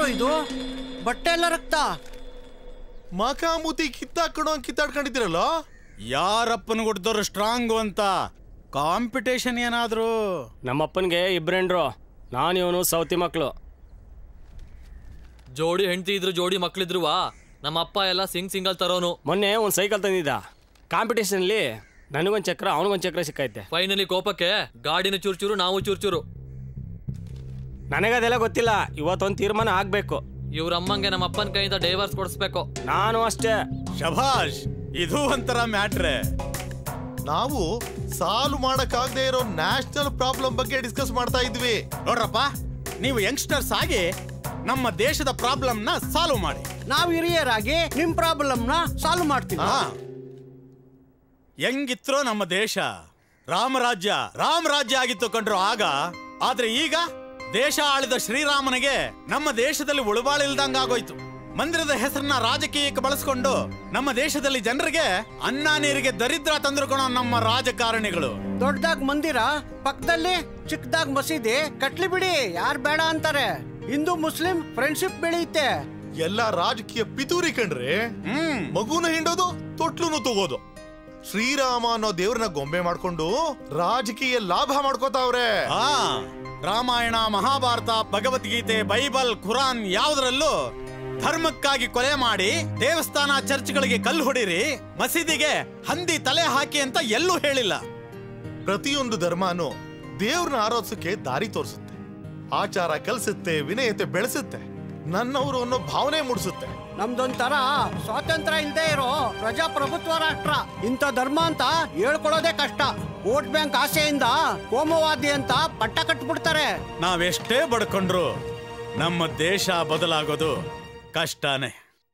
ಇದು ಬಟ್ಟೆ ಎಲ್ಲ ರಕ್ತ ಮಕಾಮೂತಿ ಕಿತ್ತಾಕಣೋ ಕಿತ್ತಾಡ್ಕೊಂಡಿದ್ದೀರಲ್ಲ ಯಾರಪ್ಪನ ಹುಡ್ದವ್ರು ಸ್ಟ್ರಾಂಗು ಅಂತ ಕಾಂಪಿಟೇಷನ್ ಏನಾದ್ರು ನಮ್ಮಪ್ಪನಿಗೆ ಇಬ್ರೆಂಡ್ರು ನಾನು ಇವನು ಸೌತಿ ಮಕ್ಕಳು ಜೋಡಿ ಹೆಂಡತಿ ಇದ್ರು ಜೋಡಿ ಮಕ್ಳಿದ್ರುವಾ ನಮ್ಮ ಅಪ್ಪ ಎಲ್ಲ ಸಿಂಗ್ ಸಿಂಗಲ್ ತರೋನು ಮೊನ್ನೆ ಒಂದು ಸೈಕಲ್ ತಂದಿದ್ದ ಕಾಂಪಿಟೇಷನ್ಲಿ ನನಗೊಂದು ಚಕ್ರ ಅವನಿಗೊಂದು ಚಕ್ರ ಸಿಕ್ಕೈತೆ ಫೈನಲಿ ಕೋಪಕ್ಕೆ ಗಾಡಿನ ಚೂರ್ಚೂರು ನಾವು ಚೂರ್ಚೂರು ನನಗದೆಲ್ಲ ಗೊತ್ತಿಲ್ಲ ಇವತ್ತೊಂದು ತೀರ್ಮಾನ ಆಗಬೇಕು ಇವ್ರ ಅಮ್ಮಂಗೆ ನಮ್ಮ ಅಪ್ಪನ ಕೈಯಿಂದ ಡೈವರ್ಸ್ ಕೊಡಿಸ್ಬೇಕು ನಾನು ಅಷ್ಟೇ ಶಭಾಷ್ ಇದು ಒಂಥರ ಮ್ಯಾಟ್ರೆ ನಾವು ಸಾಲ್ವ್ ಮಾಡಕ್ಕಾಗದೆ ಇರೋ ನ್ಯಾಷನಲ್ ಪ್ರಾಬ್ಲಮ್ ಬಗ್ಗೆ ಡಿಸ್ಕಸ್ ಮಾಡ್ತಾ ಇದ್ವಿ ನೋಡ್ರಪ್ಪ ನೀವು ಯಂಗ್ಸ್ಟರ್ಸ್ ಆಗಿ ನಮ್ಮ ದೇಶದ ಪ್ರಾಬ್ಲಮ್ ನ ಸಾಲ್ವ್ ಮಾಡಿ ನಾವ್ ಹಿರಿಯರಾಗಿ ನಿಮ್ ಪ್ರಾಬ್ಲಮ್ ನ ಸಾಲ್ವ್ ಮಾಡ್ತೀವಿ ಹಾ ಹೆಂಗಿತ್ರೋ ನಮ್ಮ ದೇಶ ರಾಮರಾಜ್ಯ ರಾಮರಾಜ್ಯ ಆಗಿತ್ತು ಕಂಡ್ರು ಆಗ ಆದ್ರೆ ಈಗ ದೇಶ ಆಳಿದ ಶ್ರೀರಾಮನಿಗೆ ನಮ್ಮ ದೇಶದಲ್ಲಿ ಉಳುಬಾಳಿಲ್ದಂಗ ಆಗೋಯ್ತು ಮಂದಿರದ ಹೆಸರನ್ನ ರಾಜಕೀಯಕ್ಕೆ ಬಳಸ್ಕೊಂಡು ನಮ್ಮ ದೇಶದಲ್ಲಿ ಜನರಿಗೆ ಅನ್ನ ನೀರಿಗೆ ದರಿದ್ರ ತಂದ್ರುಕೊಳೋ ನಮ್ಮ ರಾಜಕಾರಣಿಗಳು ದೊಡ್ಡದಾಗ್ ಮಂದಿರ ಪಕ್ಕದಲ್ಲಿ ಚಿಕ್ಕದಾಗ್ ಮಸೀದಿ ಕಟ್ಲಿ ಬಿಡಿ ಯಾರ್ ಬೇಡ ಅಂತಾರೆ ಹಿಂದೂ ಮುಸ್ಲಿಂ ಫ್ರೆಂಡ್ಶಿಪ್ ಬೆಳೆಯುತ್ತೆ ಎಲ್ಲ ರಾಜಕೀಯ ಪಿತೂರಿ ಕಣ್ರಿ ಹ್ಮ್ ಮಗುನ ಹಿಂಡೋದು ತೊಟ್ಲುನು ತಗೋದು ಶ್ರೀರಾಮ ಅನ್ನೋ ದೇವ್ರನ್ನ ಗೊಂಬೆ ಮಾಡ್ಕೊಂಡು ರಾಜಕೀಯ ಲಾಭ ಮಾಡ್ಕೋತಾವ್ರೆ ಆ ರಾಮಾಯಣ ಮಹಾಭಾರತ ಭಗವದ್ಗೀತೆ ಬೈಬಲ್ ಖುರಾನ್ ಯಾವುದರಲ್ಲೂ ಧರ್ಮಕ್ಕಾಗಿ ಕೊಲೆ ಮಾಡಿ ದೇವಸ್ಥಾನ ಚರ್ಚ್ಗಳಿಗೆ ಕಲ್ಲು ಹೊಡಿರಿ ಮಸೀದಿಗೆ ಹಂದಿ ತಲೆ ಹಾಕಿ ಅಂತ ಎಲ್ಲೂ ಹೇಳಿಲ್ಲ ಪ್ರತಿಯೊಂದು ಧರ್ಮನೂ ದೇವ್ರನ್ನ ಆರಾಧಿಸಕ್ಕೆ ದಾರಿ ತೋರಿಸುತ್ತೆ ಆಚಾರ ಕಲಿಸುತ್ತೆ ವಿನಯತೆ ಬೆಳೆಸುತ್ತೆ ನನ್ನವರು ಅನ್ನೋ ಭಾವನೆ ಮೂಡಿಸುತ್ತೆ ನಮ್ದೊಂಥರ ಸ್ವಾತಂತ್ರ್ಯ ಇಲ್ದೇ ಇರೋ ಪ್ರಜಾಪ್ರಭುತ್ವ ರಾಷ್ಟ್ರ ಇಂಥ ಧರ್ಮ ಅಂತ ಹೇಳ್ಕೊಳ್ಳೋದೇ ಕಷ್ಟ ವೋಟ್ ಬ್ಯಾಂಕ್ ಆಸೆಯಿಂದ ಕೋಮವಾದಿ ಅಂತ ಪಟ್ಟ ಕಟ್ಬಿಡ್ತಾರೆ ನಾವೆಷ್ಟೇ ಬಡ್ಕೊಂಡ್ರು ನಮ್ಮ ದೇಶ ಬದಲಾಗೋದು ಕಷ್ಟನೇ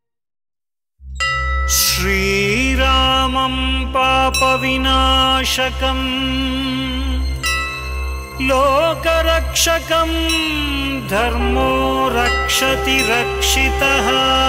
श्रीरामं पापविनाशकम् लोकरक्षकं धर्मो रक्षति रक्षितः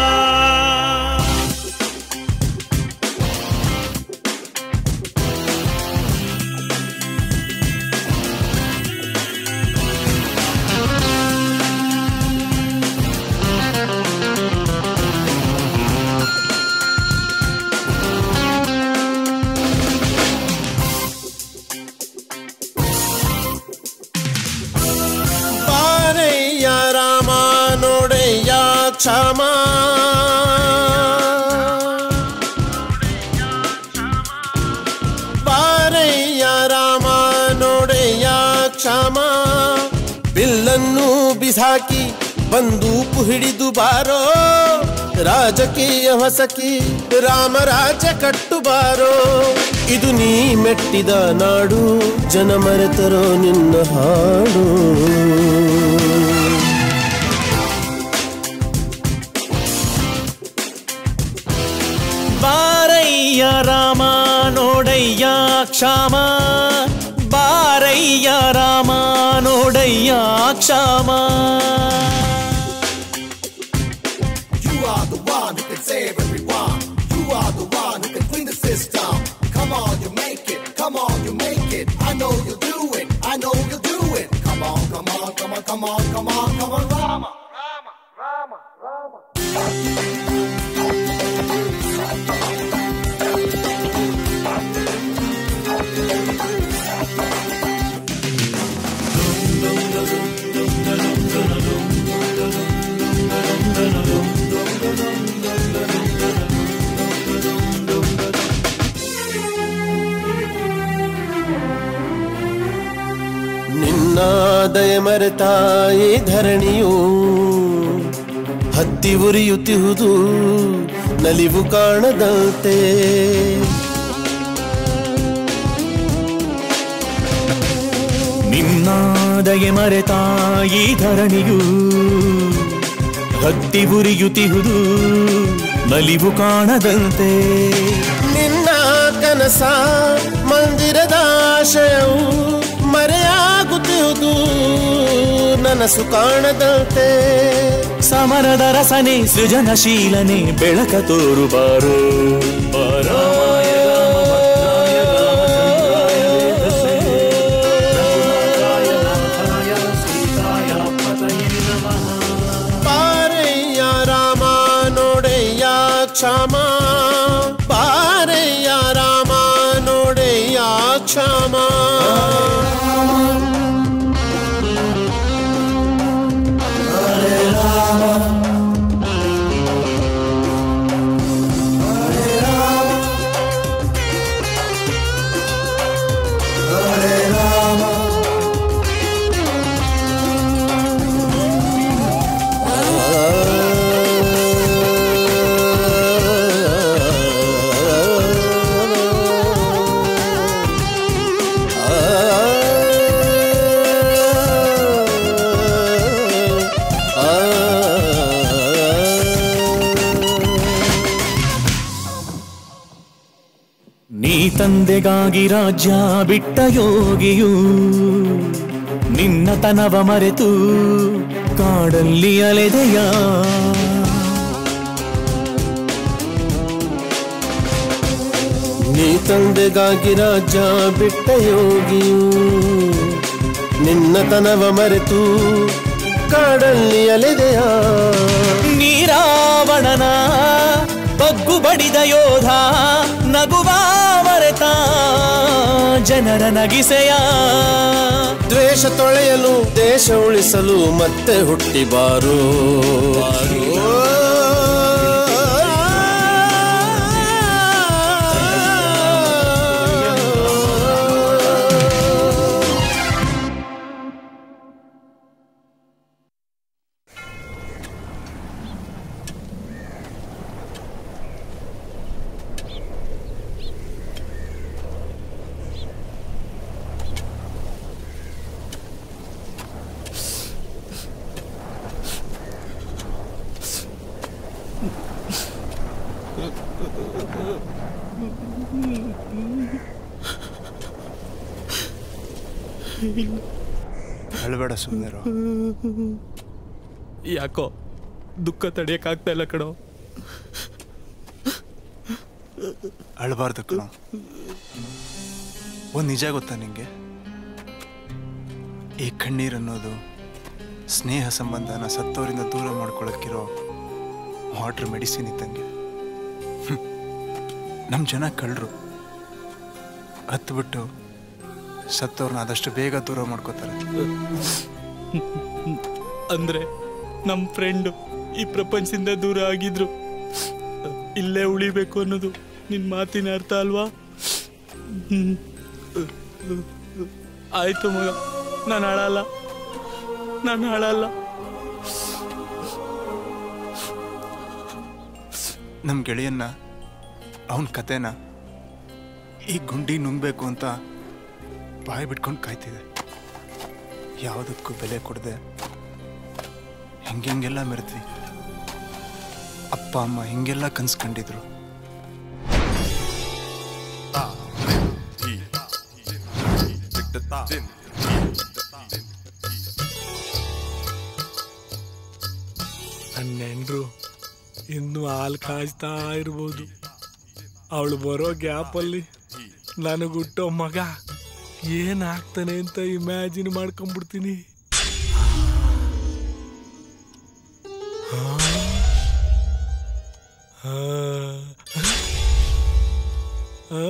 ಬಾರಯ್ಯ ರಾಮ ನೋಡಯ್ಯ ಕ್ಷಮ ಬಾರಯ್ಯ ರಾಮ ನೋಡಯ್ಯ ಕ್ಷಮ ಬಿಲ್ಲನ್ನು ಬಿಸಾಕಿ ಬಂದೂಕು ಹಿಡಿದು ಬಾರೋ ರಾಜಕೀಯ ಹೊಸಕಿ ರಾಮ ರಾಜ್ಯ ಕಟ್ಟು ಬಾರೋ ಇದು ನೀ ಮೆಟ್ಟಿದ ನಾಡು ಜನ ಮರೆತರೋ ನಿನ್ನ ಹಾಡು ಬಾರಯ್ಯ ರಾಮ ನೋಡಯ್ಯ ಕ್ಷಾಮ ಬಾರಯ್ಯ ರಾಮ ನೋಡಯ್ಯ ಕ್ಷಾಮ You are the one who can save everyone. You are the one who can clean the system. Come on, you make it. Come on, you make it. I know you'll do it. I know you'll do it. Come on, come on, come on, come on, come on, come on, Rama. ನಿನ್ನ ದಯ ಮರೆತಾಯಿ ಧರಣಿಯು ಹತ್ತಿ ಉರಿಯುತ್ತಿಹುದು ನಲಿವು ಕಾಣದಂತೆ ನಿನ್ನಾದಗೆ ಮರೆತಾಯಿ ಧರಣಿಯು ಹತ್ತಿ ಉರಿಯುತ್ತಿಹುದು ನಲಿವು ಕಾಣದಂತೆ ನಿನ್ನ ಕನಸ ಮಂದಿರದ ಆಶಯವು ಮರೆಯಾಗುತ್ತಿಹುದು ನನಸು ಕಾಣದಂತೆ ಸಮರದ ರಸನೆ ಸೃಜನಶೀಲನೆ ಬೆಳಕ ತೋರು ಬಾರೋ ಬಾರೋ ಪಾರೆ ಕ್ಷಾಮ ನೀ ತಂದೆಗಾಗಿ ರಾಜ್ಯ ಬಿಟ್ಟ ಯೋಗಿಯು ನಿನ್ನ ತನವ ಮರೆತು ಕಾಡಲ್ಲಿ ಅಲೆದೆಯ ನೀ ತಂದೆಗಾಗಿ ರಾಜ್ಯ ಬಿಟ್ಟ ಯೋಗಿಯು ನಿನ್ನ ತನವ ಮರೆತು ಕಾಡಲ್ಲಿ ಅಲೆದೆಯ ನೀರಾವಣನ ಬಗ್ಗು ಬಡಿದ ಯೋಧ ನಗುವ ಮರೆತ ಜನರ ನಗಿಸೆಯ ದ್ವೇಷ ತೊಳೆಯಲು ದೇಶ ಉಳಿಸಲು ಮತ್ತೆ ಹುಟ್ಟಿ ಬಾರೋ ಅಳಬೇಡ ಸುಮ್ಮನೆ ಯಾಕೋ ದುಃಖ ತಡಿಯಕ್ಕಾಗ್ತಾ ಇಲ್ಲ ಕಣೋ ಅಳಬಾರ್ದು ಕಣ ಒಂದು ನಿಜ ಗೊತ್ತಾ ನಿಂಗೆ ಈ ಕಣ್ಣೀರ್ ಅನ್ನೋದು ಸ್ನೇಹ ಸಂಬಂಧನ ಸತ್ತೋರಿಂದ ದೂರ ಮಾಡ್ಕೊಳಕ್ಕಿರೋ ವಾಟರ್ ಮೆಡಿಸಿನ್ ಇದ್ದಂಗೆ ನಮ್ಮ ಜನ ಕಳ್ಳರು ಹತ್ಬಿಟ್ಟು ಸತ್ತವ್ರನ್ನ ಆದಷ್ಟು ಬೇಗ ದೂರ ಮಾಡ್ಕೋತಾರೆ ಅಂದ್ರೆ ನಮ್ಮ ಫ್ರೆಂಡ್ ಈ ಪ್ರಪಂಚದಿಂದ ದೂರ ಆಗಿದ್ರು ಇಲ್ಲೇ ಉಳಿಬೇಕು ಅನ್ನೋದು ನಿನ್ ಮಾತಿನ ಅರ್ಥ ಅಲ್ವಾ ಹ್ಮ್. ಆಯ್ತು ಮಗ ನಾನು ಅಳಲ್ಲ ನಾನು ಅಳಲ್ಲ ನಮ್ಮ ಗೆಳೆಯನ್ನ ಅವನ ಕತೆನ ಈ ಗುಂಡಿ ನುಂಗ್ಬೇಕು ಅಂತ ಬಾಯಿ ಬಿಟ್ಕೊಂಡು ಕಾಯ್ತಿದೆ ಯಾವುದಕ್ಕೂ ಬೆಲೆ ಕೊಡದೆ ಹೆಂಗೆಲ್ಲ ಮೆರೆದ್ವಿ ಅಪ್ಪ ಅಮ್ಮ ಹಿಂಗೆಲ್ಲ ಕನ್ಸ್ ಕಂಡಿದ್ರು ನನ್ನ ನೆಂಡ್ರು ಇನ್ನು ಹಾಲು ಕಾಯ್ತಾ ಇರ್ಬೋದು ಅವಳು ಬರೋ ಗ್ಯಾಪಲ್ಲಿ ನನಗೆ ಹುಟ್ಟೋ ಮಗ ಏನಾಗ್ತಾನೆ ಅಂತ ಇಮ್ಯಾಜಿನ್ ಮಾಡ್ಕೊಂಡ್ಬಿಡ್ತೀನಿ ಆ. ಆ. ಆ.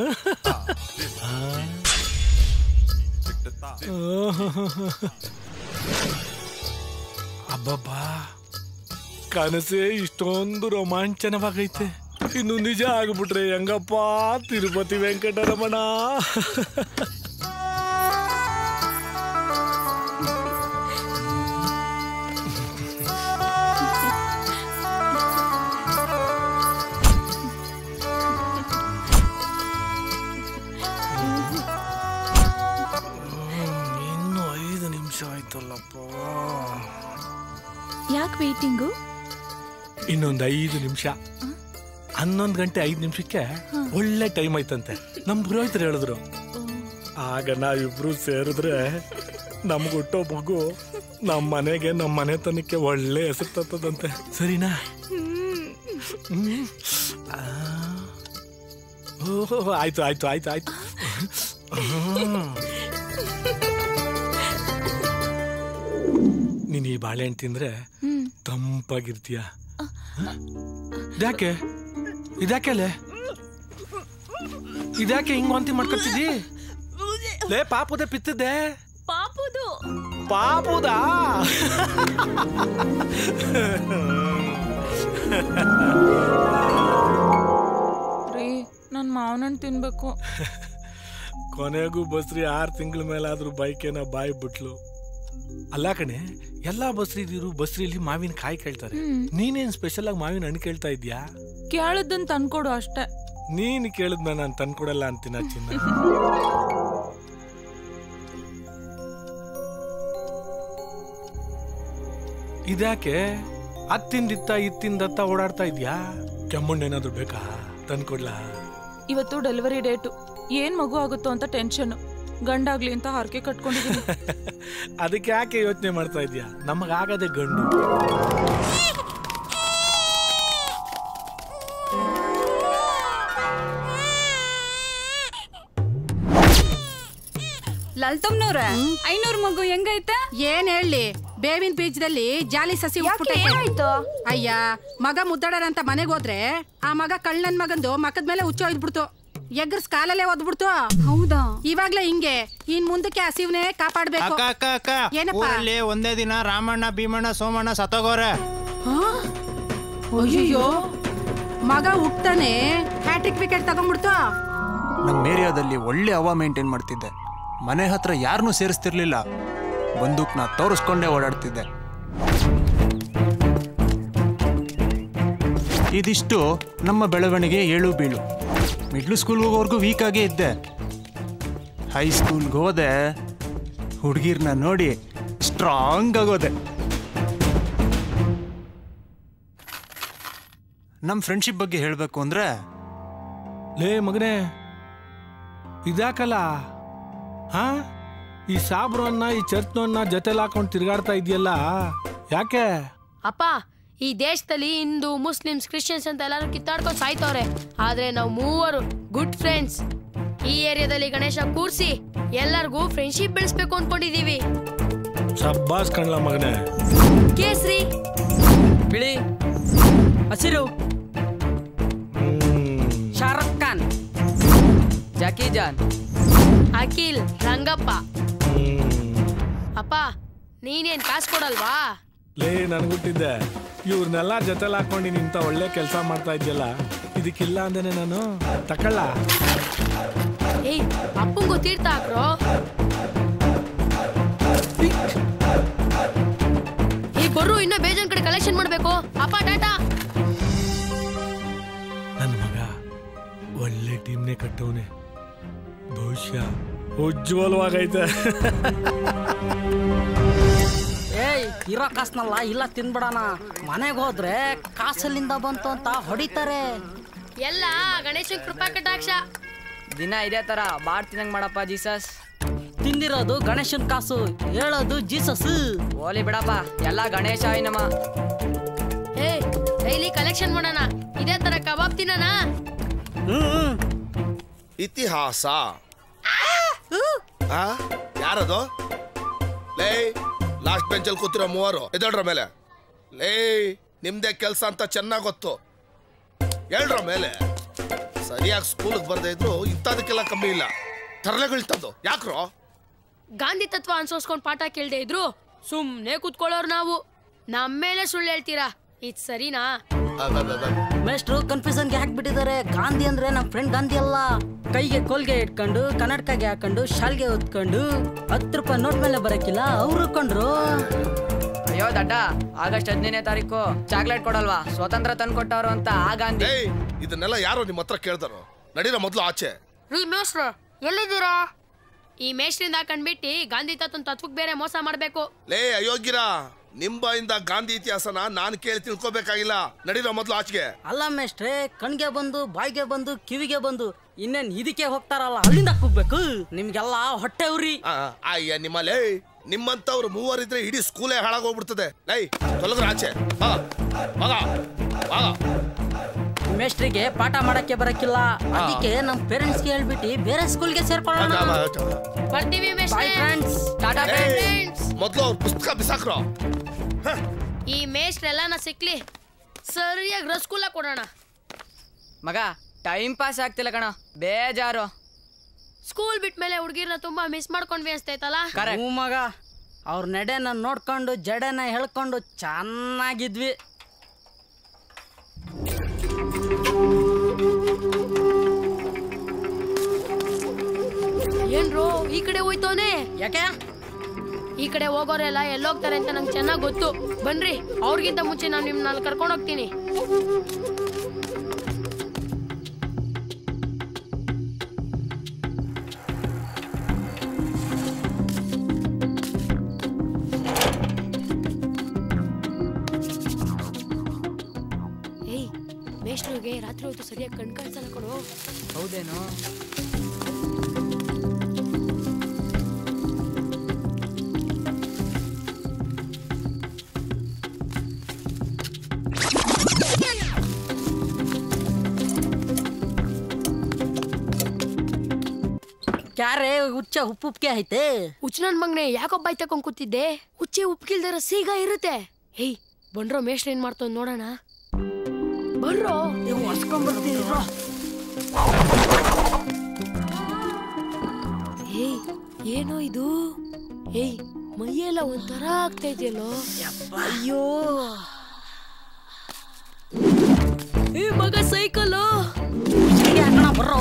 ಅಬ್ಬಬ್ಬಾ ಕನಸೇ ಇಷ್ಟೊಂದು ರೋಮಾಂಚನವಾಗೈತೆ ಇನ್ನು ನಿಜ ಆಗ್ಬಿಟ್ರೆ ಹೆಂಗಪ್ಪ ತಿರುಪತಿ ವೆಂಕಟರಮಣ ಇನ್ನು ಐದು ನಿಮಿಷ ಆಯ್ತಲ್ಲಪ್ಪ ಯಾಕೆ ವೇಟಿಂಗು ಇನ್ನೊಂದು ಐದು ನಿಮಿಷ ಹನ್ನೊಂದು ಗಂಟೆ ಐದು ನಿಮಿಷಕ್ಕೆ ಒಳ್ಳೆ ಟೈಮ್ ಐತಂತೆ ನಮ್ ಪುರೋಹಿತರು ಹೇಳಿದ್ರು ಆಗ ನಾವಿಬ್ರು ಸೇರಿದ್ರೆ ನಮ್ಗೆ ಹುಟ್ಟೋ ಮಗು ನಮ್ಮ ಮನೆಗೆ ನಮ್ಮ ಮನೆತನಕ್ಕೆ ಒಳ್ಳೆ ಹೆಸರು ತತ್ತದಂತೆ ಸರಿನಾ ಹ್ಮ್. ಆ. ಓಹೋ ಆಯ್ತು ಆಯ್ತು ಆಯ್ತು ಆಯ್ತು ಹ್ಮ್. ನೀನ್ ಈ ಬಾಳೆಹಣ್ಣು ತಿಂದ್ರೆ ತಂಪಾಗಿರ್ತೀಯ ಇದ್ಯಾಕೆ ಇದ್ಯಾಕೆ ಅಲ್ಲೇ ಇದ್ಯಾಕೆ ಹಿಂಗ್ ವಾಂತಿ ಮಾಡ್ಕೊತಿದ್ದಿ ಲೇ ಪಾಪುದ ಪಿತ್ತದ್ದೆ ಪಾಪುದು ಪಾಪುದಾ ರೀ ನನ್ ಮಾವನಣ್ಣ ತಿನ್ಬೇಕು ಕೊನೆಗೂ ಬಸ್ರಿ ಆರು ತಿಂಗಳ ಮೇಲಾದ್ರೂ ಬೈಕೇನ ಬಾಯಿ ಬಿಟ್ಲು ಅಲ್ಲ ಕಣೆ ಎಲ್ಲಾ ಬಸ್ರಿದಿರು ಬಸ್ರಿಲಿ ಮಾವಿನ ಕಾಯಿ ಕೇಳ್ತಾರೆ ನೀನೇನ್ ಸ್ಪೆಷಲ್ ಆಗಿ ಮಾವಿನ ಹಣ್ಣು ಕೇಳ್ತಾ ಇದ್ಯಾ ಕೇಳದನ್ ತಂದ್ಕೊಡು ಅಷ್ಟೇ ನೀನ್ ಕೇಳಿದ್ನ ನಾನು ತಂದ್ಕೊಡಲ್ಲ ಅಂತೀನ ಚಿನ್ನ ಇದ್ಯಾಕೆ ಅತ್ತಿಂದಿತ್ತ ಇತ್ತಿಂದತ್ತ ಓಡಾಡ್ತಾ ಇದ್ಯಾ ಕೆಮ್ಮಣ್ಣೇನಾದ್ರೂ ಬೇಕಾ ತಂದ್ಕೊಡ್ಲಾ ಇವತ್ತು ಡೆಲಿವರಿ ಡೇಟು ಏನ್ ಮಗು ಆಗುತ್ತೋ ಅಂತ ಟೆನ್ಷನ್ ಗಂಡಾಗ್ಲಿ ಅಂತ ಹರಕೆ ಕಟ್ಕೊಂಡಿದ್ದೀನಿ ಅದಕ್ಕೆ ಯಾಕೆ ಯೋಚನೆ ಮಾಡ್ತಾ ಇದ್ಯಾ ನಮಗಾಗದೆ ಗಂಡು ಲಲ್ತಮ್ನವ್ರ ಐನೂರ್ ಮಗು ಹೆಂಗೈತೆ ಏನ್ ಹೇಳಿ ಬೇವಿನ ಬೀಜದಲ್ಲಿ ಜಾಲಿ ಸಸಿ ಉಟ್ಬಿಟ್ಟೈತೆ. ಏನಾಯ್ತು? ಅಯ್ಯ ಮಗ ಮುದ್ದಾಡರ ಅಂತ ಮನೆಗೆ ಹೋದ್ರೆ ಆ ಮಗ ಕಳ್ಳನ್ ಮಗಂದು ಮಕದ ಮೇಲೆ ಹುಚ್ಚ ಒಯ್ದ್ಬಿಡ್ತು ಎಗ್ರಸ್ ಕಾಲಲ್ಲೇ ಒದ್ಬಿಡ್ತು ಹೌದಾ ಇವಾಗ್ಲೇ ಹಿಂಗೆ ಇನ್ ಮುಂದಕ್ಕೆ ಹಸಿವ್ನೇ ಕಾಪಾಡ್ಬೇಕು ಅಕ್ಕ ಅಕ್ಕ ಅಕ್ಕ ಏನಪ್ಪ ಊರಲ್ಲಿ ಒಂದೇ ದಿನ ರಾಮಣ್ಣ ಭೀಮಣ್ಣ ಸೋಮಣ್ಣ ಸತ್ತೋಗೋರೆ ಅಯ್ಯೋ ಮಗ ಹುಟ್ತಾನೆ ಹ್ಯಾಟ್ರಿಕ್ ವಿಕೆಟ್ ತಗೊಂಡ್ಬಿಡ್ತು ನಮ್ಮ ಏರಿಯಾದಲ್ಲಿ ಒಳ್ಳೆ ಹವಾ ಮೇಂಟೈನ್ ಮಾಡ್ತಿದ್ದೆ ಮನೆ ಹತ್ರ ಯಾರನ್ನೂ ಸೇರಿಸ್ತಿರ್ಲಿಲ್ಲ ಬಂದೂಕ್ನ ತೋರಿಸ್ಕೊಂಡೇ ಓಡಾಡ್ತಿದ್ದೆ ಇದಿಷ್ಟು ನಮ್ಮ ಬೆಳವಣಿಗೆ ಏಳು ಬೀಳು ಮಿಡ್ಲ್ ಸ್ಕೂಲ್ ಹೋಗೋವರೆಗೂ ವೀಕ್ ಆಗೇ ಇದ್ದೆ ಹೈಸ್ಕೂಲ್ಗೆ ಹೋದೆ ಹುಡುಗಿರ್ನ ನೋಡಿ ಸ್ಟ್ರಾಂಗ್ ಆಗೋದೆ ನಮ್ಮ ಫ್ರೆಂಡ್ಶಿಪ್ ಬಗ್ಗೆ ಹೇಳಬೇಕು ಅಂದ್ರೆ ಲೇ ಮಗನೇ ಇದ್ಯಾಕಲ್ಲ ಹಾ ಈ ಸಾಬ್ರನ್ನ ಈ ಚರ್ಚ್ನವನ್ನ ಜೊತೆಲಿ ಹಾಕೊಂಡು ತಿರ್ಗಾಡ್ತಾ ಇದೆಯಲ್ಲ ಯಾಕೆ ಅಪ್ಪ ಈ ದೇಶದಲ್ಲಿ ಹಿಂದೂ ಮುಸ್ಲಿಮ್ಸ್ ಕ್ರಿಶ್ಚಿಯನ್ಸ್ ಅಂತ ಎಲ್ಲರೂ ಕಿತ್ತಾಡ್ಕೊಂಡು ಸಾಯ್ತವ್ರೆ ಆದ್ರೆ ನಾವು ಮೂವರು ಗುಡ್ ಫ್ರೆಂಡ್ಸ್ ಈ ಏರಿಯಾದಲ್ಲಿ ಗಣೇಶ ಕೂರ್ಸಿ ಎಲ್ಲರಿಗೂ ಫ್ರೆಂಡ್ಶಿಪ್ ಬೆಳೆಸ್ಬೇಕು ಅನ್ಕೊಂಡಿದೀವಿ ಶಬ್ಬಾಸ್ ಕಣ್ಲ ಮಗನೇ ಕೇಸರಿ ಬಿಳಿ ಹಸಿರು ಶಾರುಖ್ ಖಾನ್ ಜಾಕಿ ಜಾನ್ ಅಖಿಲ್ ರಂಗಪ್ಪ ಅಪ್ಪ ನೀನೇನ್ ಕಾಸು ಕೊಡಲ್ವಾ ಲೇ ನನ್ಗುಟ್ಟಿದ್ದೆ ಇವ್ರನ್ನೆಲ್ಲ ಜೊತೆಲಿ ಹಾಕೊಂಡು ನಿಂತ ಒಳ್ಳೆ ಕೆಲಸ ಮಾಡ್ತಾ ಇದೆಯಲ್ಲ ಇದಕ್ಕಿಲ್ಲ ಅಂದೇನೆ ನಾನು ತಕೊಳ್ಳ ಏಯ್ ಅಪ್ಪಂಗೂ ತೀರ್ಥ ಹಾಕ್ರೋ ಈ ಬರ್ರು ಇನ್ನೂ ಬೇಜಾನ್ ಕಡೆ ಕಲೆಕ್ಷನ್ ಮಾಡ್ಬೇಕು ಅಪ್ಪ ಟಾಟಾ ನನ್ನ ಮಗ ಒಳ್ಳೆ ಟೀಮ್ನೇ ಕಟ್ಟವನೆ ಭವಿಷ್ಯ ಉಜ್ವಲವಾಗೈತೆ ಏಯ್ ಇರೋ ಕಾಸ್ನಲ್ಲ ಇಲ್ಲ ತಿನ್ಬಿಡಣ ಮನೆಗೆ ಹೋದ್ರೆ ಕಾಸಲ್ಲಿಂದ ಬಂತು ಅಂತ ಹೊಡಿತಾರೆ ಎಲ್ಲ ಗಣೇಶನ್ ಕೃಪಾ ಕಟಾಕ್ಷ ದಿನ ಇದೇ ತರ ಬಾಡ್ ತಿನ್ನಂಗ್ ಮಾಡಪ್ಪ ಜೀಸಸ್ ತಿಂದಿರೋದು ಗಣೇಶನ್ ಕಾಸು ಹೇಳೋದು ಜೀಸಸ್ ಓಲಿ ಬಿಡಪ್ಪ ಎಲ್ಲ ಗಣೇಶ ನಮ್ಮ ಏ ಡೈಲಿ ಕಲೆಕ್ಷನ್ ಮಾಡೋಣ ಇದೇ ತರ ಕಬಾಬ್ ತಿನ್ನೋಣ ಇತಿಹಾಸ ಆ? ಯಾರದು ಲೇ ಲಾಸ್ಟ್ ಬೆಂಚಲ್ಲಿ ಕೂತಿರೋ ಮೂವರು ಎದಳ್ರ ಮೇಲೆ ಲೇ ನಿಮ್ದೇ ಕೆಲ್ಸ ಅಂತ ಚೆನ್ನಾಗ್ ಗೊತ್ತು ಹೇಳ್ರ ಮೇಲೆ ಸರಿಯಾಗಿ ಸ್ಕೂಲ್ಗೆ ಬರ್ದೇ ಇದ್ರು ಇಂಥದಕ್ಕೆಲ್ಲ ಕಮ್ಮಿ ಇಲ್ಲ ತರಲೆಗಳು ಯಾಕ್ರೋ ಗಾಂಧಿ ತತ್ವ ಅನ್ಸೋಸ್ಕೊಂಡ್ ಪಾಠ ಕೇಳ್ದೆ ಇದ್ರು ಸುಮ್ನೆ ಕೂತ್ಕೊಳ್ಳೋರು ನಾವು ನಮ್ಮೇಲೆ ಸುಳ್ಳು ಹೇಳ್ತೀರಾ ಇದ್ ಸರಿನಾ ಮೇಷ್ಟ್ರು ಕನ್ಫ್ಯೂಷನ್ಗೆ ಹಾಕ್ಬಿಟ್ಟಿದ್ದಾರೆ ಗಾಂಧಿ ಅಂದ್ರೆ ನಮ್ಮ ಫ್ರೆಂಡ್ ಗಾಂಧಿ ಅಲ್ಲ ಕೈಗೆ ಕೋಲ್ಗೆ ಇಟ್ಕೊಂಡು ಕನ್ನಡಕಗೆ ಹಾಕೊಂಡು ಶಾಲ್ಗೆ ಹೊತ್ಕೊಂಡು ಹತ್ತು ರೂಪಾಯಿ ನೋಟ್ ಮೇಲೆ ಬರಕ್ಕಿಲ್ಲ ಅವ್ರು ಕೊಂಡ್ರು ಅಯ್ಯೋ ದಡ್ಡ ಆಗಸ್ಟ್ ಹದಿನೈದನೇ ತಾರೀಕು ಚಾಕ್ಲೇಟ್ ಕೊಡಲ್ವಾ ಸ್ವತಂತ್ರ ತಂದು ಕೊಟ್ಟವ್ರು ಅಂತ ಆ ಗಾಂಧಿ ಏಯ್ ಇದನ್ನೆಲ್ಲ ಯಾರೋ ನಿಮ್ಮ ಹತ್ರ ಕೇಳ್ದಾರೋ ನಡೀರ ಮೊದ್ಲು ಆಚೆ ರೀ ಮೇಷ್ಟ್ರೆ ಎಲ್ಲಿದ್ದೀರಾ ಈ ಮೇಷ್ಟ್ರಿಂದ ಕಂಡ್ಬಿಟ್ಟು ಗಾಂಧಿ ತತ್ವನ್ ತತ್ವಕ್ ಬೇರೆ ಮೋಸ ಮಾಡ್ಬೇಕು ಲೇ ಅಯೋಗ್ಯರ ನಿಮ್ ಬಾಯಿಂದ ಗಾಂಧಿ ಇತಿಹಾಸನ ನಾನು ಕೇಳಿ ತಿಳ್ಕೊಬೇಕಾಗಿಲ್ಲ ನಡೀರ ಮೊದ್ಲು ಆಚೆಗೆ ಅಲ್ಲ ಮೇಷ್ಟ್ರೆ ಕಣ್ಗೆ ಬಂದು ಬಾಯಿಗೆ ಬಂದು ಕಿವಿಗೆ ಬಂದು ಇನ್ನೇನ್ ಇದಕ್ಕೆ ಹೋಗ್ತಾರಲ್ಲ ಅಲ್ಲಿಂದ ಕೂಗ್ಬೇಕು ನಿಮ್ಗೆಲ್ಲ ಹೊಟ್ಟೆ ಉರಿ ಆ, ಅಯ್ಯ ನಿಮ್ಮಲ್ಲೇ ನಿಮ್ಮಂತವ್ರು ಮೂವರಿದ್ರೆ ಇಡೀ ಸ್ಕೂಲೇ ಹಾಳಾಗೋಗ್ಬಿಡ್ತದೆ ಲೈ ತೊಲಗ್ರ ಆಚೆ ಬಾ ಬಾ ಬಾ ಮೇಷ್ಟ್ರಿಗೆ ಪಾಠ ಮಾಡಕ್ಕೆ ಬರಕ್ಕಿಲ್ಲ ಅದಕ್ಕೆ ನಮ್ ಪೇರೆಂಟ್ಸ್ಗೆ ಹೇಳ್ಬಿಟ್ಟು ಬೇರೆ ಸ್ಕೂಲ್ಗೆ ಸೇರ್ಕೊಳ್ಳೋಣ ಬರ್ತೀವಿ ಮೇಷ್ಟ್ರೆ Bye, friends. Tata, Bye, friends. friends. ಮೊದ್ಲು ಅವ್ರ ಪುಸ್ತಕ ಬಿಸಾಕ್ರೋ ಈ ಮೇಷ್ಟ್ರೆಲ್ಲನ ಸಿಕ್ಲಿ ಸರಿಯಾಗಿ ರಸಗುಲ್ಲ ಕೊಡೋಣ ಮಗ ಟೈಮ್ ಪಾಸ್ ಆಗ್ತಿಲ್ಲ ಕಣ ಬೇಜಾರು ಸ್ಕೂಲ್ ಬಿಟ್ಮೇಲೆ ಹುಡುಗಿರ್ನ ತುಂಬಾ ಮಿಸ್ ಮಾಡ್ಕೊಂಡ್ವಿ ಅನ್ಸ್ತೈತಲ್ಲ ಹ್ಞೂ ಮಗ ಅವ್ರ ನಡೆನ ನೋಡ್ಕೊಂಡು ಜಡೆನ ಹೇಳ್ಕೊಂಡು ಚೆನ್ನಾಗಿದ್ವಿ ಏನ್ರೋ ಈ ಕಡೆ ಹೋಯ್ತವನೆ ಯಾಕೆ ಈ ಕಡೆ ಹೋಗೋರೆಲ್ಲ ಎಲ್ಲೋಗ್ತಾರೆ ಅಂತ ನಂಗೆ ಚೆನ್ನಾಗಿ ಗೊತ್ತು ಬನ್ರಿ ಅವ್ರಿಗಿಂತ ಮುಂಚೆ ನಾನು ನಿಮ್ನ ಅಲ್ಲಿ ಕರ್ಕೊಂಡು ಹೋಗ್ತೀನಿ ಏಯ್ ಮೇಷ್ಟ್ರಿಗೆ ರಾತ್ರಿ ಹೊತ್ತು ಸರಿಯಾಗಿ ಕಣ್ ಕಾಣಿಸಲ್ಲ ಕಣೋ ಹೌದೇನೋ ಕ್ಯಾರೆ ಹುಚ್ಚ ಉಪ್ಪು ಉಪ್ಪಿಗೆ ಐತೆ ಹುಚ್ಚ ನನ್ ಮಗನೆ ಯಾಕೋ ಬಾಯ್ ತಕೊಂಡ್ ಕೂತಿದ್ದೆ ಹುಚ್ಚೆ ಉಪ್ಕಿಲ್ದಿರ ಸೀಗ ಇರುತ್ತೆ ಹೇಯ್ ಬಂಡ್ರೋ ಮೇಷ್ಟ್ರ ಏನ್ ಮಾಡ್ತಾವ ನೋಡೋಣ ಬರ್ರೋ ನೀವು ಬರ್ತೀನಿ ಏಯ್ ಏನೋ ಇದು ಏಯ್ ಮೈಯೆಲ್ಲ ಒಂಥರ ಆಗ್ತಾ ಇದೆಯಲ್ಲೋ ಅಯ್ಯೋ ಏ ಮಗ ಸೈಕಲ್ ಬರ್ರೋ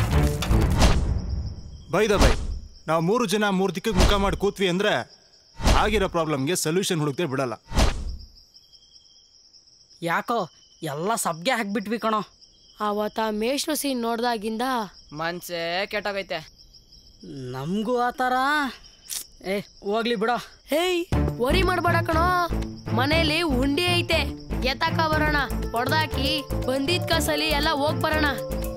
ಬೈದ ಬೈ ನಾವು ಮೂರು ಜನ ಮೂರು ದಿಕ್ಕಿಗೆ ಮುಖ ಮಾಡಿ ಕೂತ್ವಿ ಅಂದ್ರೆ ಆಗಿರೋ ಪ್ರಾಬ್ಲಮ್ಗೆ ಸೊಲ್ಯೂಷನ್ ಹುಡುಕ್ದೆ ಬಿಡಲ್ಲ ಯಾಕೋ ಎಲ್ಲ ಸಬ್ಗೆ ಹಾಕ್ಬಿಟ್ವಿ ಕಣೋ ಅವತ್ತ ಮೇಷ್ಟ್ರು ಸೀನ್ ನೋಡ್ದಾಗಿಂದ ಮನ್ಸೇ ಕೆಟ್ಟೋಗೈತೆ ನಮಗೂ ಆ ಥರ ಏ ಹೋಗ್ಲಿ ಬಿಡೋ ಹೇಯ್ ವರಿ ಮಾಡ್ಬೇಡ ಕಣೋ ಮನೇಲಿ ಉಂಡಿ ಐತೆ ಎತ್ತಾಕ ಬರೋಣ ಹೊಡ್ದಾಕಿ ಬಂದಿದ್ ಕಾಸಲ್ಲಿ ಎಲ್ಲ ಹೋಗ್ ಬರೋಣ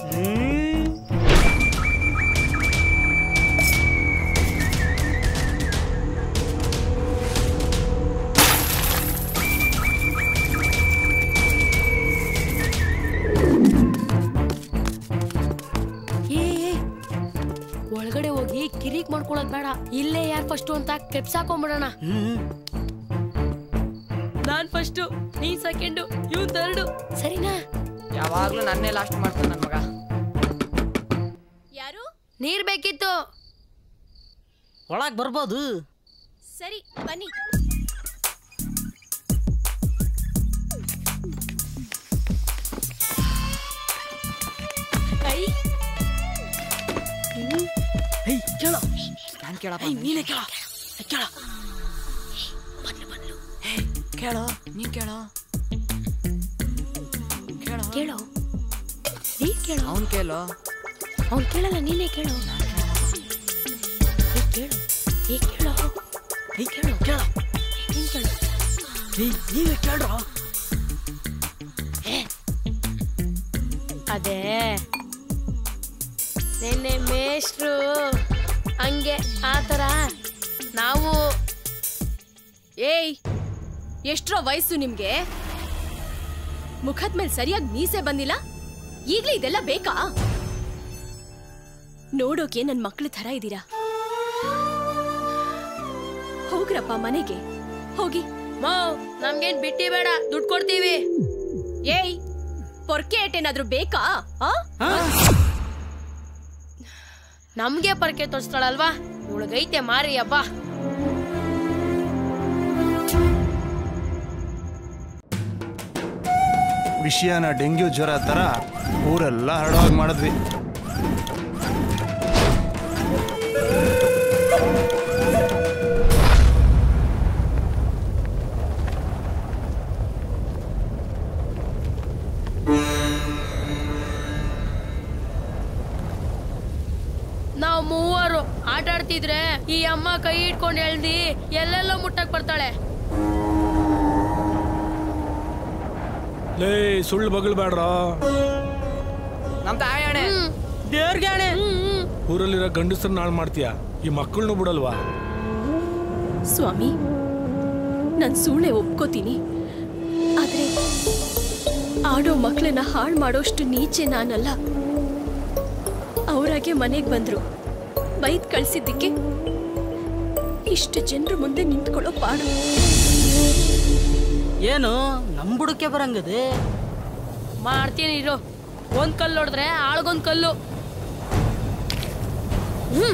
ಏ ಏ, ಒಳಗಡೆ ಹೋಗಿ ಕಿರಿಕ್ ಮಾಡ್ಕೊಳ್ಳೋದ್ ಬೇಡ ಇಲ್ಲೇ ಯಾರ್ ಫಸ್ಟು ಅಂತ ಕೆಪ್ಸ್ ಹಾಕೊಂಡ್ಬಿಡೋಣ ನಾನ್ ಫಸ್ಟು ನೀನ್ ಸೆಕೆಂಡು ಇವ್ನ್ ಥರ್ಡು ಸರಿನಾ ಯಾವಾಗ್ಲೂ ನನ್ನೇ ಲಾಸ್ಟ್ ಮಾಡ್ತಾನೆ ನನ್ನ ಮಗ ಯಾರು ನೀರ್ ಬೇಕಿತ್ತು ಒಳಗ್ ಬರ್ಬೋದು ಸರಿ ಬನ್ನಿ ಐ ಹೇಯ್ ಕೇಳೋ ನಾನು ಕೇಳಪ್ಪ ನೀನೇ ಕೇಳ ಕೇಳ ಕೇಳೋ ನೀನ್ ಕೇಳೋ ಕೇಳೋ ಕೇಳೋ ನೀನ್ ಕೇಳೋ ಅವ್ನ್ ಕೇಳೋ ಅವ್ನ್ ಕೇಳಲ್ಲ ನೀನೇ ಕೇಳೋ ಏ, ಕೇಳು ಏ ಕೇಳೋ ಏಯ್ ಕೇಳೋ ಕೇಳೋ ನೀನ್ ಕೇಳು ಏಯ್ ನೀವೇ ಕೇಳ್ರೋ ಅದೇ ನಿನ್ನೆ ಮೇಷ್ಟ್ರು ಹಂಗೆ ಆ ಥರ ನಾವು ಏಯ್ ಎಷ್ಟ್ರೋ ವಯಸ್ಸು ನಿಮ್ಗೆ ಮುಖದ ಮೇಲೆ ಸರಿಯಾಗಿ ಮೀಸೆ ಬಂದಿಲ್ಲ ಈಗ್ಲೇ ಇದೆಲ್ಲ ಬೇಕಾ ನೋಡೋಕೆ ನನ್ ಮಕ್ಳ ಥರ ಇದ್ದೀರಾ ಹೋಗ್ರಪ್ಪ ಮನೆಗೆ ಹೋಗಿ ಮೋ ನಮ್ಗೇನ್ ಬಿಟ್ಟಿ ಬೇಡ ದುಡ್ಡು ಕೊಡ್ತೀವಿ ಏಯ್ ಪೊರ್ಕೆ ಏಟೇನಾದ್ರೂ ಬೇಕಾ ಆ? ನಮ್ಗೆ ಪರಕೆ ತೋರಿಸ್ತಾಳಲ್ವಾ ಉಳ್ಗೈತೆ ಮಾರಿ ಹಬ್ಬ ವಿಷಯನ ಡೆಂಗ್ಯೂ ಜ್ವರ ಥರ ಊರೆಲ್ಲ ಹರಡುವಾಗ ಮಾಡಿದ್ವಿ ನಾವ್ ಮೂವರು ಆಟ ಆಡ್ತಿದ್ರೆ ಈ ಅಮ್ಮ ಕೈ ಇಟ್ಕೊಂಡು ಎಳ್ದಿ ಎಲ್ಲೆಲ್ಲೋ ಮುಟ್ಟಕ್ ಬರ್ತಾಳೆ ಲೇ ಸುಳ್ಳು ಬಗಲ್ ಬೇಡ್ರ ನಮ್ ತಾಯಣೆ ದೇವ್ರಿಗೆ ಅಣೆ ಊರಲ್ಲಿರೋ ಗಂಡಸರನ್ನ ಹಾಳು ಮಾಡ್ತೀಯ ಈ ಮಕ್ಕಳನ್ನು ಬಿಡಲ್ವಾ ಸ್ವಾಮಿ ನಾನ್ ಸುಳ್ಳೆ ಒಪ್ಕೋತೀನಿ ಆದ್ರೆ ಆಡೋ ಮಕ್ಕಳನ್ನ ಹಾಳು ಮಾಡೋಷ್ಟು ನೀಚೆ ನಾನಲ್ಲ ಅವರಾಗೆ ಮನೆಗೆ ಬಂದ್ರು ಬೈದ್ ಕಳ್ಸಿದ್ದಕ್ಕೆ ಇಷ್ಟು ಜನರ ಮುಂದೆ ನಿಂತ್ಕೊಳ್ಳೋ ಪಾಡು ಏನು ನಮ್ ಬುಡಕ್ಕೆ ಬರಂಗದೆ ಮಾಡ್ತೀನಿ ಇರು ಒಂದ್ ಕಲ್ಲು ಹೊಡೆದ್ರೆ ಆಳ್ಗೊಂದ್ ಕಲ್ಲು ಹ್ಮ್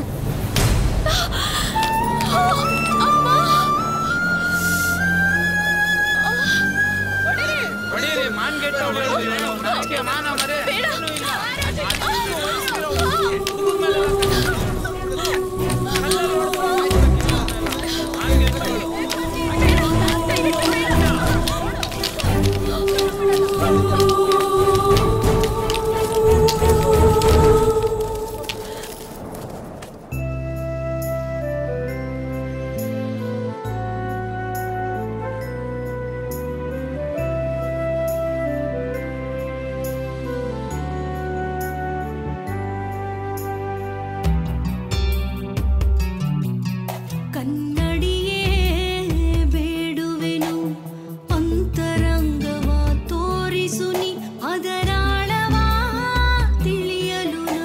ಕನ್ನಡಿಯೇ ಬೇಡುವೆನು ಅಂತರಂಗವ ತೋರಿಸು ನೀ ಅದರಾಳವ ತಿಳಿಯಲು ನಾ.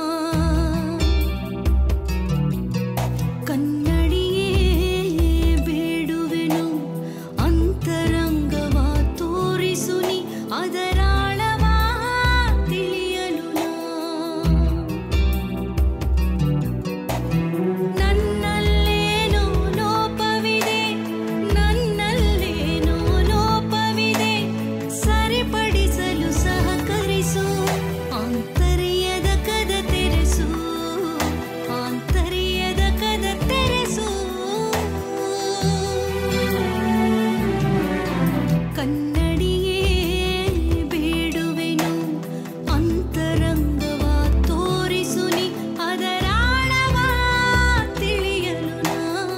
ಕನ್ನಡಿಯೇ ಬೇಡುವೆನು ಅಂತರಂಗವ ತೋರಿಸು ನೀ ಅದರಾಳವ ತಿಳಿಯಲು ನಾ. ನನ್ನಲ್ಲೇನೋ ಲೋಪವಿದೆ ನನ್ನಲ್ಲೇನೋ ಲೋಪವಿದೆ ಸರಿಪಡಿಸಲು ಸಹಕರಿಸು ಆಂತರ್ಯದ ಕದ ತೆರೆಸು ಆಂತರ್ಯದ ಕದ ತೆರೆಸು ಕನ್ನಡಿಯೇ ಬೇಡುವೆನು ಅಂತರಂಗವ ತೋರಿಸು ನೀ ಅದರಾಳವ ತಿಳಿಯಲು ನಾ.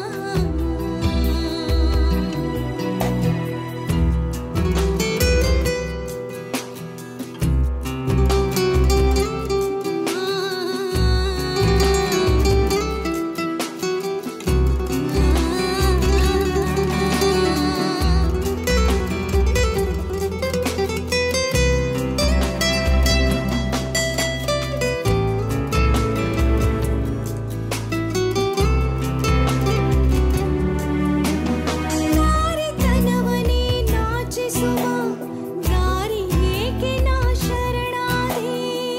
ದಾರಿತನವನೇ ನಾಚಿಸುವ ದಾರಿ ಏಕೆ ನಾ ಶರಣಾದೆ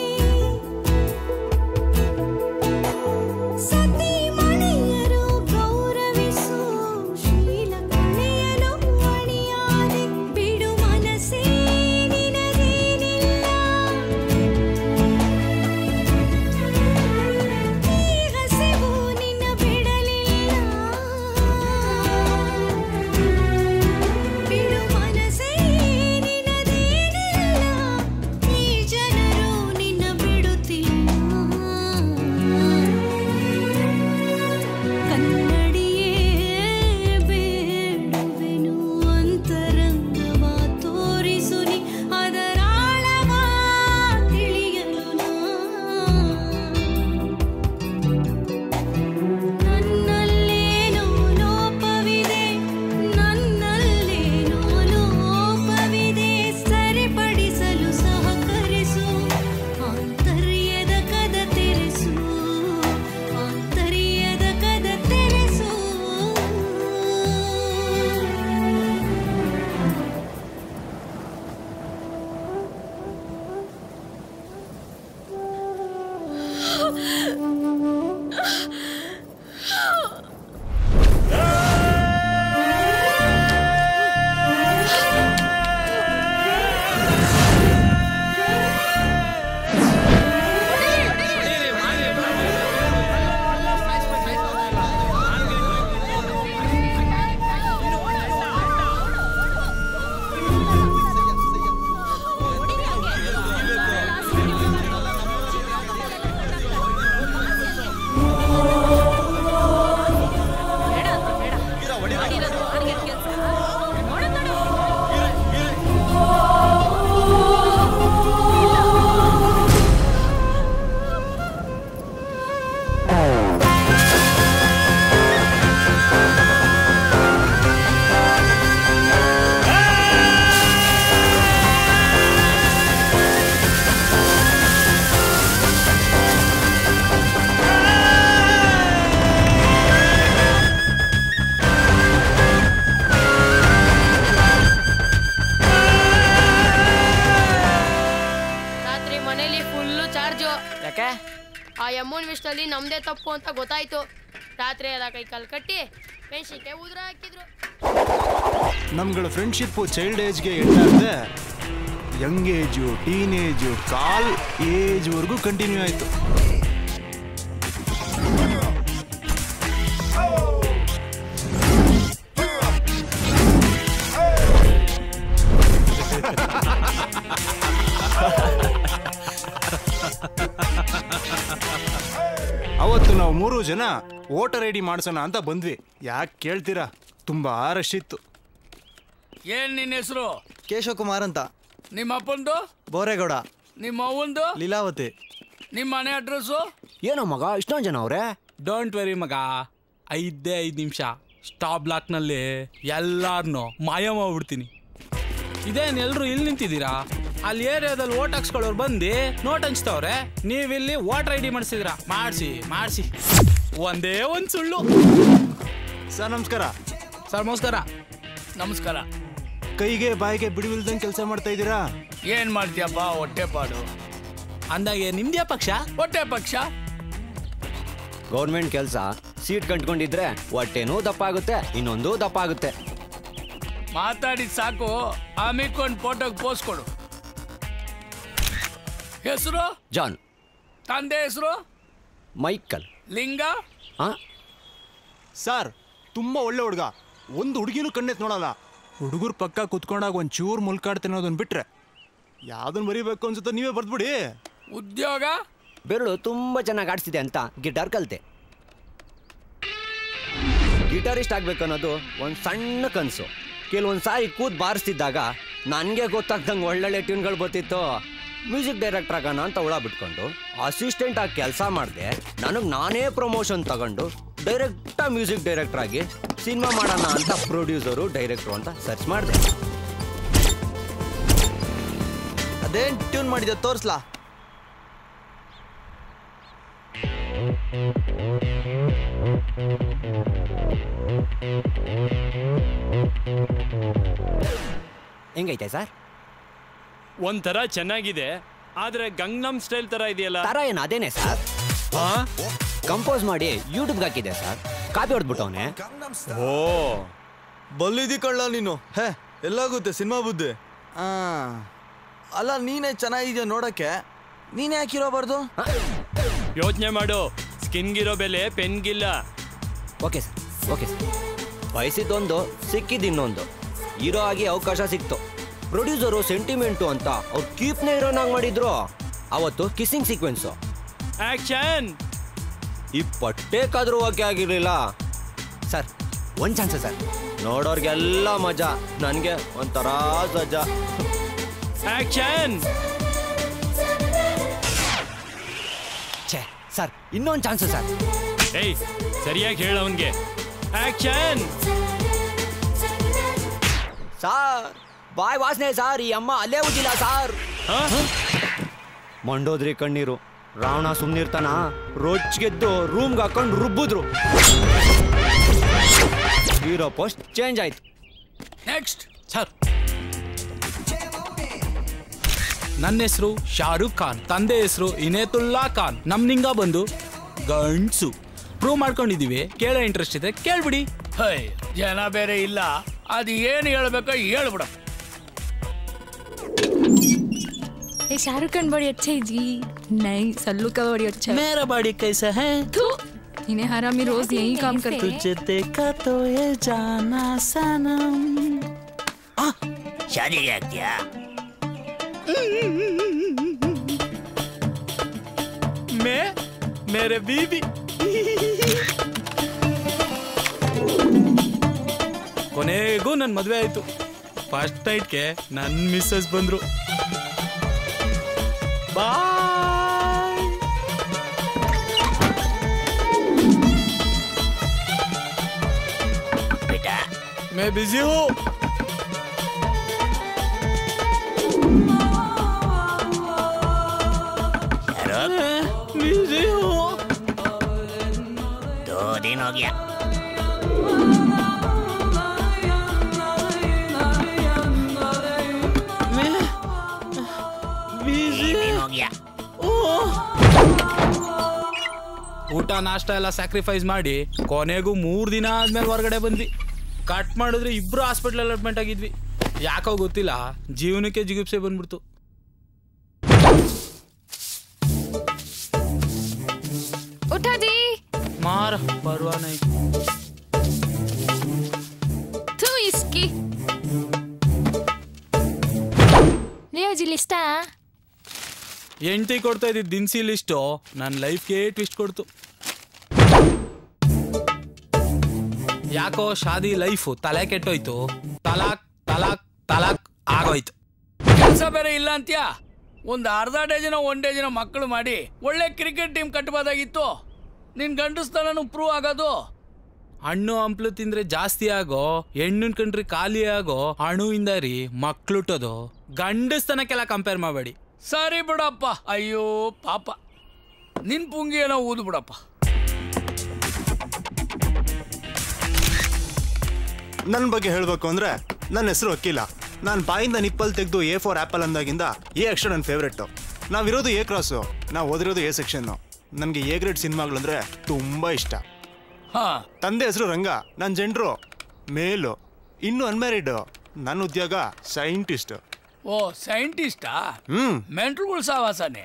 ಸತಿ ಮಣಿಯರು ಗೌರವಿಸು ಶೀಲ ಕಳೆಯಲು ಅಣಿಯಾದೆ ಬಿಡು ಮನಸ್ಸೇ ನಿನಗೇನಿಲ್ಲ ಈ ಹಸಿವು ನಿನ್ನ ಬಿಡಲಿಲ್ಲ ಬಿಡು ಮನಸ್ಸೇ ನಿನದೇನಿಲ್ಲ ಈ ಜನರು ನಿನ್ನ ಬಿಡುತ್ತಿಲ್ಲ ಕನ್ನಡಿಯೇ ಬೇಡುವೆನು ಅಂತರಂಗವ ತೋರಿಸು ನೀ ಅದರಾಳವ ತಿಳಿಯಲು ನಾ. ನನ್ನಲ್ಲೇನೋ ಲೋಪವಿದೆ ನನ್ನಲ್ಲೇನೋ ಲೋಪವಿದೆ ಸರಿಪಡಿಸಲು ಸಹಕರಿಸು ಆಂತರ್ಯದ ಕದ ತೆರೆಸು ಆಂತರ್ಯದ ಕದ ತೆರೆಸು ಆ ಯಮ್ಮನ್ ವಿಷಯದಲ್ಲಿ ನಮ್ದೇ ತಪ್ಪು ಅಂತ ಗೊತ್ತಾಯ್ತು ರಾತ್ರಿ ಎಲ್ಲ ಕೈ ಕಾಲು ಕಟ್ಟಿ ಮೆಣಸಿನ್ಕಾಯಿ ಉದ್ರ ಹಾಕಿದ್ರು ನಮ್ಗಳ ಫ್ರೆಂಡ್ಶಿಪ್ಪು ಚೈಲ್ಡ್ ಏಜ್ಗೆ ಎಂಟಾಗದೆ ಯಂಗ್ ಏಜು ಟೀನೇಜು ಕಾಲ್ ಏಜ್ವರೆಗೂ ಕಂಟಿನ್ಯೂ ಆಯಿತು ಅವತ್ತು ನಾವು ಮೂರು ಜನ ವೋಟರ್ ಐ ಡಿ ಮಾಡಿಸೋಣ ಅಂತ ಬಂದ್ವಿ ಯಾಕೆ ಕೇಳ್ತೀರಾ ತುಂಬಾ ರಶ್ ಇತ್ತು ಏನ್ ನಿನ್ನ ಹೆಸರು ಕೇಶವಕುಮಾರ್ ಅಂತ ನಿಮ್ಮ ಅಪ್ಪಂದು ಬೋರೇಗೌಡ ನಿಮ್ಮ ಅವ್ವಂದು ಲೀಲಾವತಿ ನಿಮ್ಮ ಮನೆ ಅಡ್ರೆಸ್ಸು ಏನೋ ಮಗ ಇಷ್ಟೊಂದು ಜನ ಅವ್ರೆ ಡೋಂಟ್ ವೆರಿ ಮಗ ಐದೇ ಐದು ನಿಮಿಷ ಸ್ಟಾಪ್ ಬ್ಲಾಕ್ನಲ್ಲಿ ಎಲ್ಲಾರನ್ನೂ ಮಾಯ ಮಾಡ್ಬಿಡ್ತೀನಿ ಇದೇನು ಎಲ್ಲರೂ ಇಲ್ಲಿ ನಿಂತಿದ್ದೀರಾ ಅಲ್ಲಿ ಏರಿಯಾದಲ್ಲಿ ಓಟ್ ಹಾಕ್ಸ್ಕೊಳ್ಳೋರು ಬಂದು ನೋಟ್ ಹಂಚ್ತವ್ರೆ ನೀವಿಲ್ಲಿ ವೋಟರ್ ಐ ಡಿ ಮಾಡಿಸಿದ್ರಾ ಮಾಡಿಸಿ ಮಾಡಿಸಿ ಒಂದೇ ಒಂದು ಸುಳ್ಳು ಸರ್ ನಮಸ್ಕಾರ ಸರ್ ನಮಸ್ಕಾರ ನಮಸ್ಕಾರ ಕೈಗೆ ಬಾಯಿಗೆ ಬಿಡುವಿಲ್ದಂಗೆ ಕೆಲಸ ಮಾಡ್ತಾ ಇದ್ದೀರಾ ಏನ್ ಮಾಡ್ತೀಯಪ್ಪ ಹೊಟ್ಟೆ ಪಾಡು ಅಂದಾಗೆ ನಿಮ್ದ್ಯಾ ಪಕ್ಷ ಹೊಟ್ಟೆ ಪಕ್ಷ ಗೌರ್ಮೆಂಟ್ ಕೆಲಸ ಸೀಟ್ ಕಂಟ್ಕೊಂಡಿದ್ರೆ ಹೊಟ್ಟೆನೂ ದಪ್ಪ ಆಗುತ್ತೆ ಇನ್ನೊಂದು ದಪ್ಪ ಆಗುತ್ತೆ ಮಾತಾಡಿದ್ ಸಾಕು ಆಮೇಲೆ ಒಂದು ಫೋಟೋಗೆ ಪೋಸ್ ಕೊಡು ಹೆಸರು ಜಾನ್ ತಂದೆ ಹೆಸರು ಮೈಕಲ್ ಲಿಂಗ ಹಾ ಸರ್ ತುಂಬಾ ಒಳ್ಳೆ ಹುಡುಗ ಒಂದು ಹುಡುಗಿನೂ ಕಣ್ಣೆತ್ ನೋಡಲ್ಲ ಹುಡುಗರು ಪಕ್ಕ ಕುತ್ಕೊಂಡಾಗ ಒಂದ್ ಚೂರ್ ಮುಲ್ಕಾಡ್ತೀನಿ ಅನ್ನೋದನ್ನ ಬಿಟ್ರೆ ಯಾವ್ದನ್ನ ಬರೀಬೇಕು ಅನ್ಸುತ್ತೋ ನೀವೇ ಬರ್ದ್ಬಿಡಿ ಉದ್ಯೋಗ ಬೆರಳು ತುಂಬಾ ಚೆನ್ನಾಗಿ ಆಡ್ಸಿದೆ ಅಂತ ಗಿಟಾರ್ ಕಲ್ತೆ ಗಿಟಾರಿಸ್ಟ್ ಆಗ್ಬೇಕು ಅನ್ನೋದು ಒಂದು ಸಣ್ಣ ಕನಸು ಕೆಲವೊಂದು ಸಾರಿ ಕೂತ್ ಬಾರಿಸ್ತಿದ್ದಾಗ ನನಗೆ ಗೊತ್ತಾಗ್ದಂಗೆ ಒಳ್ಳೊಳ್ಳೆ ಟ್ಯೂನ್ಗಳು ಬರ್ತಿತ್ತು ಮ್ಯೂಸಿಕ್ ಡೈರೆಕ್ಟರ್ ಆಗೋಣ ಅಂತ ಹುಳ ಬಿಟ್ಕೊಂಡು ಅಸಿಸ್ಟೆಂಟ್ ಆಗಿ ಕೆಲಸ ಮಾಡಿದೆ ನನಗೆ ನಾನೇ ಪ್ರಮೋಷನ್ ತಗೊಂಡು ಡೈರೆಕ್ಟಾಗಿ ಮ್ಯೂಸಿಕ್ ಡೈರೆಕ್ಟರ್ ಆಗಿ ಸಿನಿಮಾ ಮಾಡೋಣ ಅಂತ ಪ್ರೊಡ್ಯೂಸರು ಡೈರೆಕ್ಟ್ರು ಅಂತ ಸರ್ಚ್ ಮಾಡಿದೆ ಅದೇನ್ ಟ್ಯೂನ್ ಮಾಡಿದೆ ತೋರಿಸ್ಲಾ ಹೆಂಗೈತೆ ಸರ್ ಒಂಥರ ಚೆನ್ನಾಗಿದೆ ಆದ್ರೆ ಗಂಗ್ನಮ್ ಸ್ಟೈಲ್ ತರ ಇದೆಯಲ್ಲ ತರ ಏನು ಅದೇನೆ ಸರ್ ಕಂಪೋಸ್ ಮಾಡಿ ಯೂಟ್ಯೂಬ್ಗೆ ಹಾಕಿದೆ ಸರ್ ಕಾಪಿ ಹೊಡೆದ್ಬಿಟ್ಟವನೆ ಓ ಬಲ್ಲಿದಿ ಕಳ್ಳ ನೀನು ಹೇ ಎಲ್ಲಾಗುತ್ತೆ ಸಿನಿಮಾ ಬುದ್ಧಿ ಆ ಅಲ್ಲ ನೀನೇ ಚೆನ್ನಾಗಿದ್ಯಾ ನೋಡಕ್ಕೆ ನೀನೇ ಹಾಕಿರೋಬಾರ್ದು ಯೋಚನೆ ಮಾಡು ಸ್ಕಿನ್ಗಿರೋ ಬೆಲೆ ಪೆನ್ಗಿಲ್ಲ ಓಕೆ ಸರ್ ಓಕೆ ಸರ್ ಬಯಸಿದ್ದೊಂದು ಸಿಕ್ಕಿದ್ದು ಇನ್ನೊಂದು ಹೀರೋ ಆಗಿ ಅವಕಾಶ ಸಿಕ್ತು ಪ್ರೊಡ್ಯೂಸರು ಸೆಂಟಿಮೆಂಟು ಅಂತ ಅವ್ರು ಕೀಪ್ನೇ ಹೀರೋನಾಗಿ ಮಾಡಿದ್ರು ಅವತ್ತು ಕಿಸ್ಸಿಂಗ್ ಸೀಕ್ವೆನ್ಸು ಆಕ್ಷನ್ ಈ ಪಟ್ಟೇಕಾದ್ರೂ ಓಕೆ ಆಗಿರ್ಲಿಲ್ಲ ಸರ್ ಒಂದ್ ಚಾನ್ಸ್ ಸರ್ ನೋಡೋರ್ಗೆಲ್ಲ ಮಜಾ ನನಗೆ ಒಂಥರ ಸಜ್ಜಾ ಆಕ್ಷನ್ ಛೇ ಸರ್ ಇನ್ನೊಂದು ಚಾನ್ಸ್ ಸರ್ ಏಯ್ ಸರಿಯಾಗಿ ಹೇಳ ಅವನ್ಗೆ ಆಕ್ಷನ್ ಸಾರ್ ಬಾಯ್ ವಾಸನೆ ಸಾರ್ ಈ ಅಮ್ಮ ಅಲ್ಲೇ ಉಜ್ಜಿಲ್ಲ ಸಾರ್ ಮಂಡೋದ್ರಿ ಕಣ್ಣೀರು ರಾವಣ ಸುಮ್ನಿರ್ತಾನ ಗೆದ್ದು ರೂಮ್ಗೆ ಹಾಕೊಂಡು ರುಬ್ಬಿದ್ರು ಹೀರೋ ಪೋಸ್ಟ್ ಚೇಂಜ್ ಆಯ್ತು ನೆಕ್ಸ್ಟ್ ಸರ್ ನನ್ನ ಹೆಸರು ಶಾರುಖ್ ಖಾನ್ ತಂದೆ ಹೆಸರು ಇನೇತುಲ್ಲಾ ಖಾನ್ ನಮ್ ನಿಂಗ ಬಂದು ಗಂಡ್ಸು ಪ್ರೂವ್ ಮಾಡ್ಕೊಂಡಿದೀವಿ ಕೇಳೋ ಇಂಟ್ರೆಸ್ಟ್ ಇದೆ ಕೇಳ್ಬಿಡಿ ಹೈ ಜನ ಬೇರೆ ಇಲ್ಲ ಅದು ಏನು ಹೇಳ್ಬೇಕೋ ಹೇಳ್ಬಿಡ ये शाहरुख खान बड़ी अच्छा है जी नहीं सल्लू का बड़ी अच्छा मेरा बॉडी कैसा है इन्हें हरामी रोज यही काम करते हैं तुझे देखा तो ये जाना सनम शादी क्या मैं मेरे बीबी ಕೊನೆಗೂ ನನ್ನ ಮದುವೆ ಆಯ್ತು ಫಸ್ಟ್ ನೈಟ್ಗೆ ನನ್ನ ಮಿಸ್ಸಸ್ ಬಂದ್ರು ಬಾಯ್ बेटा मैं बिजी हूँ बिजी हूँ दो दिन हो गया बिजी दिन हो गया ಊಟ ನಾಷ್ಟ ಎಲ್ಲ ಸ್ಯಾಕ್ರಿಫೈಸ್ ಮಾಡಿ ಕೊನೆಗೂ ಮೂರು ದಿನ ಆದ್ಮೇಲೆ ಹೊರಗಡೆ ಬಂದ್ವಿ ಕಟ್ ಮಾಡಿದ್ರೆ ಇಬ್ರು ಹಾಸ್ಪಿಟ್ಲ್ ಅಡ್ಮಿಟ್ ಆಗಿದ್ವಿ ಯಾಕೋ ಗೊತ್ತಿಲ್ಲ ಜೀವನಕ್ಕೆ ಜಿಗುಪ್ಸೆ ಬಂದ್ಬಿಡ್ತು उठो जी ಮಾರ ಪರ್ವಾನ तू इसकी लियो जी लिस्टा ಎಂಟಿ ಕೊಡ್ತಾ ಇದ್ದಿದ್ದು ದಿನಸಿ ಲಿಸ್ಟು ನನ್ನ ಲೈಫ್ಗೆ ಟ್ವಿಸ್ಟ್ ಕೊಡ್ತು ಯಾಕೋ ಶಾದಿ ಲೈಫು ತಲೆ ಕೆಟ್ಟೋಯ್ತು ತಲಾಕ್ ತಲಾಕ್ ತಲಾಕ್ ಆಗೋಯ್ತು ಕೆಲಸ ಬೇರೆ ಇಲ್ಲ ಅಂತ್ಯಾ ಒಂದು ಅರ್ಧ ಡಜನ ಒನ್ ಡಜನ ಮಕ್ಕಳು ಮಾಡಿ ಒಳ್ಳೆ ಕ್ರಿಕೆಟ್ ಟೀಮ್ ಕಟ್ಟಬೋದಾಗಿತ್ತು ನಿನ್ ಗಂಡಸ್ತನೂ ಪ್ರೂವ್ ಆಗೋದು ಹಣ್ಣು ಹಂಪ್ಲು ತಿಂದ್ರೆ ಜಾಸ್ತಿ ಆಗೋ ಹೆಣ್ಣಿನ ಕಂಡ್ರಿ ಖಾಲಿ ಆಗೋ ಹಣುವಿಂದ ರೀ ಮಕ್ಳುಟ್ಟೋದು ಗಂಡಸ್ತನಕ್ಕೆಲ್ಲ ಕಂಪೇರ್ ಮಾಡಬೇಡಿ ಸರಿ ಬಿಡಪ್ಪ ಅಯ್ಯೋ ಪಾಪ ನಿನ್ ಪುಂಗಿ ಏನೋ ಊದು ಬಿಡಪ್ಪ ನನ್ನ ಬಗ್ಗೆ ಹೇಳಬೇಕು ಅಂದ್ರೆ ನನ್ನ ಹೆಸರು ವಕೀಲ ನಾನು ಬಾಯಿಂದ ನಿಪ್ಪಲ್ ತೆಗೆದು ಎ ಫಾರ್ ಆ್ಯಪಲ್ ಅಂದಾಗಿಂದ ಎ ಅಕ್ಷರ ನನ್ನ ಫೇವ್ರೆಟ್ಟು ನಾವಿರೋದು ಎ ಕ್ರಾಸು ನಾವು ಓದಿರೋದು ಎ ಸೆಕ್ಷನ್ನು ನನಗೆ ಎ ಗ್ರೇಡ್ ಸಿನಿಮಾಗಳಂದ್ರೆ ತುಂಬ ಇಷ್ಟ ತಂದೆ ಹೆಸರು ರಂಗ ನನ್ನ ಜಂಡ್ರು ಮೇಲು ಇನ್ನು ಅನ್ಮ್ಯಾರಿಡ್ ನನ್ನ ಉದ್ಯೋಗ ಸೈಂಟಿಸ್ಟ್ ಓ ಸೈಂಟಿಸ್ಟಾ ಹ್ಮ್ ಮೆಂಟ್ರುಗಳು ಸಾವಾಸನೆ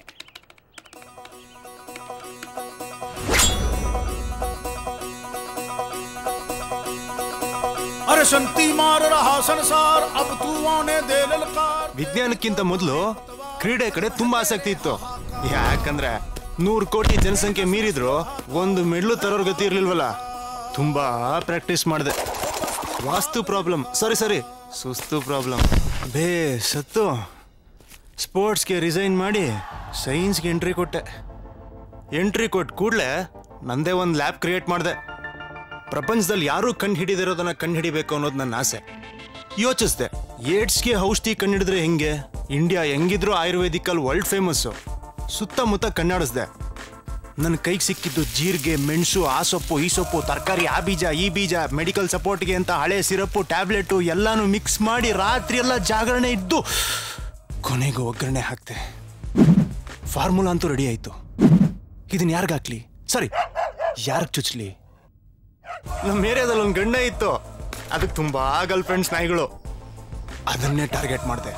अरे संती मार रहा संसार अब तू आने दे ललकार ವಿಜ್ಞಾನಕ್ಕಿಂತ ಮೊದಲು ಕ್ರೀಡೆ ಕಡೆ ತುಂಬಾ ಆಸಕ್ತಿ ಇತ್ತು ಯಾಕಂದ್ರೆ ನೂರು ಕೋಟಿ ಜನಸಂಖ್ಯೆ ಮೀರಿದ್ರು ಒಂದು ಮೆಡ್ಲು ತರೋರ್ ಗತಿ ಇರ್ಲಿಲ್ವಲ್ಲ ತುಂಬಾ ಪ್ರಾಕ್ಟೀಸ್ ಮಾಡಿದೆ ವಾಸ್ತು ಪ್ರಾಬ್ಲಮ್ ಸಾರಿ ಸಾರಿ ಸುಸ್ತು ಪ್ರಾಬ್ಲಮ್ ಬೇ ಸತ್ತು ಸ್ಪೋರ್ಟ್ಸ್ಗೆ ರಿಸೈನ್ ಮಾಡಿ ಸೈನ್ಸ್ಗೆ ಎಂಟ್ರಿ ಕೊಟ್ಟೆ ಎಂಟ್ರಿ ಕೊಟ್ಟು ಕೂಡಲೇ ನಂದೇ ಒಂದು ಲ್ಯಾಬ್ ಕ್ರಿಯೇಟ್ ಮಾಡಿದೆ ಪ್ರಪಂಚದಲ್ಲಿ ಯಾರೂ ಕಂಡು ಹಿಡಿದಿರೋದನ್ನ ಕಂಡು ಹಿಡಿಬೇಕು ಅನ್ನೋದು ನನ್ನ ಆಸೆ ಯೋಚಿಸ್ದೆ ಏಡ್ಸ್ಗೆ ಔಷಧಿ ಕಂಡಿಡಿದ್ರೆ ಹೆಂಗೆ ಇಂಡಿಯಾ ಹೆಂಗಿದ್ರು ಆಯುರ್ವೇದಿಕಲ್ಲಿ ವರ್ಲ್ಡ್ ಫೇಮಸ್ಸು ಸುತ್ತಮುತ್ತ ಕಣ್ಣಾಡಿಸ್ದೆ ನನ್ನ ಕೈಗೆ ಸಿಕ್ಕಿದ್ದು ಜೀರಿಗೆ ಮೆಣಸು ಆ ಸೊಪ್ಪು ಈ ಸೊಪ್ಪು ತರಕಾರಿ ಆ ಬೀಜ ಈ ಬೀಜ ಮೆಡಿಕಲ್ ಸಪೋರ್ಟ್ಗೆ ಅಂತ ಹಳೆ ಸಿರಪ್ಪು ಟ್ಯಾಬ್ಲೆಟು ಎಲ್ಲಾನು ಮಿಕ್ಸ್ ಮಾಡಿ ರಾತ್ರಿ ಎಲ್ಲ ಜಾಗರಣೆ ಇದ್ದು ಕೊನೆಗೂ ಒಗ್ಗರಣೆ ಹಾಕ್ತೆ ಫಾರ್ಮುಲಾ ಅಂತೂ ರೆಡಿ ಆಯ್ತು ಇದನ್ನ ಯಾರಿಗಾಕ್ಲಿ ಸರಿ ಯಾರಿಗೆ ಚುಚ್ಲಿ ನಮ್ಮ ಏರಿಯಾದಲ್ಲಿ ಒಂದು ಗಂಡ ಇತ್ತು ಅದಕ್ಕೆ ತುಂಬಾ ಗರ್ಲ್ ಫ್ರೆಂಡ್ಸ್ ನಾಯಿಗಳು ಅದನ್ನೇ ಟಾರ್ಗೆಟ್ ಮಾಡಿದೆ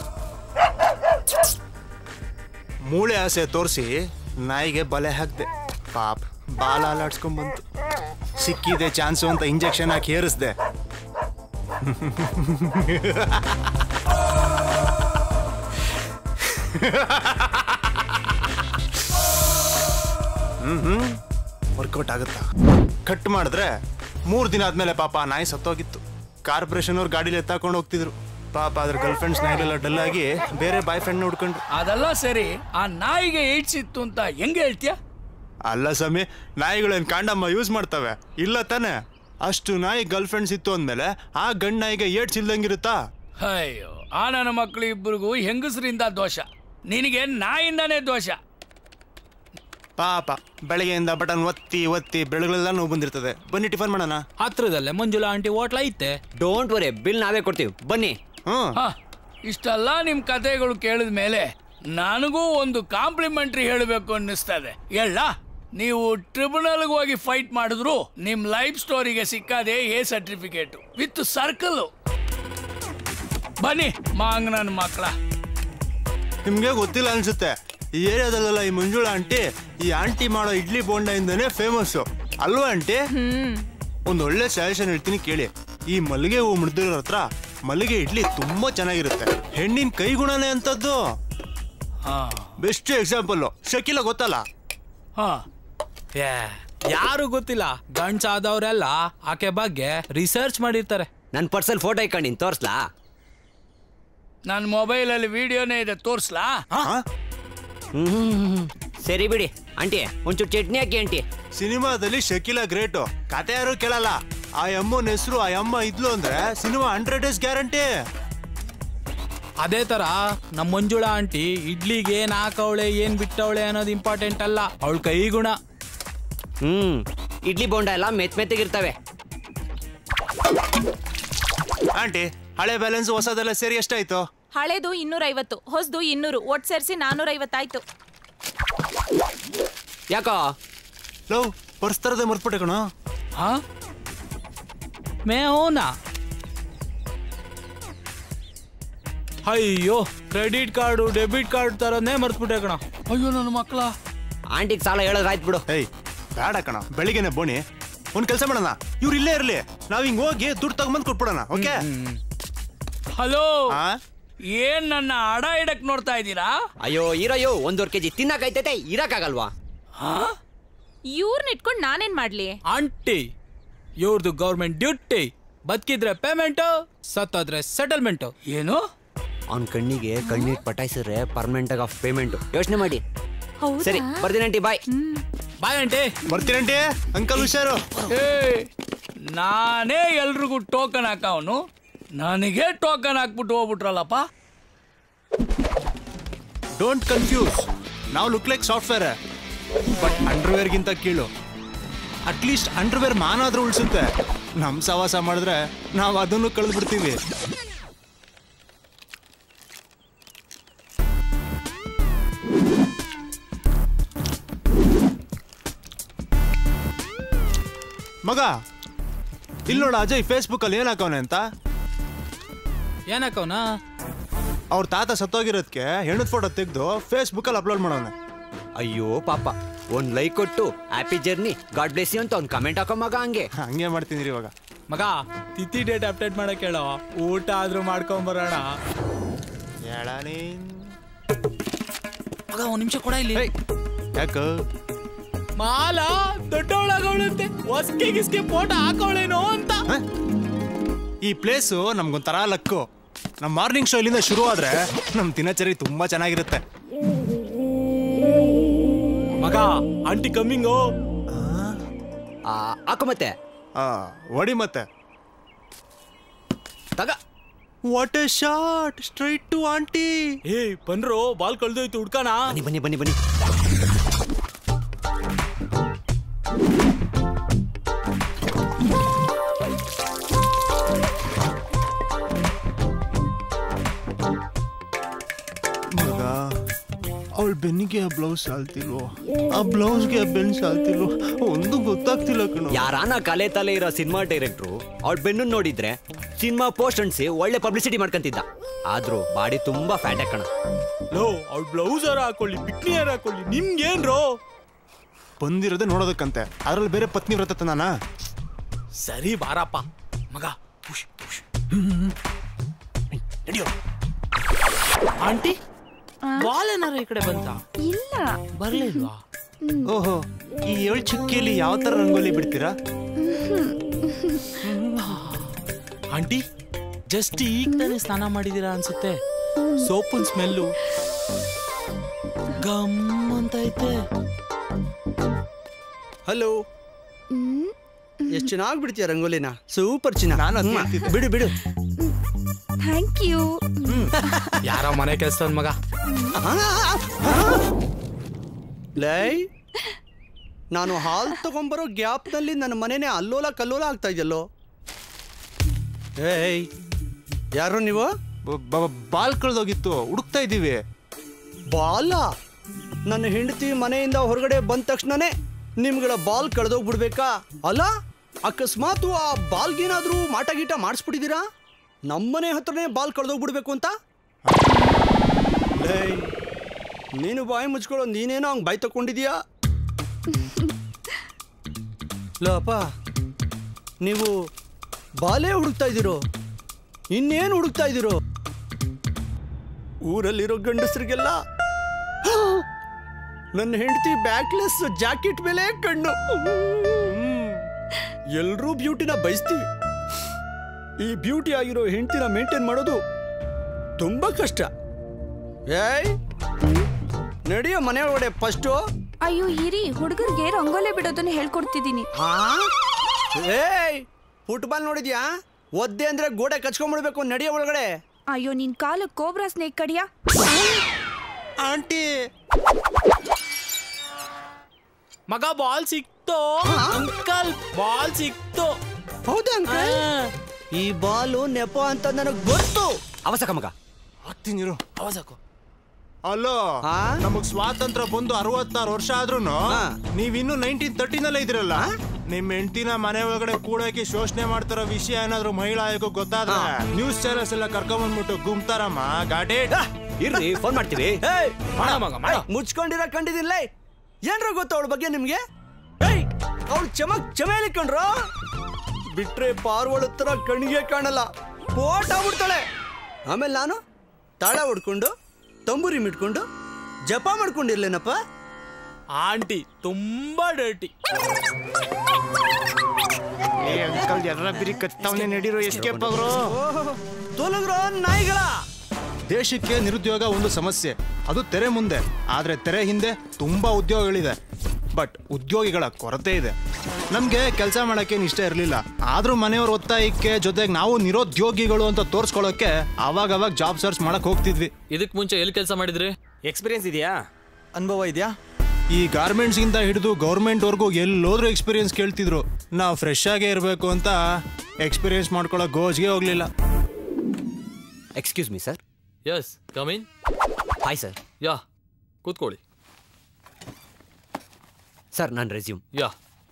ಮೂಳೆ ಆಸೆ ತೋರಿಸಿ ನಾಯಿಗೆ ಬಲೆ ಹಾಕ್ದೆ ಪಾಪ್ ಬಾಲ ಅಲಾಡ್ಸ್ಕೊಂಡ್ ಬಂತು ಸಿಕ್ಕಿದೆ ಚಾನ್ಸು ಅಂತ ಇಂಜೆಕ್ಷನ್ ಹಾಕಿ ಏರಿಸ್ದೆ ಹ್ಮ್ ಹ್ಮ್ ವರ್ಕೌಟ್ ಆಗುತ್ತಾ ಕಟ್ ಮಾಡಿದ್ರೆ ಮೂರು ದಿನ ಆದ್ಮೇಲೆ ಪಾಪ ಆ ನಾಯಿ ಸತ್ತೋಗಿತ್ತು ಕಾರ್ಪೊರೇಷನ್ ಅವ್ರು ಗಾಡಿಲಿ ಎತ್ತಾಕೊಂಡು ಹೋಗ್ತಿದ್ರು ಪಾಪ ಅದ್ರ ಗರ್ಲ್ ಫ್ರೆಂಡ್ಸ್ ನಾಯಿಲೆಲ್ಲ ಡಲ್ ಆಗಿ ಬೇರೆ ಬಾಯ್ ಫ್ರೆಂಡ್ ನೋಡ್ಕೊಂಡ್ರು ಅದೆಲ್ಲ ಸರಿ ಆ ನಾಯಿಗೆ ಏಡ್ಸ್ ಇತ್ತು ಅಂತ ಹೆಂಗೆ ಹೇಳ್ತೀಯ ಅಲ್ಲ ಸಮಿ ನಾಯಿಗಳೇನ್ ಕಾಂಡಮ್ಮ ಯೂಸ್ ಮಾಡ್ತವೆ ಇಲ್ಲ ತಾನೆ ಅಷ್ಟು ನಾಯಿ ಗರ್ಲ್ ಫ್ರೆಂಡ್ಸ್ ಇತ್ತು ಅಂದ್ಮೇಲೆ ಆ ಗಂಡ್ ನಾಯಿಗೆ ಏಡ್ಸ್ ಇಲ್ದಂಗಿರುತ್ತಾ ಅಯ್ಯೋ ಆ ನನ್ನ ಮಕ್ಕಳು ಇಬ್ಬರಿಗೂ ಹೆಂಗಸರಿಂದ ದೋಷ ನಿನಗೆ ನಾಯಿಂದಾನೇ ದೋಷ ಪಾಪ ಬೆಳಗ್ಗೆಯಿಂದ ಬಟನ್ ಒತ್ತಿ ಒತ್ತಿ ಬೆಳಗ್ಲೆಲ್ಲ ನೋವು ಬಂದಿರ್ತದೆ ಬನ್ನಿ ಟಿಫನ್ ಮಾಡೋಣ ಹತ್ರದಲ್ಲೇ ಮಂಜುಳಾ ಆಂಟಿ ಹೋಟ್ಲ ಐತೆ ಡೋಂಟ್ ವರಿ ಬಿಲ್ ನಾವೇ ಕೊಡ್ತೀವಿ ಬನ್ನಿ ಹ, ಇಷ್ಟೆಲ್ಲ ನಿಮ್ ಕತೆಗಳು ಕೇಳಿದ ಮೇಲೆ ನನಗೂ ಒಂದು ಕಾಂಪ್ಲಿಮೆಂಟ್ರಿ ಹೇಳಬೇಕು ಅನ್ನಿಸ್ತದೆ ಹೇಳ ನೀವು ಟ್ರಿಬ್ಯುನಲ್ಗೆ ಹೋಗಿ ಫೈಟ್ ಮಾಡಿದ್ರು ನಿಮ್ ಲೈಫ್ ಸ್ಟೋರಿಗೆ ಸಿಕ್ಕದೆ ಎ ಸರ್ಟಿಫಿಕೇಟ್ ವಿತ್ ಸರ್ಕಲ್ ಬನ್ನಿ ಮಾಂಗ್ ನನ್ನ ಮಕ್ಕಳ ನಿಮ್ಗೆ ಗೊತ್ತಿಲ್ಲ ಅನ್ಸುತ್ತೆ ಈ ಏರಿಯಾದಲ್ಲೆಲ್ಲ ಈ ಮಂಜುಳಾ ಆಂಟಿ ಈ ಆಂಟಿ ಮಾಡೋ ಇಡ್ಲಿ ಬೋಂಡ ಇಂದನೇ ಫೇಮಸ್ ಅಲ್ವಾ ಆಂಟಿ ಒಂದ್ ಒಳ್ಳೆ ಸಜೆಷನ್ ಹೇಳ್ತೀನಿ ಕೇಳಿ ಈ ಮಲ್ಲಿಗೆ ಹೂ ಮುಡ್ದಿರೋ ಹತ್ರ ಮಲ್ಲಿಗೆ ಇಡ್ಲಿ ತುಂಬಾ ಚೆನ್ನಾಗಿರುತ್ತೆ ಹೆಣ್ಣಿನ ಕೈ ಗುಣನೇ ಅಂತದ್ದು ಬೆಸ್ಟ್ ಎಕ್ಸಾಂಪಲ್ ಶಕಿಲ ಗೊತ್ತಲ್ಲ ಏ, ಯಾರು ಗೊತ್ತಿಲ್ಲ ಗಂಡ್ಸ್ ಆದವ್ರೆಲ್ಲ ಆಕೆ ಬಗ್ಗೆ ರಿಸರ್ಚ್ ಮಾಡಿರ್ತಾರೆ ನನ್ನ ಪರ್ಸಲ್ ಫೋಟೋ ಇಟ್ಕೊಂಡಿನಿ ತೋರ್ಸ್ಲಾ ನನ್ನ ಮೊಬೈಲಲ್ಲಿ ವಿಡಿಯೋನೇ ಇದೆ ತೋರ್ಸ್ಲಾ ಹ್ಮ್ ಸರಿ ಬಿಡಿ ಆಂಟಿ ಒಂಚೂರು ಚಟ್ನಿ ಹಾಕಿ ಆಂಟಿ ಸಿನಿಮಾದಲ್ಲಿ ಶಕಿಲ ಗ್ರೇಟು ಕತೆ ಯಾರು ಕೇಳಲ್ಲ ಆ ಅಮ್ಮನ ಹೆಸರು ಆ ಅಮ್ಮ ಇದ್ಲು ಅಂದ್ರೆ ಸಿನಿಮಾ ಹಂಡ್ರೆಡ್ ಡೇಸ್ ಗ್ಯಾರಂಟಿ ಅದೇ ತರ ನಮ್ಮ ಮಂಜುಳಾ ಆಂಟಿ ಇಡ್ಲಿಗೆ ಏನ್ ಹಾಕವಳೆ ಏನ್ ಬಿಟ್ಟವಳೆ ಅನ್ನೋದು ಇಂಪಾರ್ಟೆಂಟ್ ಅಲ್ಲ ಅವಳ ಕೈ ಗುಣ ಹ್ಮ್ ಇಡ್ಲಿ ಬೋಂಡ ಎಲ್ಲ ಮೆತ್ ಮೆತ್ತಗಿರ್ತವೆ ಆಂಟಿ ಹಳೆ ಬ್ಯಾಲೆನ್ಸ್ ಹೊಸದೆಲ್ಲ ಸೇರಿ ಎಷ್ಟಾಯ್ತು ಹಳೇದು ಇನ್ನೂರೈವತ್ತು ಹೊಸದು ಇನ್ನೂರು ಒಟ್ಟು ಸೇರಿಸಿ ನಾನ್ನೂರೈವತ್ತಾಯ್ತು ಯಾಕೋ ಲವ್ ಪರ್ಸ್ ತರದೆ ಮರ್ತ್ಬಿಟ್ಟೆ ಕಣ ಹಾ ಮೇ ಹೋನಾ ಅಯ್ಯೋ ಕ್ರೆಡಿಟ್ ಕಾರ್ಡು ಡೆಬಿಟ್ ಕಾರ್ಡ್ ತರನೇ ಮರ್ತ್ಬಿಟ್ಟೆ ಕಣ ಅಯ್ಯೋ ನನ್ನ ಮಕ್ಕಳ ಆಂಟಿಗೆ ಸಾಲ ಹೇಳೋದು ಆಯ್ತು ಬಿಡು ಏಯ್ ಬೇಡ ಕಣ ಬೆಳಿಗ್ಗೆನೆ ಬೋಣಿ ಒಂದ್ ಕೆಲಸ ಮಾಡೋಣ ಇವ್ರು ಇಲ್ಲೇ ಇರ್ಲಿ ನಾವ್ ಹಿಂಗ್ ಹೋಗಿ ದುಡ್ಡು ತಗೊಂಬಂದ್ ಕೊಟ್ಬಿಡೋಣ ಓಕೆ ಹಲೋ ಏನ್ ನನ್ನ ಅಡ ಇಡಕ್ ನೋಡ್ತಾ ಇದ್ದೀರಾ ಅಯ್ಯೋ ಇರಯ್ಯೋ ಒಂದೂವರೆ ಕೆಜಿ ತಿನ್ನಕೈತೈತೆ ಇರಕ್ಕಾಗಲ್ವಾ ಇವ್ರನ್ನ ಇಟ್ಕೊಂಡು ನಾನೇನ್ ಮಾಡ್ಲಿ ಆಂಟಿ ಇವ್ರದ್ದು ಗೌರ್ಮೆಂಟ್ ಡ್ಯೂಟಿ ಬದುಕಿದ್ರೆ ಪೇಮೆಂಟು ಸತ್ತೋದ್ರೆ ಸೆಟಲ್ಮೆಂಟು ಏನು ಅವ್ನ ಕಣ್ಣಿಗೆ ಕಣ್ಣಿಟ್ ಪಟಾಯಿಸಿದ್ರೆ ಪರ್ಮನೆಂಟ್ ಆಗಿ ಆಫ್ ಪೇಮೆಂಟ್ ಯೋಚನೆ ಮಾಡಿ ಹೌದಾ? ಸರಿ ಬರ್ತೀನಿ ಆಂಟಿ ಬಾಯ್ ಬಾಯ್ ಆಂಟಿ ಬರ್ತೀನಿ ಆಂಟಿ ಅಂಕಲ್ ಹುಷಾರು ಏ ನಾನೇ ಎಲ್ರಿಗೂ ಟೋಕನ್ ಹಾಕವನು ನನಗೆ ಟೋಕನ್ ಹಾಕ್ಬಿಟ್ಟು ಹೋಗ್ಬಿಟ್ರಲ್ಲಪ್ಪ ಡೋಂಟ್ ಕನ್ಫ್ಯೂಸ್ ನಾವು ಲುಕ್ ಲೈಕ್ ಸಾಫ್ಟ್ವೇರ್ ಬಟ್ ಅಂಡರ್ವೇರ್ಗಿಂತ ಕೀಳು ಅಟ್ಲೀಸ್ಟ್ ಅಂಡರ್ವೇರ್ ಮಾನಾದ್ರೂ ಉಳಿಸುತ್ತೆ ನಮ್ ಸವಾಸ ಮಾಡಿದ್ರೆ ನಾವು ಅದನ್ನು ಕಳೆದು ಬಿಡ್ತೀವಿ ಮಗ ಇಲ್ಲಿ ನೋಡ ಅಜಯ್ ಫೇಸ್ಬುಕ್ ಅಲ್ಲಿ ಏನ್ ಹಾಕವನೆ ಅಂತ ಏನಕ್ಕವನ ಅವ್ರ ತಾತ ಸತ್ತೋಗಿರೋದಕ್ಕೆ ಹೆಣ್ಣದ ಫೋಟೋ ತೆಗೆದು ಫೇಸ್ಬುಕ್ ಅಲ್ಲಿ ಅಪ್ಲೋಡ್ ಮಾಡೋನೆ ಅಯ್ಯೋ ಪಾಪ ಒಂದ್ ಲೈಕ್ ಕೊಟ್ಟು happy journey God bless you ಅಂತ ಒಂದ್ ಕಮೆಂಟ್ ಹಾಕೋ ಮಗ ಹಂಗೆ ಹಂಗೆ ಮಾಡ್ತೀನಿ ಇವಾಗ ಮಗ ತಿಥಿ ಡೇಟ್ ಅಪ್ಡೇಟ್ ಮಾಡಕ್ ಹೇಳೋ ಊಟ ಆದ್ರೂ ಮಾಡ್ಕೊಂಡ್ ಬರೋಣ ಮಗ ಒಂದ್ ನಿಮಿಷ ಕೊಡ ಇಲ್ಲಿ ಯಾಕ ಮಾಲಾ ದೊಡ್ಡವಳಾಗವಳಂತೆ ಹೊಸ್ಕೆ ಗಿಸ್ಕೆ ಫೋಟೋ ಹಾಕೋಳೇನೋ ಅಂತ ಈ ಪ್ಲೇಸು ನಮ್ಗೊಂಥರ ಲಕ್ಕು ನಮ್ಮ ಮಾರ್ನಿಂಗ್ ಶೋ ಇಲ್ಲಿಂದ ಶುರು ಆದ್ರೆ ನಮ್ ದಿನಚರಿ ತುಂಬಾ ಚೆನ್ನಾಗಿರುತ್ತೆ ಮಗ ಆಂಟಿ ಕಮ್ಮಿಂಗು ಹಾಕೋ ಮತ್ತೆ ಆ ಹೊಡಿ ಮತ್ತೆ ತಗ what a shot straight to aunty ಏ ಬನ್ರೋ ಬಾಲ್ ಕಳ್ದೋಯ್ತು ಹುಡ್ಕಣ ಬನ್ನಿ ಬನ್ನಿ ಬನ್ನಿ ಮಗ ಅವಳ ಬೆನ್ನಿಗೆ ಆ ಬ್ಲೌಸ್ ಸಾಲ್ತಿಲ್ವೋ ಆ ಬ್ಲೌಸ್ಗೆ ಆ ಬೆನ್ ಸಾಲ್ತಿಲ್ವೋ ಒಂದು ಗೊತ್ತಾಗ್ತಿಲ್ಲ ಕಣ ಯಾರಾನ ಕಲೆ ತಲೆ ಇರೋ ಸಿನಿಮಾ ಡೈರೆಕ್ಟ್ರು ಅವ್ಳ ಬೆನ್ನು ನೋಡಿದ್ರೆ ಸಿನಿಮಾ ಪೋಸ್ಟ್ ಅಂಟಿಸಿ ಒಳ್ಳೆ ಪಬ್ಲಿಸಿಟಿ ಮಾಡ್ಕೊಂತಿದ್ದ ಆದ್ರೂ ಬಾಡಿ ತುಂಬಾ ಫ್ಯಾಟ್ ಕಣ ಲೋ ಅವ್ಳ ಬ್ಲೌಸ್ ಯಾರ ಹಾಕೊಳ್ಳಿ ಬಿಕ್ನಿ ಯಾರ ಹಾಕೊಳ್ಳಿ ನಿಮ್ಗೇನ್ರೋ ಬಂದಿರೋದೇ ನೋಡೋದಕ್ಕಂತೆ ಅದ್ರಲ್ಲಿ ಬೇರೆ ಪತ್ನಿ ವ್ರತ ನಾನ ಸರಿ ಬಾರಪ್ಪ ಮಗ ಪುಷ್ ಪುಷ್ ನಡಿಯೋ ಆಂಟಿ ಬಾಲ್ ಏನಾರ ಈ ಕಡೆ ಬಂತ ಇಲ್ಲ ಬರ್ಲಿಲ್ವಾ ಓಹೋ ಈ ಏಳು ಚುಕ್ಕಿಯಲ್ಲಿ ಯಾವ ತರ ರಂಗೋಲಿ ಬಿಡ್ತೀರಾ ಆಂಟಿ ಜಸ್ಟ್ ಈಗ ತಾನೇ ಸ್ನಾನ ಮಾಡಿದೀರಾ ಅನ್ಸುತ್ತೆ ಸೋಪಿನ ಸ್ಮೆಲ್ಲು ಗಮ್ ಅಂತ ಐತೆ ಹಲೋ ಎಷ್ಟು ಚೆನ್ನಾಗಿ ಬಿಡ್ತೀಯ ರಂಗೋಲಿನ ಸೂಪರ್ ಚಿನ್ನ ನಾನು ಬಿಡು ಬಿಡು ಥ್ಯಾಂಕ್ ಯು ಯಾರ ಮನೆ ಕೆಲಸ ಮಗ ಲೈ ನಾನು ಹಾಲ್ ತಗೊಂಬರೋ ಗ್ಯಾಪ್ನಲ್ಲಿ ನನ್ನ ಮನೆನೇ ಅಲ್ಲೋಲ ಕಲ್ಲೋಲ ಆಗ್ತಾ ಇದೆಯಲ್ಲೋ ಏಯ್ ಯಾರು ನೀವು ಬಾಲ್ ಕಳ್ದೋಗಿತ್ತು ಹುಡುಕ್ತಾ ಇದ್ದೀವಿ ಬಾಲ ನನ್ನ ಹೆಂಡತಿ ಮನೆಯಿಂದ ಹೊರಗಡೆ ಬಂದ ತಕ್ಷಣನೇ ನಿಮ್ಗಳ ಬಾಲ್ ಕಳೆದೋಗ್ಬಿಡ್ಬೇಕಾ ಅಲ್ಲ ಅಕಸ್ಮಾತ್ ಆ ಬಾಲ್ಗೇನಾದ್ರೂ ಮಾಟ ಗೀಟ ಮಾಡಿಸ್ಬಿಟ್ಟಿದ್ದೀರಾ ನಮ್ಮನೆ ಹತ್ರನೇ ಬಾಲ್ ಕಳೆದೋಗ್ಬಿಡ್ಬೇಕು ಅಂತ ಲೇ ನೀನು ಬಾಯಿ ಮುಚ್ಕೊಳ್ಳೋ ನೀನೇನೋ ಹಂಗೆ ಬಾಯಿ ತಕೊಂಡಿದೀಯಾ ಲಪ್ಪ ನೀವು ಬಾಲೇ ಹುಡುಕ್ತಾ ಇದ್ದೀರೋ ಇನ್ನೇನು ಹುಡುಕ್ತಾ ಇದ್ದೀರೋ ಊರಲ್ಲಿರೋ ಗಂಡಸರಿಗೆಲ್ಲ ನನ್ನ ಹೆಂಡತಿ ಬ್ಯಾಕ್ಲೆಸ್ ಜಾಕೆಟ್ ಮೇಲೆ ಕಣ್ಣು ಎಲ್ರೂ ಬ್ಯೂಟಿನ ಬಯಸ್ತೀವಿ ಈ ಬ್ಯೂಟಿ ಆಗಿರೋ ಹೆಂಡತಿನ ಮೇಂಟೈನ್ ಮಾಡೋದು ತುಂಬಾ ಕಷ್ಟ ಏಯ್ ನಡಿಯೋ ಮನೆ ಒಳಗಡೆ ಫಸ್ಟು ಅಯ್ಯೋ ಇರಿ ಹುಡುಗರಿಗೆ ರಂಗೋಲೆ ಬಿಡೋದನ್ನ ಹೇಳ್ಕೊಡ್ತಿದ್ದೀನಿ ಹಾ ಏಯ್ ಫುಟ್ಬಾಲ್ ನೋಡಿದ್ಯಾ ಒದ್ದೆ ಅಂದ್ರೆ ಗೋಡೆ ಕಚ್ಕೊಂಡ್ಬಿಡ್ಬೇಕು ನಡಿಯೋ ಒಳಗಡೆ ಅಯ್ಯೋ ನಿನ್ ಕಾಲು ಕೋಬ್ರಾ ಸ್ನೇಕ್ ಕಡಿಯಾ ಆಂಟಿ ಮಗ ಬಾಲ್ ಸಿಕ್ತು ಅಂಕಲ್ ಬಾಲ್ ಸಿಕ್ತು ಹೌದಾ ಅಂಕಲ್ ಈ ಬಾಲು ನೆಪ ಅಂತ ನನಗೆ ಗೊತ್ತು ಅವಸಕ ಮಗ ಆಗ್ತೀನಿ ಅವಸಕು ಅಲ್ಲೋ ನಮಗ್ ಸ್ವಾತಂತ್ರ್ಯ ಬಂದು ಅರವತ್ತಾರು ವರ್ಷ ಆದ್ರೂನು ನೀವಿನ್ನು ನೈನ್ಟೀನ್ ತರ್ಟಿನಲ್ಲೇ ಇದ್ರಲ್ಲ ನಿಮ್ ಹೆಂಡತಿನ ಮನೆ ಒಳಗಡೆ ಕೂಡಾಕಿ ಶೋಷಣೆ ಮಾಡ್ತಾರೋ ವಿಷಯ ಏನಾದ್ರು ಮಹಿಳಾ ಆಯೋಗ ಗೊತ್ತಾದ್ರೆ ನ್ಯೂಸ್ ಚಾನೆಲ್ಸ್ ಎಲ್ಲ ಕರ್ಕೊಂಡ್ಬಂದ್ಬಿಟ್ಟು ಗುಮ್ತಾರಮ್ಮ ಗಾಡಿ ಇರ್ರಿ ಫೋನ್ ಮಾಡ್ತೀವಿ ಮಾಡ ಮಗ, ಮಾಡು. ಮುಚ್ಕೊಂಡಿರ ಕಂಡಿದಿಲ್ಲ ಏನ್ರ ಗೊತ್ತ ಅವಳ ಬಗ್ಗೆ ನಿಮ್ಗೆ ಅವಳು ಚಮಕ್ ಚಮೇಲಿ ಕಣ್ರೋ ಬಿಟ್ರೆ ಪಾರ್ವಳ ಹತ್ರ ಕಣ್ಣಿಗೆ ಕಾಣಲ್ಲ ಪೋಟ್ ಆಗ್ಬಿಡ್ತಾಳೆ ಆಮೇಲೆ ನಾನು ತಾಳ ಹೊಡ್ಕೊಂಡು ತಂಬೂರಿ ಮಿಟ್ಕೊಂಡು ಜಪ ಮಾಡ್ಕೊಂಡಿರ್ಲೇನಪ್ಪ ಆಂಟಿ ತುಂಬಾ ಡರ್ಟಿ ಏ ಅಂಕಲ್ ಎರ್ರ ಬಿರಿ ಕತ್ತವನೆ ನಡೀರೋ ಎಸ್ಕೇಪ್ ಆಗ್ರೋ ತೋಲಗ್ರೋ ನಾಯಿಗಳ ದೇಶಕ್ಕೆ ನಿರುದ್ಯೋಗ ಒಂದು ಸಮಸ್ಯೆ ಅದು ತೆರೆ ಮುಂದೆ ಆದ್ರೆ ತೆರೆ ಹಿಂದೆ ತುಂಬಾ ಉದ್ಯೋಗಗಳಿದೆ ಬಟ್ ಉದ್ಯೋಗಿಗಳ ಕೊರತೆ ಇದೆ ನಮ್ಗೆ ಕೆಲಸ ಮಾಡಕ್ಕೇನು ಇಷ್ಟ ಇರಲಿಲ್ಲ ಆದ್ರೂ ಮನೆಯವ್ರ ಒತ್ತಾಯಕ್ಕೆ ಜೊತೆಗೆ ನಾವು ನಿರುದ್ಯೋಗಿಗಳು ಅಂತ ತೋರ್ಸ್ಕೊಳ್ಳೋಕೆ ಅವಾಗ ಅವಾಗ ಜಾಬ್ ಸರ್ಚ್ ಮಾಡಕ್ ಹೋಗ್ತಿದ್ವಿ ಇದಕ್ ಮುಂಚೆ ಎಲ್ಲಿ ಕೆಲಸ ಮಾಡಿದ್ರಿ ಎಕ್ಸ್ಪೀರಿಯನ್ಸ್ ಇದೆಯಾ ಅನುಭವ ಇದೆಯಾ ಈ ಗಾರ್ಮೆಂಟ್ಸ್ ಇಂದ ಹಿಡಿದು ಗೌರ್ಮೆಂಟ್ ವರ್ಗೂ ಎಲ್ಲೋದ್ರೂ ಎಕ್ಸ್ಪೀರಿಯನ್ಸ್ ಕೇಳ್ತಿದ್ರು ನಾವು ಫ್ರೆಶ್ ಆಗೇ ಇರಬೇಕು ಅಂತ ಎಕ್ಸ್ಪೀರಿಯನ್ಸ್ ಮಾಡ್ಕೊಳ್ಳೋ ಗೋಜ್ಗೆ ಹೋಗ್ಲಿಲ್ಲ excuse me sir yes come in hi sir yeah ಕೂತ್ಕೊಳ್ಳಿ ಸರ್ ನಾನು resume yeah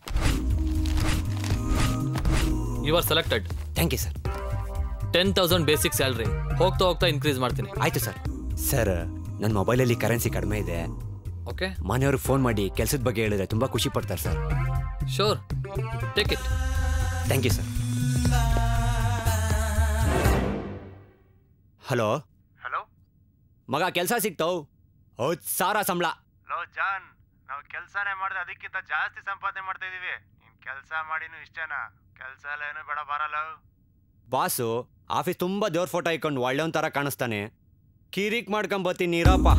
you are selected thank you sir ten thousand basic salary ಹೋಗ್ತಾ ಹೋಗ್ತಾ ಇನ್ಕ್ರೀಸ್ ಮಾಡ್ತೀನಿ ಆಯ್ತು ಸರ್ ಸರ್ ನನ್ನ ಮೊಬೈಲಲ್ಲಿ ಕರೆನ್ಸಿ ಕಡಿಮೆ ಇದೆ ಓಕೆ ಮನೆಯವ್ರಿಗೆ ಫೋನ್ ಮಾಡಿ ಕೆಲಸದ ಬಗ್ಗೆ ಹೇಳಿದ್ರೆ ತುಂಬ ಖುಷಿ ಪಡ್ತಾರೆ sir sure take it thank you sir hello hello ಮಗ ಕೆಲಸ ಸಿಕ್ತವು ಹೌದ್ ಸಾರ ಸಂಬಳ ಲೋ ಜಾನ್ ನಾವು ಕೆಲಸನೇ ಮಾಡಿದ್ರೆ ಅದಕ್ಕಿಂತ ಜಾಸ್ತಿ ಸಂಪಾದನೆ ಮಾಡ್ತಾ ಇದೀವಿ ನೀನ್ ಕೆಲಸ ಮಾಡಿನೂ ಇಷ್ಟೇನಾ ಕೆಲಸ ಎಲ್ಲ ಏನು ಬೇಡ ಬರಲ್ಲ ಬಾಸು ಆಫೀಸ್ ತುಂಬ ದೇವ್ರ ಫೋಟೋ ಇಕ್ಕೊಂಡು ಒಳ್ಳೆಯವನ್ ಥರ ಕಾಣಿಸ್ತಾನೆ ಕಿರಿಕ್ ಮಾಡ್ಕೊಂಬತ್ತೀನಿ ನೀರಪ್ಪ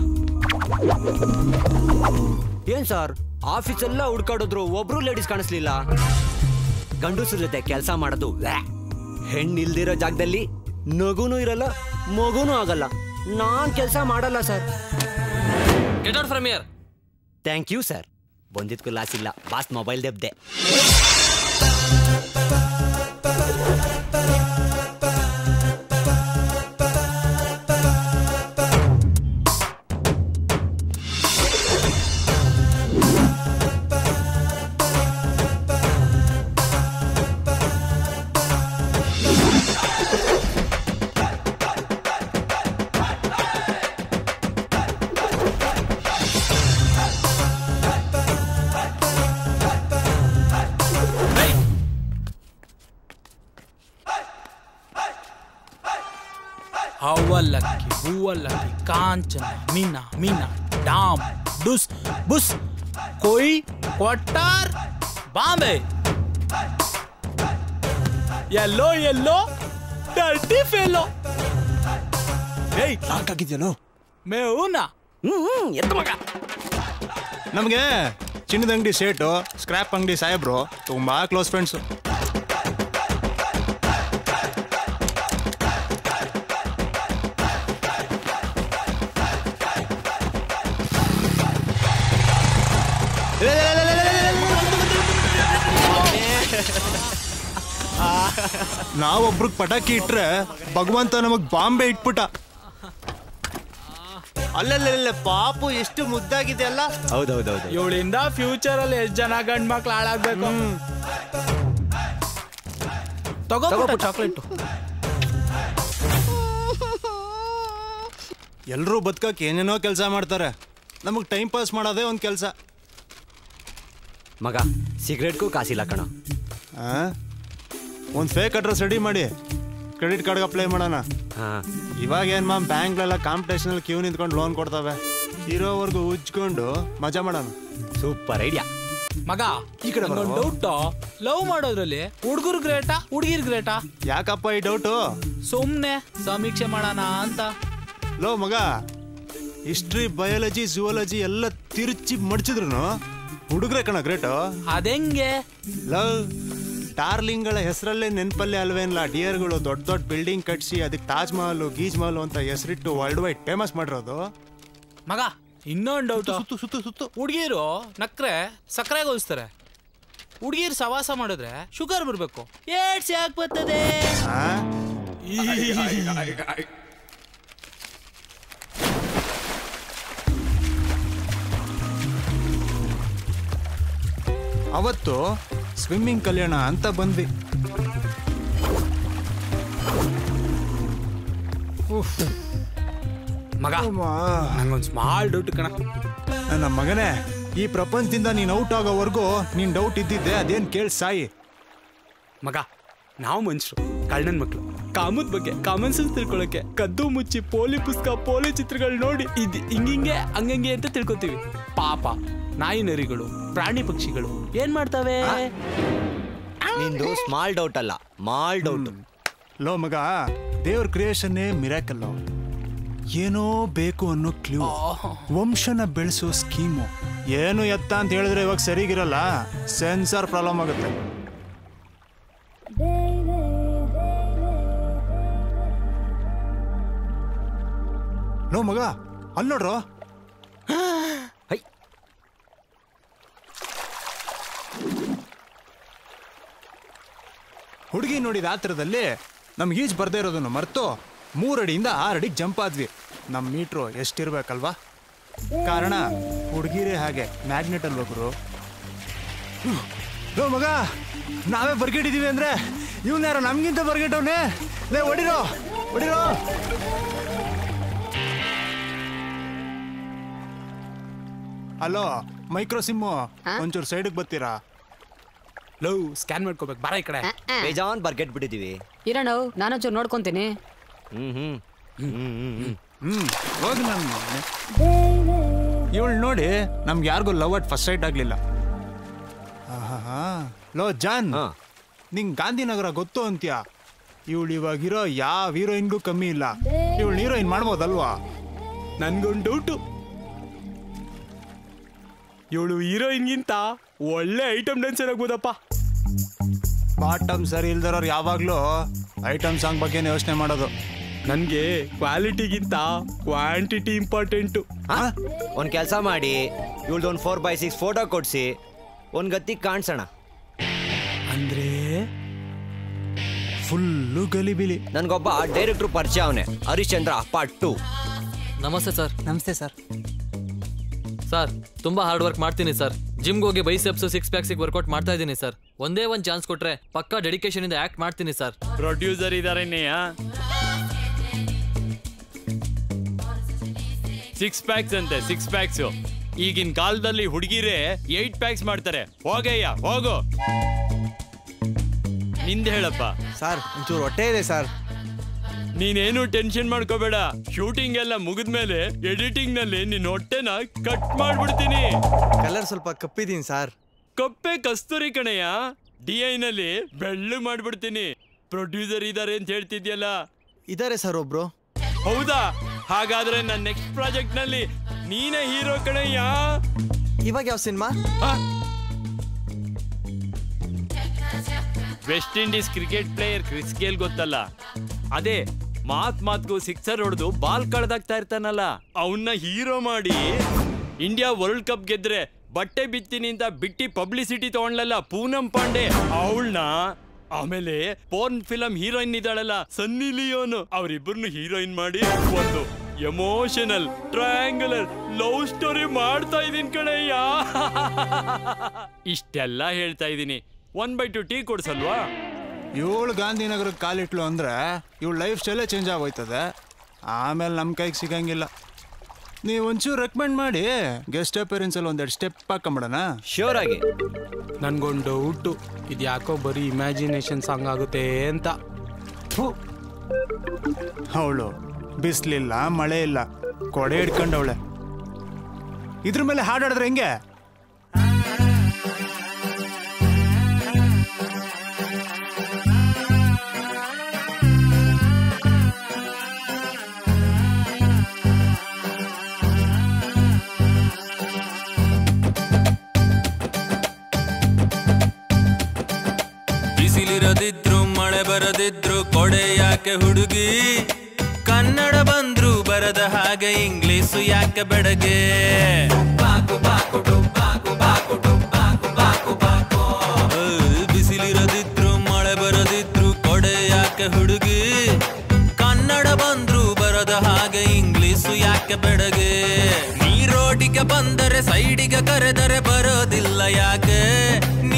ಏನ್ ಸರ್ ಆಫೀಸ್ ಎಲ್ಲ ಹುಡ್ಕಾಡಿದ್ರು ಒಬ್ರು ಲೇಡೀಸ್ ಕಾಣಿಸ್ಲಿಲ್ಲ ಗಂಡಸ್ರ ಜೊತೆ ಕೆಲಸ ಮಾಡೋದು ವ್ಯಾ. ಹೆಣ್ಣ್ ಇಲ್ದಿರೋ ಜಾಗದಲ್ಲಿ ನಗುನೂ ಇರಲ್ಲ ಮಗುನೂ ಆಗಲ್ಲ ನಾನ್ ಕೆಲಸ ಮಾಡಲ್ಲ sir get out from here thank you sir ಬಂದಿದ್ಕು ಲಾಸ್ ಇಲ್ಲ ಬಾಸ್ ಮೊಬೈಲ್ ದೆಬ್ದೆ ಅವಲಕ್ಕಿ ಹೂವಲಕ್ಕಿ ಕಾಂಚನ ಮೀನಾ ಮೀನಾ ಡಾಮ್ ಡುಸ್ ಬುಸ್ ಕೊಯ್ ಕೊಟ್ಟಾರ್ ಬಾಂಬೆ ಎಲ್ಲೋ ಎಲ್ಲೋ ಡರ್ಟಿ ಫೆಲೋ ಏಯ್ ಲಾಕ್ ಆಗಿದ್ಯಲ್ಲೋ ಮೇವುನಾ ಹ್ಮ್ ಎತ್ತ ಮಗ ನಮಗೆ ಚಿನ್ನದ ಅಂಗಡಿ ಸೇಟು ಸ್ಕ್ರಾಪ್ ಅಂಗಡಿ ಸಾಹೇಬ್ರು ತುಂಬಾ ಕ್ಲೋಸ್ ಫ್ರೆಂಡ್ಸ್ ನಾವೊಬ್ರಿಗೆ ಪಟಾಕಿ ಇಟ್ರೆ ಭಗವಂತ ನಮಗ್ ಬಾಂಬೆ ಇಟ್ಬಿಟ್ಟ ಅಲ್ಲಲ್ಲ ಪಾಪು ಎಷ್ಟು ಮುದ್ದಾಗಿದೆ ಅಲ್ಲ ಹೌದೌದೌದು ಇವಳಿಂದ ಫ್ಯೂಚರ್ ಅಲ್ಲಿ ಎಷ್ಟು ಜನ ಗಂಡ್ ಮಕ್ಳು ಹಾಳಾಗ್ಬೇಕು ತಗೋ ಚಾಕ್ಲೇಟ್ ಎಲ್ಲರೂ ಬದುಕಕ್ಕೆ ಏನೇನೋ ಕೆಲಸ ಮಾಡ್ತಾರೆ ನಮಗೆ ಟೈಮ್ ಪಾಸ್ ಮಾಡೋದೇ ಒಂದು ಕೆಲಸ ಮಗ ಸಿಗರೇಟ್ಗೂ ಕಾಸಿಲ್ಲ ಕಣ ಒಂದು ಫೇಕ್ ಅಡ್ರೆಸ್ ರೆಡಿ ಮಾಡಿ ಕ್ರೆಡಿಟ್ ಕಾರ್ಡ್ಗೆ ಅಪ್ಲೈ ಮಾಡೋಣ ಇವಾಗ ಏನು ಮ್ಯಾಮ್ ಬ್ಯಾಂಕ್ಲೆಲ್ಲ ಕಾಂಪಿಟೇಷನಲ್ಲಿ ಕ್ಯೂ ನಿಂತ್ಕೊಂಡು ಲೋನ್ ಕೊಡ್ತವೆ ಇರೋವರೆಗೂ ಉಜ್ಕೊಂಡು ಮಜಾ ಮಾಡೋಣ ಸೂಪರ್ ಐಡಿಯಾ ಮಗ ಈ ಕಡೆ ಒಂದು ಬರೋ. ಡೌಟ್ ಲವ್ ಮಾಡೋದ್ರಲ್ಲಿ ಹುಡುಗರು ಗ್ರೇಟಾ ಹುಡುಗಿರ್ ಗ್ರೇಟಾ ಯಾಕಪ್ಪ ಈ ಡೌಟು ಸುಮ್ನೆ ಸಮೀಕ್ಷೆ ಮಾಡೋಣ ಅಂತ ಲೋ ಮಗ ಹಿಸ್ಟ್ರಿ ಬಯಾಲಜಿ ಜುವಾಲಜಿ ಎಲ್ಲ ತಿರುಚಿ ಮಡ್ಚಿದ್ರು ಹುಡುಗ್ರೆ ಕಣ ಗ್ರೇಟು ಅದೆಂಗೆ ಲವ್ ಡಾರ್ಲಿಂಗ್ಗಳ ಹೆಸರಲ್ಲೇ ನೆನ್ಪಲ್ಲೇ ಅಲ್ವೇನ್ಲ ಡಿಯರ್ಗಳು ದೊಡ್ಡ ದೊಡ್ಡ ಬಿಲ್ಡಿಂಗ್ ಕಟ್ಸಿ ಅದಕ್ಕೆ ತಾಜ್ ಮಹಲ್ ಗೀಜ್ ಮಹಲ್ ಅಂತ ಹೆಸರಿಟ್ಟು ವರ್ಲ್ಡ್ ವೈಡ್ ಫೇಮಸ್ ಮಾಡಿರೋದು ಮಗ ಇನ್ನೊಂದು ಡೌಟ್ ಸುತ್ತು ಸುತ್ತು ಸುತ್ತು ಹುಡುಗಿರು ನಕ್ರೆ ಸಕ್ಕರೆ ಹೋಲಿಸ್ತಾರೆ ಹುಡುಗಿರು ಸವಾಸ ಮಾಡಿದ್ರೆ ಶುಗರ್ ಬರ್ಬೇಕು ಏಡ್ಸ್ ಯಾಕೆ ಬರ್ತದೆ ಅವತ್ತು ಸ್ವಿಮ್ಮಿಂಗ್ ಕಲ್ಯಾಣ ಅಂತ ಬಂದ್ವಿ ಉಫ್. ಮಗ ನಂಗೊಂದು ಸ್ಮಾಲ್ ಡೌಟ್ ಕಣ ನನ್ನ ಮಗನೇ ಈ ಪ್ರಪಂಚದಿಂದ ನೀನ್ ಔಟ್ ಆಗೋವರೆಗೂ ನೀನ್ ಡೌಟ್ ಇದ್ದಿದ್ದೆ ಅದೇನ್ ಕೇಳಿ ಸಾಯಿ ಮಗ ನಾವು ಮನುಷ್ಯರು ಕಳ್ಳನ ಮಕ್ಳು ಕಾಮದ ಬಗ್ಗೆ ಕಾಮನ್ ಸೆನ್ಸ್ ತಿಳ್ಕೊಳಕ್ಕೆ ಕದ್ದು ಮುಚ್ಚಿ ಪೋಲಿ ಪುಸ್ತಕ ಪೋಲಿ ಚಿತ್ರಗಳು ನೋಡಿ ಇದ್ ಹಿಂಗಿಂಗೆ ಹಂಗಂಗೆ ಅಂತ ತಿಳ್ಕೊತೀವಿ ಪಾಪ ನಾಯಿ ನರಿಗಳು ಪ್ರಾಣಿ ಪಕ್ಷಿಗಳು ಏನ್ ಮಾಡ್ತವೆ ನಿಂದು ಸ್ಮಾಲ್ ಡೌಟ್ ಅಲ್ಲ ಮಾಲ್ ಡೌಟ್ ಲೋ ಮಗ ದೇವ್ರ ಕ್ರಿಯೇಷನ್ನೇ ಮಿರಾಕಲ್ಲು ಏನೋ ಬೇಕು ಅನ್ನೋ ಕ್ಲೂ ವಂಶನ ಬೆಳೆಸೋ ಸ್ಕೀಮು ಏನು ಎತ್ತ ಅಂತ ಹೇಳಿದ್ರೆ ಇವಾಗ ಸರಿಗಿರಲ್ಲ ಸೆನ್ಸಾರ್ ಪ್ರಾಬ್ಲಮ್ ಆಗುತ್ತೆ ಲೋ ಮಗ ಅಲ್ಲಿ ನೋಡ್ರೋ ಹುಡುಗಿ ನೋಡಿದ ಆತ್ರದಲ್ಲಿ ನಮ್ಗೆ ಈಜ್ ಬರ್ದೇ ಇರೋದನ್ನು ಮರೆತು ಮೂರಡಿಯಿಂದ ಆರಡಿಗೆ ಜಂಪ್ ಆದ್ವಿ ನಮ್ಮ ಮೀಟ್ರು ಎಷ್ಟಿರ್ಬೇಕಲ್ವಾ ಕಾರಣ ಹುಡುಗಿರೇ ಹಾಗೆ ಮ್ಯಾಗ್ನೆಟ್ ಅಲ್ವಾ ಗುರು ಲೋ ಮಗ ನಾವೇ ಬರ್ಗೆಟ್ಟಿದೀವಿ ಅಂದ್ರೆ ಇವನ್ ಯಾರೋ ನಮ್ಗಿಂತ ಬರ್ಗೆಟ್ಟವ್ನೆ ಲೇ ಹೊಡಿರೋ ಹೊಡಿರೋ ಹಲೋ ಮೈಕ್ರೋ ಸಿಮ್ಮು ಒಂಚೂರು ಸೈಡಿಗೆ ಬರ್ತೀರಾ ಲವ್ ಸ್ಕ್ಯಾನ್ ಮಾಡ್ಕೋಬೇಕು ಬರ ಈ ಕಡೆ ಬೇಜಾನ್ ಬರ್ಗೆಟ್ ಬಿಟ್ಟಿದೀವಿ ಇರೋಣ ನಾನೊಂಚೂರು ನೋಡ್ಕೊಂತೀನಿ ಹ್ಮ್ ಹ್ಮ್ ಹ್ಮ್ ಹ್ಮ್ ಹ್ಮ್ ಹ್ಮ್ ಹೋಗಿ ನಾನು ಇವಳು ನೋಡಿ ನಮ್ಗೆ ಯಾರಿಗೂ ಲವ್ ಅಟ್ ಫಸ್ಟ್ ಸೈಟ್ ಆಗ್ಲಿಲ್ಲ ಆಹಾಹಾ. ಲೋ ಜಾನ್ ನಿಂಗ್ ಗಾಂಧಿನಗರ ಗೊತ್ತು ಅಂತ್ಯ ಇವಳು ಇವಾಗಿರೋ ಯಾವ ಹೀರೋಯಿನ್ಗೂ ಕಮ್ಮಿ ಇಲ್ಲ ಇವಳು ಹೀರೋಯಿನ್ ಮಾಡ್ಬೋದಲ್ವಾ ನನ್ಗೊಂದು ಡೌಟು ಇವಳು ಹೀರೋಯಿನ್ಗಿಂತ ಒಳ್ಳೆ ಐಟಮ್ ಡ್ಯಾನ್ಸರ್ ಆಗ್ಬೋದಪ್ಪ ಬಾಟಮ್ ಸರಿ ಇಲ್ದಿರೋರು ಯಾವಾಗ್ಲೂ ಐಟಮ್ ಸಾಂಗ್ ಬಗ್ಗೆನೇ ಯೋಚನೆ ಮಾಡೋದು ನನ್ಗೆ ಕ್ವಾಲಿಟಿಗಿಂತ ಕ್ವಾಂಟಿಟಿ ಇಂಪಾರ್ಟೆಂಟು ಒಂದ್ ಕೆಲಸ ಮಾಡಿ ಇವಳ್ದು ಒಂದು ಫೋರ್ ಬೈ ಸಿಕ್ಸ್ ಫೋಟೋ ಕೊಡ್ಸಿ ಒಂದ್ ಗತಿ ಕಾಣಿಸೋಣ ಅಂದ್ರೆ ಫುಲ್ಲು ಗಲಿಬಿಲಿ ನನ್ಗೊಬ್ಬ ಡೈರೆಕ್ಟ್ರು ಪರಿಚಯ ಅವನೇ ಹರಿಶ್ಚಂದ್ರ ಪಾರ್ಟ್ ಟು ನಮಸ್ತೆ ಸರ್ ನಮಸ್ತೆ ಸರ್ ಸರ್ ತುಂಬಾ ಹಾರ್ಡ್ ವರ್ಕ್ ಮಾಡ್ತೀನಿ ಸರ್ ಜಿಮ್ಗೆ ಹೋಗಿ ಬೈಸೆಪ್ಸ್ ಸಿಕ್ಸ್ ಪ್ಯಾಕ್ಸಿಗೆ ವರ್ಕೌಟ್ ಮಾಡ್ತಾ ಇದ್ದೀನಿ ಸರ್ ಒಂದೇ ಒಂದು ಚಾನ್ಸ್ ಕೊಟ್ರೆ ಪಕ್ಕಾ ಡೆಡಿಕೇಶನ್ ಇಂದ ಆಕ್ಟ್ ಮಾಡ್ತೀನಿ ಸರ್ ಪ್ರೊಡ್ಯೂಸರ್ ಇದಾರೆ ಸಿಕ್ಸ್ ಪ್ಯಾಕ್ಸ್ ಅಂತೆ ಸಿಕ್ಸ್ ಪ್ಯಾಕ್ಸ್ ಈಗಿನ ಕಾಲದಲ್ಲಿ ಹುಡುಗಿರೇ ಏಟ್ ಪ್ಯಾಕ್ಸ್ ಮಾಡ್ತಾರೆ ಹೋಗಯ್ಯ ಹೋಗು ನಿಂದ ಹೇಳಪ್ಪ ಸರ್ ಒಂಚೂರು ಹೊಟ್ಟೆ ಇದೆ ಸರ್ ನೀನೇನು ಟೆನ್ಷನ್ ಮಾಡ್ಕೋಬೇಡ ಶೂಟಿಂಗ್ ಎಲ್ಲ ಮುಗಿದ್ಮೇಲೆ ಎಡಿಟಿಂಗ್ ನಲ್ಲಿ ನಿನ್ನ ಹೊಟ್ಟೆನ ಕಟ್ ಮಾಡ್ಬಿಡ್ತೀನಿ ಕಲರ್ ಸ್ವಲ್ಪ ಕಪ್ಪಿದೀನಿ ಸರ್ ಕಪ್ಪೆ ಕಸ್ತೂರಿ ಕಣಯ್ಯ ಡಿ ಐ ನಲ್ಲಿ ಬೆಳ್ಳು ಮಾಡ್ಬಿಡ್ತೀನಿ ಪ್ರೊಡ್ಯೂಸರ್ ಇದಾರೆ ಅಂತ ಹೇಳ್ತಿದ್ಯಲ್ಲ ಇದಾರೆ ಸರ್ ಒಬ್ರು ಹೌದಾ ಹಾಗಾದ್ರೆ ನನ್ನ ನೆಕ್ಸ್ಟ್ ಪ್ರಾಜೆಕ್ಟ್ ನಲ್ಲಿ ನೀನೇ ಹೀರೋ ಕಣಯ್ಯ ಇವಾಗ ಯಾವ cinema West Indies cricket player Chris Gayle ಗೊತ್ತಲ್ಲ ಅದೇ ಮಾತ್ ಮಾತ್ಗೂ ಸಿಕ್ಸರ್ ಹೊಡೆದು ಬಾಲ್ ಕಳ್ದಾಗ್ತಾ ಇರ್ತಾನಲ್ಲ ಅವನ್ನ ಹೀರೋ ಮಾಡಿ ಇಂಡಿಯಾ ವರ್ಲ್ಡ್ ಕಪ್ ಗೆದ್ರೆ ಬಟ್ಟೆ ಬಿತ್ತೀನಿ ಅಂತ ಬಿಟ್ಟಿ ಪಬ್ಲಿಸಿಟಿ ತಗೊಂಡ್ಲಲ್ಲ ಪೂನಂ ಪಾಂಡೆ ಅವಳನ್ನ ಆಮೇಲೆ ಪೋರ್ನ್ ಫಿಲಂ ಹೀರೋಯಿನ್ ಇದ್ದಾಳಲ್ಲ ಸನ್ನಿ ಲಿಯೋನ್ ಅವರಿಬ್ಬರನ್ನು ಹೀರೋಯಿನ್ ಮಾಡಿ ಒಂದು ಎಮೋಷನಲ್ ಟ್ರಯಾಂಗುಲರ್ ಲವ್ ಸ್ಟೋರಿ ಮಾಡ್ತಾ ಇದೀನಿ ಕಣಯ್ಯ ಇಷ್ಟೆಲ್ಲ ಹೇಳ್ತಾ ಇದೀನಿ ಒನ್ ಬೈ ಟು ಟೀ ಕೊಡ್ಸಲ್ವಾ ಇವಳು ಗಾಂಧಿನಗರಕ್ಕೆ ಕಾಲಿಟ್ಲು ಅಂದ್ರೆ ಇವಳು ಲೈಫ್ ಸ್ಟೈಲೇ ಚೇಂಜ್ ಆಗೋಯ್ತದೆ ಆಮೇಲೆ ನಮ್ಮ ಕೈಗೆ ಸಿಗಂಗಿಲ್ಲ ನೀವು ಒಂಚೂರು ರೆಕಮೆಂಡ್ ಮಾಡಿ ಗೆಸ್ಟ್ ಅಪೇರೆನ್ಸ್ ಅಲ್ಲಿ ಒಂದೆರಡು ಸ್ಟೆಪ್ ಹಾಕೊಂಬಿಡೋಣ ಶ್ಯೂರ್ ಆಗಿ ನನ್ಗೊಂದು ಡೌಟು ಇದು ಯಾಕೋ ಬರೀ ಇಮ್ಯಾಜಿನೇಷನ್ ಸಾಂಗ್ ಆಗುತ್ತೆ ಅಂತ ಅವಳು ಬಿಸ್ಲಿಲ್ಲ ಮಳೆ ಇಲ್ಲ ಕೊಡೆ ಹಿಡ್ಕೊಂಡವಳೆ ಇದ್ರ ಮೇಲೆ ಹಾಡಾಡಿದ್ರೆ ಹೆಂಗೆ ಬಿಸಿಲಿರದಿದ್ರು ಮಳೆ ಬರದಿದ್ರು ಕೊಡೆ ಯಾಕೆ ಹುಡುಗಿ ಕನ್ನಡ ಬಂದ್ರು ಬರದ ಹಾಗೆ ಇಂಗ್ಲಿಷು ಯಾಕೆ ಬೆಡಗೆ ಏ, ಬಿಸಿಲಿರದಿದ್ರು ಮಳೆ ಬರದಿದ್ರು ಕೊಡೆ ಯಾಕೆ ಹುಡುಗಿ ಕನ್ನಡ ಬಂದ್ರು ಬರದ ಹಾಗೆ ಇಂಗ್ಲಿಷು ಯಾಕೆ ಬೆಡಗೆ ನೀ ರೋಡಿಗೆ ಬಂದರೆ ಸೈಡಿಗೆ ಕರೆದರೆ ಬರೋದಿಲ್ಲ ಯಾಕೆ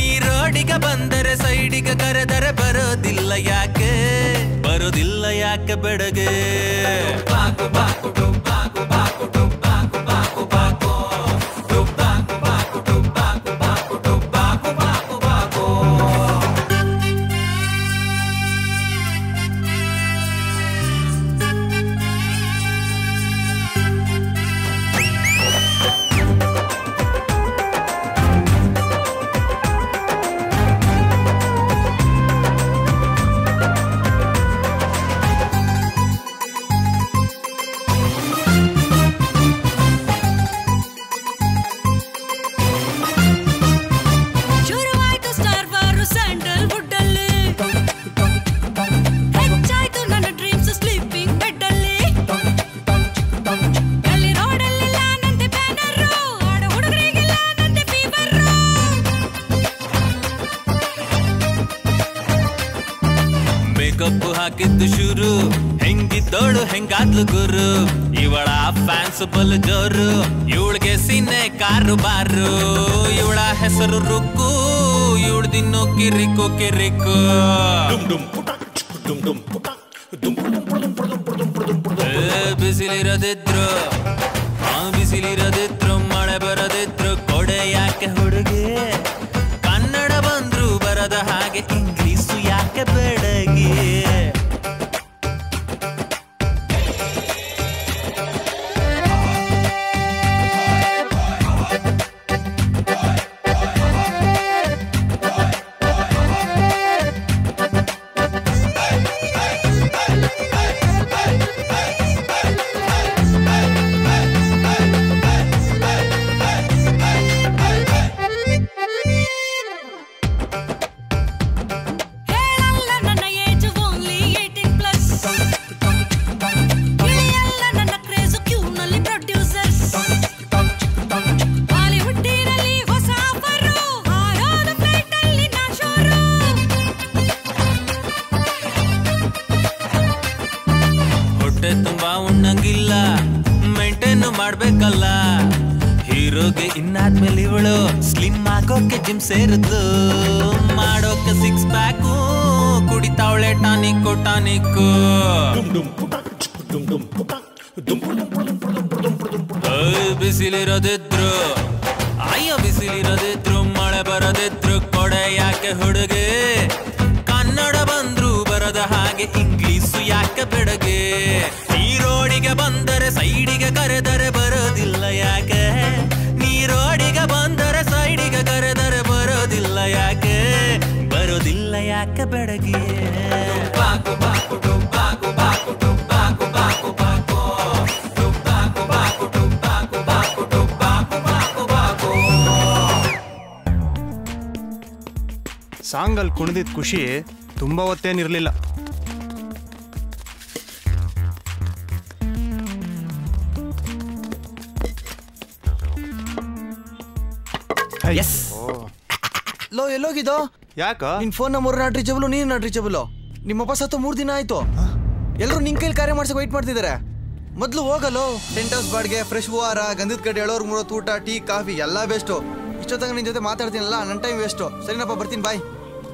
ಯಾಕೆ ಬೆಡಗೆ ಶುರುವಾಯ್ತು ಸ್ಟಾರ್ ವಾರು ಸ್ಯಾಂಡಲ್ ವುಡ್ ಅಲ್ಲಿ ಹೆಚ್ಚಾಯ್ತು ನನ್ನ ಡ್ರೀಮ್ಸ್ ಸ್ಲೀಪಿಂಗ್ ಬೆಡ್ ಅಲ್ಲಿ ಅಲ್ಲಿ ರೋಡಲ್ಲೆಲ್ಲ ನಂದೆ ಬ್ಯಾನರ್ ಆಡ ಹುಡುಗರಿಗೆಲ್ಲ ನಂದೆ ಫೀವರ್ ಮೇಕಪ್ ಹಾಕಿದ್ದು ಶುರು ಹೆಂಗಿದ್ದೋಳು ಹೆಂಗಾದ್ಲು ಗುರು ಇವಳ ಫ್ಯಾನ್ಸ್ ಬಲ್ ಜೋರು ಇವಳಿಗೆ ಸಿನ್ನೆ ಕಾರು ಬಾರು ಇವಳ ಹೆಸರು ರುಕ್ಕು ಇವಳ್ದಿನ್ನು ಕಿರಿಕು ಕಿರಿಕು ಏ, ಬಿಸಿಲಿರದಿದ್ರು ಆ ಬಿಸಿಲಿರದಿದ್ರು ಮಳೆ ಬರದಿದ್ರು ಕೊಡೆ ಯಾಕೆ ಹುಡುಗಿ ಕನ್ನಡ ಬಂದ್ರು ಬರದ ಹಾಗೆ ಇಂಗ್ಲೀಷು ಯಾಕೆ ಬೆಡಗಿ ಹೇಳಲ್ಲ ನನ್ನ ಏಜ್ ಓನ್ಲಿ ಏಟೀನ್ ಪ್ಲಸ್ ಇಳಿಯಲ್ಲ ನನ್ನ ಕ್ರೇಜ್ ಕ್ಯೂನಲ್ಲಿ ಪ್ರೊಡ್ಯೂಸರ್ಸ್ ಬಾಲಿವುಡ್ಡಿನಲ್ಲಿ ಹೊಸ ಆಫರು ಹಾರೋದು ಫ್ಲೈಟ್ ಅಲ್ಲಿ ನಾ ಶೋರು ಹೊಟ್ಟೆ ತುಂಬಾ ಉಣ್ಣಂಗಿಲ್ಲ ಮೇಂಟೈನ್ ಮಾಡ್ಬೇಕಲ್ಲ ಹೀರೋಗೆ ಇನ್ನಾದ್ಮೇಲೆ ಇವಳು ಸ್ಲಿಮ್ ಆಗೋಕೆ ಜಿಮ್ ಸೇರಿದ್ಲು ಮಾಡೋಕೆ ಸಿಕ್ಸ್ ಪ್ಯಾಕು ಕುಡಿತಾವಳೆ ಟಾನಿಕ್ ಟಾನಿಕ್ ಬಿಸಿಲಿರೋದಿದ್ರು ಅಯ್ಯೋ ಬಿಸಿಲಿರೋದಿದ್ರು ಮಳೆ ಬರೋದಿದ್ರು ಕೊಡೆ ಯಾಕೆ ಹುಡುಗಿ ಕನ್ನಡ ಬಂದ್ರು ಬರದ ಹಾಗೆ ಇಂಗ್ಲೀಷು ಯಾಕೆ ಬೆಡಗೆ ನೀರೋಡಿಗೆ ಬಂದರೆ ಸೈಡಿಗೆ ಕರೆದರೆ ಬರೋದಿಲ್ಲ ಯಾಕೆ ನೀರೋಡಿಗೆ ಬಂದರೆ ಸೈಡಿಗೆ ಕರೆದರೆ ಬರೋದಿಲ್ಲ ಯಾಕೆ ಬರೋದಿಲ್ಲ ಯಾಕೆ ಬೆಡಗೆ ಬಾಕು ಬಾಕು ಬಾಕು ಬಾಕು ಬಾಕು ಬಾಕು ಬಾಕು ಸಾಂಗಲ್ಲಿ ಕುಣಿದಿದ್ದ ಖುಷಿ ತುಂಬಾ ಹೊತ್ತೇನಿರ್ಲಿಲ್ಲ ಎಸ್ ಲೋ ಎಲ್ಲೋಗಿದ್ದೋ ಯಾಕ ನಿನ್ ಫೋನ್ ನಂಬರ್ ನಾಟ್ ರೀಚಬಲ್ ನೀನು ನಾಟ್ ರೀಚಬಲ್ ನಿಮ್ಮಪ್ಪ ಸತ್ತು ಮೂರು ದಿನ ಆಯ್ತು ಎಲ್ಲರೂ ನಿನ್ ಕೈಲಿ ಕಾರ್ಯ ಮಾಡ್ಸಕ್ ವೈಟ್ ಮಾಡ್ತಿದ್ದಾರೆ ಮೊದ್ಲು ಹೋಗಲ್ಲೋ ಟೆಂಟ್ ಹೌಸ್ ಬಾಡ್ಗೆ ಫ್ರೆಶ್ ಹೂವಾರ ಗಂಧದ ಕಡೆ ಎಳೋರ್ ಮೂರತ್ತು ಊಟ ಟೀ ಕಾಫಿ ಎಲ್ಲ ವೇಸ್ಟು ಇಷ್ಟೊತ್ತಾಗ ನಿನ್ ಜೊತೆ ಮಾತಾಡ್ತೀನಲ್ಲ ನನ್ನ ಟೈಮ್ ವೇಸ್ಟು ಸರಿನಪ್ಪ ಬರ್ತೀನಿ ಬಾಯ್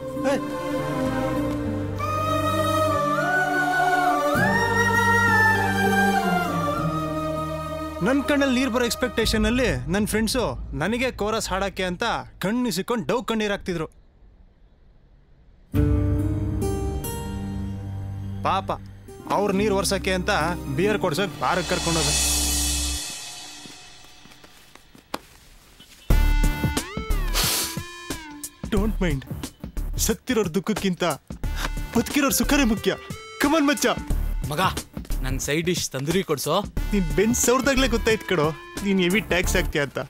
ನನ್ನ ಕಣ್ಣಲ್ಲಿ ನೀರು ಬರೋ ಎಕ್ಸ್ಪೆಕ್ಟೇಷನ್ ಅಲ್ಲಿ ನನ್ನ ಫ್ರೆಂಡ್ಸು ನನಗೆ ಕೋರಸ್ ಹಾಡಕ್ಕೆ ಅಂತ ಕಣ್ಣು ಸಿಕ್ಕೊಂಡು ಡವ್ ಕಣ್ಣೀರ್ ಹಾಕ್ತಿದ್ರು ಪಾಪ ಅವ್ರ ನೀರು ಒರ್ಸಕ್ಕೆ ಅಂತ ಬಿಯರ್ ಕೊಡ್ಸಕ್ ಬಾರಕ್ಕೆ ಕರ್ಕೊಂಡೋದ ಡೋಂಟ್ ಮೈಂಡ್ ಸತ್ತಿರೋರ್ ದುಃಖಕ್ಕಿಂತ ಬದುಕಿರೋರ್ ಸುಖನೇ ಮುಖ್ಯ ಕಮನ್ ಮಚ್ಚ ಮಗ ನಂಗೆ ಸೈಡ್ ಡಿಶ್ ತಂದೂರಿ ಕೊಡ್ಸೋ ನೀನ್ ಬೆಂಚ್ ಸೌರ್ದಾಗ್ಲೇ ಗೊತ್ತಾಯ್ತು ಕಣೋ ನೀನ್ ಹೆವಿ ಟ್ಯಾಕ್ಸ್ ಹಾಕ್ತೀಯ ಅಂತ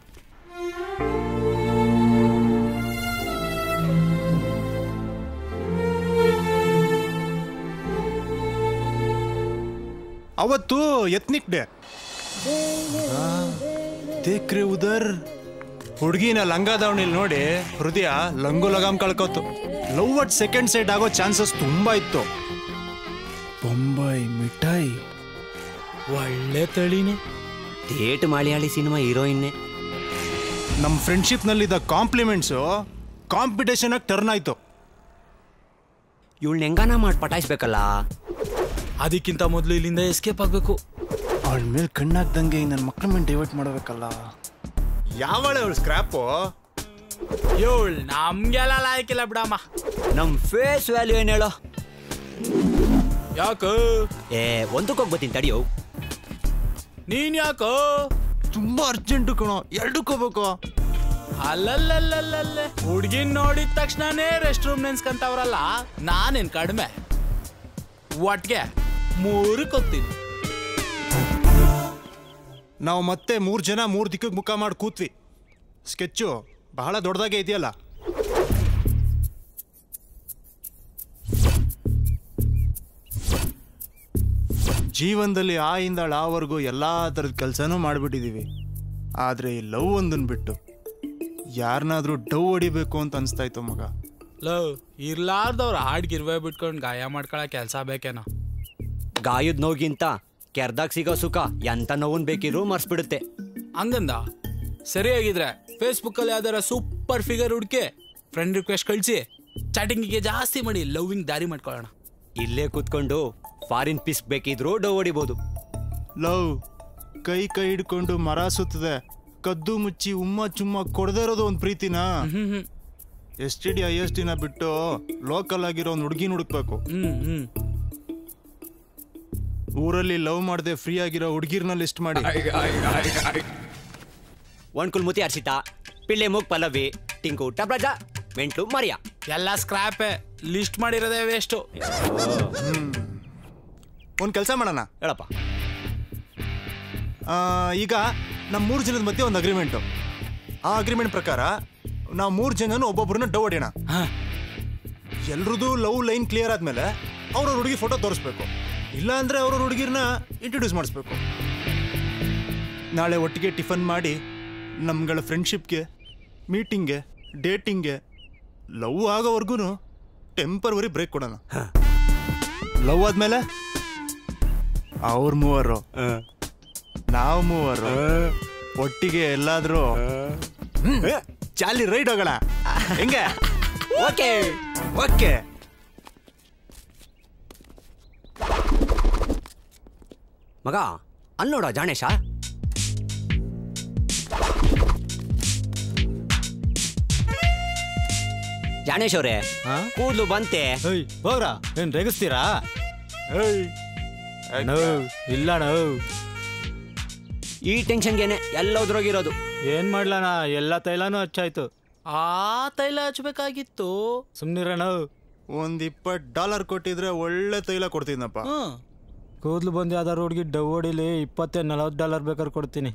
ಅವತ್ತು ಎತ್ನಿಕ್ ಡೇ ದೇಕ್ರೆ ಉದರ್ ಹುಡುಗಿನ ಲಂಗ ದಾವಣಿಲ್ ನೋಡಿ ಹೃದಯ ಲಂಗು ಲಗಾಮ್ ಕಳ್ಕೋತು ಲವ್ ಅಟ್ ಸೆಕೆಂಡ್ ಸೈಡ್ ಆಗೋ ಚಾನ್ಸಸ್ ತುಂಬಾ ಇತ್ತು ಬೊಂಬೈ ಮಿಠಾಯಿ ಒಳ್ಳೆ ತಳಿನೇ ಥೇಟ್ ಮಲಯಾಳಿ ಸಿನಿಮಾ ಹೀರೋಯಿನ್ನೇ ನಮ್ಮ ಫ್ರೆಂಡ್ಶಿಪ್ನಲ್ಲಿದ್ದ ಕಾಂಪ್ಲಿಮೆಂಟ್ಸು ಕಾಂಪಿಟೇಷನ್ ಆಗಿ ಟರ್ನ್ ಆಯ್ತು ಇವಳು ಹೆಂಗಾನ ಮಾಡಿ ಪಟಾಯಿಸ್ಬೇಕಲ್ಲ ಅದಕ್ಕಿಂತ ಮೊದಲು ಇಲ್ಲಿಂದ ಎಸ್ಕೇಪ್ ಆಗಬೇಕು ಅವಳ ಮೇಲೆ ಕಣ್ಣಾಗ್ದಂಗೆ ನನ್ನ ಮಕ್ಳ ಮೇಲೆ ಡೈವರ್ಟ್ ಮಾಡಬೇಕಲ್ಲ ಯಾವಳೆ ಅವಳು ಸ್ಕ್ರಾಪು ಏಳ್ ನಮ್ಗೆಲ್ಲ ಲಾಯ್ಕಿಲ್ಲ ಬಿಡಮ್ಮ ನಮ್ ಫೇಸ್ ವ್ಯಾಲ್ಯೂ ಏನ್ ಹೇಳೋ ಯಾಕೋ ಏ ಒಂದಕ್ಕೆ ಹೋಗ್ಬತ್ತೀನಿ ತಡಿಯೋ ನೀನ್ ಯಾಕೋ ತುಂಬಾ ಅರ್ಜೆಂಟ್ ಕಣೋ ಎರಡಕ್ಕೆ ಹೋಗ್ಬೇಕು ಅಲ್ಲಲ್ಲಲ್ಲಲ್ಲಲ್ಲೇ ಹುಡ್ಗಿನ್ ನೋಡಿದ ತಕ್ಷಣನೇ ರೆಸ್ಟ್ ರೂಮ್ ನೆನ್ಸ್ಕಂತವ್ರಲ್ಲ ನಾನೇನ್ ಕಡಿಮೆ ಒಟ್ಗೆ ಮೂರಕ್ಕೆ ಹೋಗ್ತೀನಿ ನಾವು ಮತ್ತೆ ಮೂರು ಜನ ಮೂರು ದಿಕ್ಕಿಗೆ ಮುಖ ಮಾಡಿ ಕೂತ್ವಿ ಸ್ಕೆಚ್ಚು ಬಹಳ ದೊಡ್ಡದಾಗೆ ಇದೆಯಲ್ಲ ಜೀವನದಲ್ಲಿ ಆ ಇಂದ ಳಾವರೆಗೂ ಎಲ್ಲ ಥರದ ಕೆಲಸನೂ ಮಾಡಿಬಿಟ್ಟಿದ್ದೀವಿ ಆದರೆ ಈ ಲವ್ ಒಂದನ್ನು ಬಿಟ್ಟು ಯಾರನ್ನಾದ್ರೂ ಡವ್ ಹೊಡಿಬೇಕು ಅಂತ ಅನಿಸ್ತಾಯ್ತು ಮಗ ಲವ್ ಇರ್ಲಾರ್ದವ್ರ ಹಾಡ್ಗಿರ್ವೆ ಬಿಟ್ಕೊಂಡು ಗಾಯ ಮಾಡ್ಕೊಳ ಕೆಲಸ ಬೇಕೇನೋ ಗಾಯದ ನೋಗಿಂತ ಕೆರ್ದಾಗ ಸಿಗೋ ಸುಖ ಎಂತ ನೋವನ್ ಬೇಕಿದ್ರು ಮರ್ಸ್ಬಿಡುತ್ತೆ ಹಂಗಂದ ಸರಿಯಾಗಿದ್ರೆ ಫೇಸ್ಬುಕ್ಕಲ್ಲಿ ಯಾವ್ದಾರ ಸೂಪರ್ ಫಿಗರ್ ಹುಡ್ಕೆ ಫ್ರೆಂಡ್ ರಿಕ್ವೆಸ್ಟ್ ಕಳಿಸಿ ಚಾಟಿಂಗಿಗೆ ಜಾಸ್ತಿ ಮಾಡಿ ಲವ್ವಿಂಗ್ ದಾರಿ ಮಾಡ್ಕೊಳ್ಳೋಣ ಇಲ್ಲೇ ಕೂತ್ಕೊಂಡು ಫಾರಿನ್ ಪೀಸ್ ಬೇಕಿದ್ರು ಡವ್ ಹೊಡಿಬೋದು ಲವ್ ಕೈ ಕೈ ಹಿಡ್ಕೊಂಡು ಮರ ಸುತ್ತದೆ ಕದ್ದು ಮುಚ್ಚಿ ಉಮ್ಮ ಚುಮ್ಮ ಕೊಡದೇ ಇರೋದು ಒಂದು ಪ್ರೀತಿನಾ S T D I S ಟಿನ ಬಿಟ್ಟು ಲೋಕಲ್ ಆಗಿರೋ ಒಂದು ಹುಡುಗಿನ ಹುಡುಕ್ಬೇಕು ಊರಲ್ಲಿ ಲವ್ ಮಾಡದೆ ಫ್ರೀ ಆಗಿರೋ ಹುಡುಗಿರ್ನ ಲಿಸ್ಟ್ ಮಾಡಿ ಒಣ್ಕುಲ್ ಮುತಿ ಹರ್ಷಿತಾ ಪಿಳ್ಳೆ ಮೂಗ್ ಪಲ್ಲವಿ ಟಿಂಕು ಟಬ್ರಜ ಮೆಂಟ್ಲು ಮರಿಯಾ ಎಲ್ಲ ಸ್ಕ್ರಾಪೆ ಲಿಸ್ಟ್ ಮಾಡಿರೋದೇ ವೇಸ್ಟು ಒಂದು ಕೆಲಸ ಮಾಡೋಣ ಹೇಳಪ್ಪ ಆ, ಈಗ ನಮ್ಮ ಮೂರು ಜನದ ಮಧ್ಯೆ ಒಂದು ಅಗ್ರಿಮೆಂಟು ಆ ಅಗ್ರಿಮೆಂಟ್ ಪ್ರಕಾರ ನಾವು ಮೂರು ಜನನು ಒಬ್ಬೊಬ್ಬರನ್ನ ಡವ್ ಹೊಡೆಯೋಣ ಎಲ್ರದ್ದು ಲವ್ ಲೈನ್ ಕ್ಲಿಯರ್ ಆದ್ಮೇಲೆ ಅವ್ರ ಹುಡುಗಿ ಫೋಟೋ ತೋರಿಸ್ಬೇಕು ಇಲ್ಲ ಅಂದ್ರೆ ಅವ್ರ ಹುಡುಗಿರ್ನ ಇಂಟ್ರೊಡ್ಯೂಸ್ ಮಾಡಿಸ್ಬೇಕು ನಾಳೆ ಒಟ್ಟಿಗೆ ಟಿಫನ್ ಮಾಡಿ ನಮ್ಗಳ ಫ್ರೆಂಡ್ಶಿಪ್ಗೆ ಮೀಟಿಂಗ್ಗೆ ಡೇಟಿಂಗ್ಗೆ ಲವ್ ಆಗೋವರೆಗೂ ಟೆಂಪರ್ವರಿ ಬ್ರೇಕ್ ಕೊಡೋಣ ಲವ್ ಆದ್ಮೇಲೆ ಅವ್ರ ಮೂವರು ನಾವು ಮೂವರು ಒಟ್ಟಿಗೆ ಎಲ್ಲಾದ್ರೂ ಚಾಲಿ ರೈಡ್ ಹೋಗೋಣ ಹೆಂಗೆ ಓಕೆ ಓಕೆ ಮಗ ಅಲ್ಲಿ ನೋಡ ಜಾಣೇಶ ಜಾಣೇಶ್ ಅವ್ರೆ ಕೂದ್ಲು ಬಂತೆ ಹೋಗ್ರ ಏನ್ ರೇಗಿಸ್ತೀರಾ ಇಲ್ಲ ಈ ಟೆನ್ಷನ್ಗೆನೆ ಎಲ್ಲೋದ್ರೋಗಿರೋದು ಏನ್ ಮಾಡ್ಲಣ ಎಲ್ಲ ತೈಲಾನು ಹಚ್ಚಾಯ್ತು ಆ ತೈಲ ಹಚ್ಬೇಕಾಗಿತ್ತು ಸುಮ್ನಿರಣ ಒಂದ್ ಇಪ್ಪತ್ ಡಾಲರ್ ಕೊಟ್ಟಿದ್ರೆ ಒಳ್ಳೆ ತೈಲ ಕೊಡ್ತೀನಪ್ಪ ಕೂದ್ಲು ಬಂದು ಯಾವ್ದಾರು ಹುಡುಗಿ ಡವ್ ಹೊಡಿಲಿ ಇಪ್ಪತ್ತೇ ನಲವತ್ತು ಡಾಲರ್ ಬೇಕಾದ್ರೆ ಕೊಡ್ತೀನಿ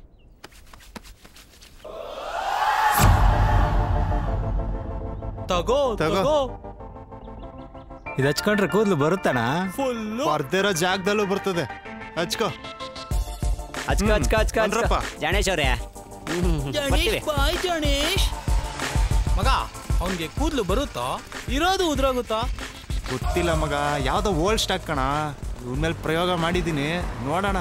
ತಗೋ ತಗೋ. ತಗೋ ಇದು ಹಚ್ಕೊಂಡ್ರೆ ಕೂದ್ಲು ಬರುತ್ತಣ ಫುಲ್ಲು ಬರ್ದಿರೋ ಜಾಗದಲ್ಲೂ ಬರ್ತದೆ ಹಚ್ಕೋ ಹಚ್ಕ ಹಚ್ಕ ಹಚ್ಕ ಬಂದ್ರಪ್ಪ. ಜಾಣೇಶ್ ಅವ್ರೆ ಬರ್ತೀವಿ. ಗಣೇಶ್ ಬಾಯ್ ಗಣೇಶ್ ಮಗ ಅವನ್ಗೆ ಕೂದ್ಲು ಬರುತ್ತೋ ಇರೋದು ಉದ್ರೋಗುತ್ತೋ ಗೊತ್ತಿಲ್ಲ ಮಗ ಯಾವ್ದೋ ಓಲ್ಡ್ ಸ್ಟಾಕ್ ಕಣ ಇವ್ರ ಮೇಲೆ ಪ್ರಯೋಗ ಮಾಡಿದ್ದೀನಿ ನೋಡೋಣ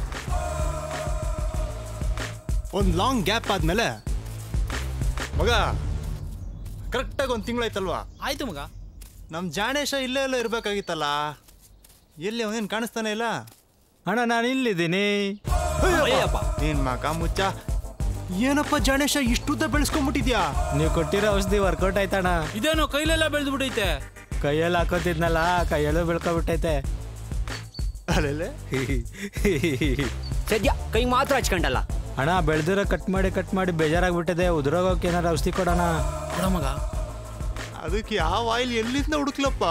ಒಂದು ಲಾಂಗ್ ಗ್ಯಾಪ್ ಆದ್ಮೇಲೆ ಮಗ ಕರೆಕ್ಟಾಗಿ ಒಂದು ತಿಂಗಳಾಯ್ತಲ್ವಾ ಆಯ್ತು ಮಗ ನಮ್ಮ ಜಾಣೇಶ ಇಲ್ಲೇ ಎಲ್ಲ ಇರ್ಬೇಕಾಗಿತ್ತಲ್ಲ ಎಲ್ಲಿ ಅವನೇನು ಕಾಣಿಸ್ತಾನೆ ಇಲ್ಲ ಅಣ್ಣ ನಾನು ಇಲ್ಲಿದ್ದೀನಿ ನೀನ್ ಮಗ ಮುಚ್ಚ ಏನಪ್ಪ ಜಾಣೇಶ ಇಷ್ಟುದ್ದ ಬೆಳೆಸ್ಕೊಂಡ್ಬಿಟ್ಟಿದ್ಯಾ ನೀವು ಕೊಟ್ಟಿರೋ ಔಷಧಿ ವರ್ಕೌಟ್ ಆಯ್ತಣ್ಣ ಇದೇನೋ ಕೈಲೆಲ್ಲ ಬೆಳೆದು ಬಿಟ್ಟೈತೆ ಕೈಯಲ್ಲಿ ಹಾಕೋತಿದ್ನಲ್ಲ ಕೈಯಲ್ಲೂ ಬೆಳ್ಕೊಬಿಟ್ಟೈತೆ ಅಲ್ಲೇ ಸದ್ಯ ಕೈ ಮಾತ್ರ ಹಚ್ಕೊಂಡಲ್ಲ ಅಣ್ಣ ಬೆಳ್ದಿರೋ ಕಟ್ ಮಾಡಿ ಕಟ್ ಮಾಡಿ ಬೇಜಾರಾಗ್ಬಿಟ್ಟಿದೆ ಉದುರೋಗೋಕೆ ಏನಾರು ಔಷಧಿ ಕೊಡೋಣ ಕೊಡ ಮಗ ಅದಕ್ಕೆ ಯಾವ ಆಯಿಲ್ ಎಲ್ಲಿಂದ ಹುಡುಕ್ಲಪ್ಪ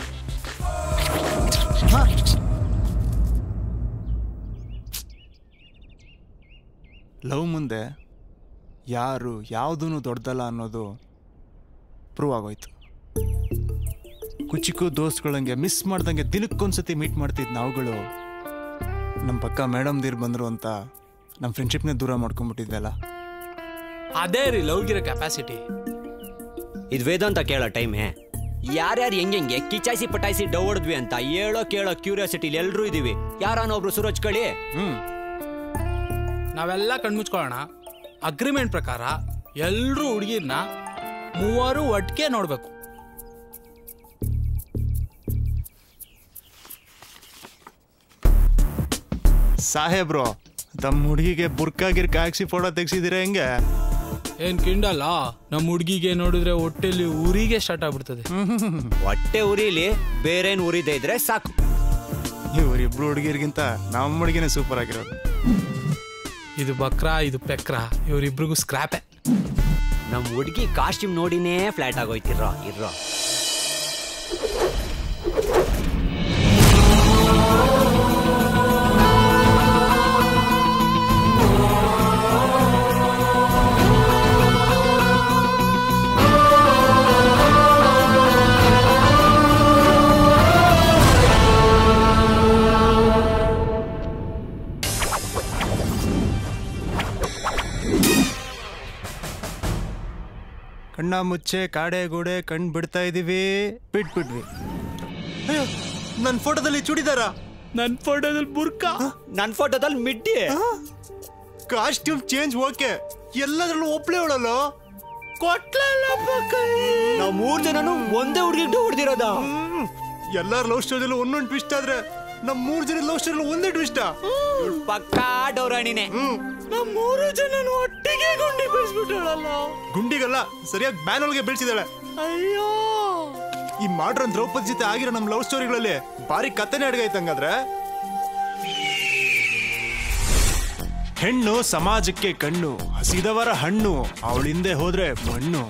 ಲವ್ ಮುಂದೆ ಯಾರು ಯಾವುದೂ ದೊಡ್ಡದಲ್ಲ ಅನ್ನೋದು ಪ್ರೂವ್ ಆಗೋಯ್ತು ಕುಚಿಕು ದೋಸ್ತ್ಗಳಂಗೆ ಮಿಸ್ ಮಾಡ್ದಂಗೆ ದಿನಕ್ಕೊಂದ್ಸತಿ ಮೀಟ್ ಮಾಡ್ತಿದ್ ನಾವುಗಳು ನಮ್ಮ ಪಕ್ಕ ಮೇಡಮ್ ದೀರ್ ಬಂದರು ಅಂತ ನಮ್ಮ ಫ್ರೆಂಡ್ಶಿಪ್ನೇ ದೂರ ಮಾಡ್ಕೊಂಡ್ಬಿಟ್ಟಿದ್ದೆಲ್ಲ ಅದೇ ರೀ ಲವ್ಗಿರೋ ಕೆಪಾಸಿಟಿ ಇದು ವೇದಾಂತ ಕೇಳೋ ಟೈಮೇ ಯಾರ್ಯಾರು ಹೆಂಗೆ ಕಿಚಾಯಿಸಿ ಪಟಾಯಿಸಿ ಡವ್ ಹೊಡೆದ್ವಿ ಅಂತ ಹೇಳೋ ಕೇಳೋ ಕ್ಯೂರಿಯಾಸಿಟಿಲಿ ಎಲ್ರೂ ಇದೀವಿ ಯಾರಾನೋ ಒಬ್ರು ಸುರೋಜ್ ಕಳಿ ಹ್ಮ್ ನಾವೆಲ್ಲ ಕಣ್ಮುಚ್ಕೊಳ್ಳೋಣ ಅಗ್ರಿಮೆಂಟ್ ಪ್ರಕಾರ ಎಲ್ರೂ ಹುಡುಗಿರ್ನ ಮೂವರು ಒಟ್ಟಿಗೆ ನೋಡ್ಬೇಕು ಸಾಹೇಬ್ರು ತಮ್ಮ ಹುಡುಗಿಗೆ ಬುರ್ಕಾ ಗಿರ್ಕ ಹಾಕ್ಸಿ ಫೋಟೋ ತೆಗ್ಸಿದ್ದೀರಾ ಹೆಂಗೆ ಏನ್ ಕಿಂಡಲ್ಲ ನಮ್ಮ ಹುಡುಗಿಗೆ ನೋಡಿದ್ರೆ ಹೊಟ್ಟೆಲಿ ಊರಿಗೆ ಸ್ಟಾರ್ಟ್ ಆಗ್ಬಿಡ್ತದೆ ಹೊಟ್ಟೆ ಉರಿಲಿ ಬೇರೇನ್ ಉರಿದೇ ಇದ್ರೆ ಸಾಕು ಇವರಿಬ್ರು ಹುಡುಗಿರ್ಗಿಂತ ನಮ್ಮ ಹುಡುಗಿನೇ ಸೂಪರ್ ಆಗಿರೋದು ಇದು ಬಕ್ರಾ ಇದು ಪೆಕ್ರಾ ಇವರಿಬ್ರಿಗೂ ಸ್ಕ್ರಾಪೆ ನಮ್ಮ ಹುಡುಗಿ ಕಾಸ್ಟ್ಯೂಮ್ ನೋಡಿನೇ ಫ್ಲಾಟ್ ಆಗೋಯ್ತಿರೋ ಇರೋ ಕಣ್ಣ ಮುಚ್ಚೆ ಕಾಡೆ ಗೋಡೆ ಕಣ್ ಬಿಡ್ತಾ ಇದೀವಿ ಬಿಟ್ಬಿಟ್ವಿ ಅಯ್ಯೋ ನನ್ನ ಫೋಟೋದಲ್ಲಿ ಚೂಡಿದಾರ ನನ್ನ ಫೋಟೋದಲ್ಲಿ ಬುರ್ಕಾ ನನ್ನ ಫೋಟೋದಲ್ಲಿ ಮಿಡ್ಡಿ ಕಾಸ್ಟ್ಯೂಮ್ ಚೇಂಜ್ ಓಕೆ ಎಲ್ಲದ್ರಲ್ಲೂ ಒಬ್ಳೆ ಅವಳಲ್ಲ ನಾವು ಮೂರ್ ಜನನು ಒಂದೇ ಹುಡುಗಿಗೆ ಹೊಡೆದಿರೋದ ಎಲ್ಲಾರ ಲವ್ ಸ್ಟೋರಿಯಲ್ಲೂ ಒಂದೊಂದು ಟ್ವಿಸ್ಟ್ ಆದ್ರೆ ನಮ್ ಮೂರ್ ಜನ ಲವ್ ಸ್ಟೋರಿಯಲ್ಲಿ ಒಂದೇ ಟ್ವಿಸ್ಟ್ ಪಕ್ಕಾ ಡೌರಾಣಿನೇ ನಮ್ಮ ಮೂರು ಜನ ಒಟ್ಟಿಗೆ ಗುಂಡಿ ಬೀಳ್ಸ್ಬಿಟ್ಟಾಳಲ್ಲ ಗುಂಡಿಗಲ್ಲ ಸರಿಯಾಗಿ ಬ್ಯಾನ್ ಒಳಗೆ ಬೀಳ್ಸಿದಾಳೆ ಅಯ್ಯೋ ಈ ಮಾಡ್ರನ್ ದ್ರೌಪದಿ ಜೊತೆ ಆಗಿರೋ ನಮ್ ಲವ್ ಸ್ಟೋರಿಗಳಲ್ಲಿ ಭಾರಿ ಕಥೆನೇ ಅಡ್ಗೈತೆ ಹಂಗಾದ್ರೆ ಹೆಣ್ಣು ಸಮಾಜಕ್ಕೆ ಕಣ್ಣು ಹಸಿದವರ ಹಣ್ಣು ಅವಳಿಂದೆ ಹೋದ್ರೆ ಮಣ್ಣು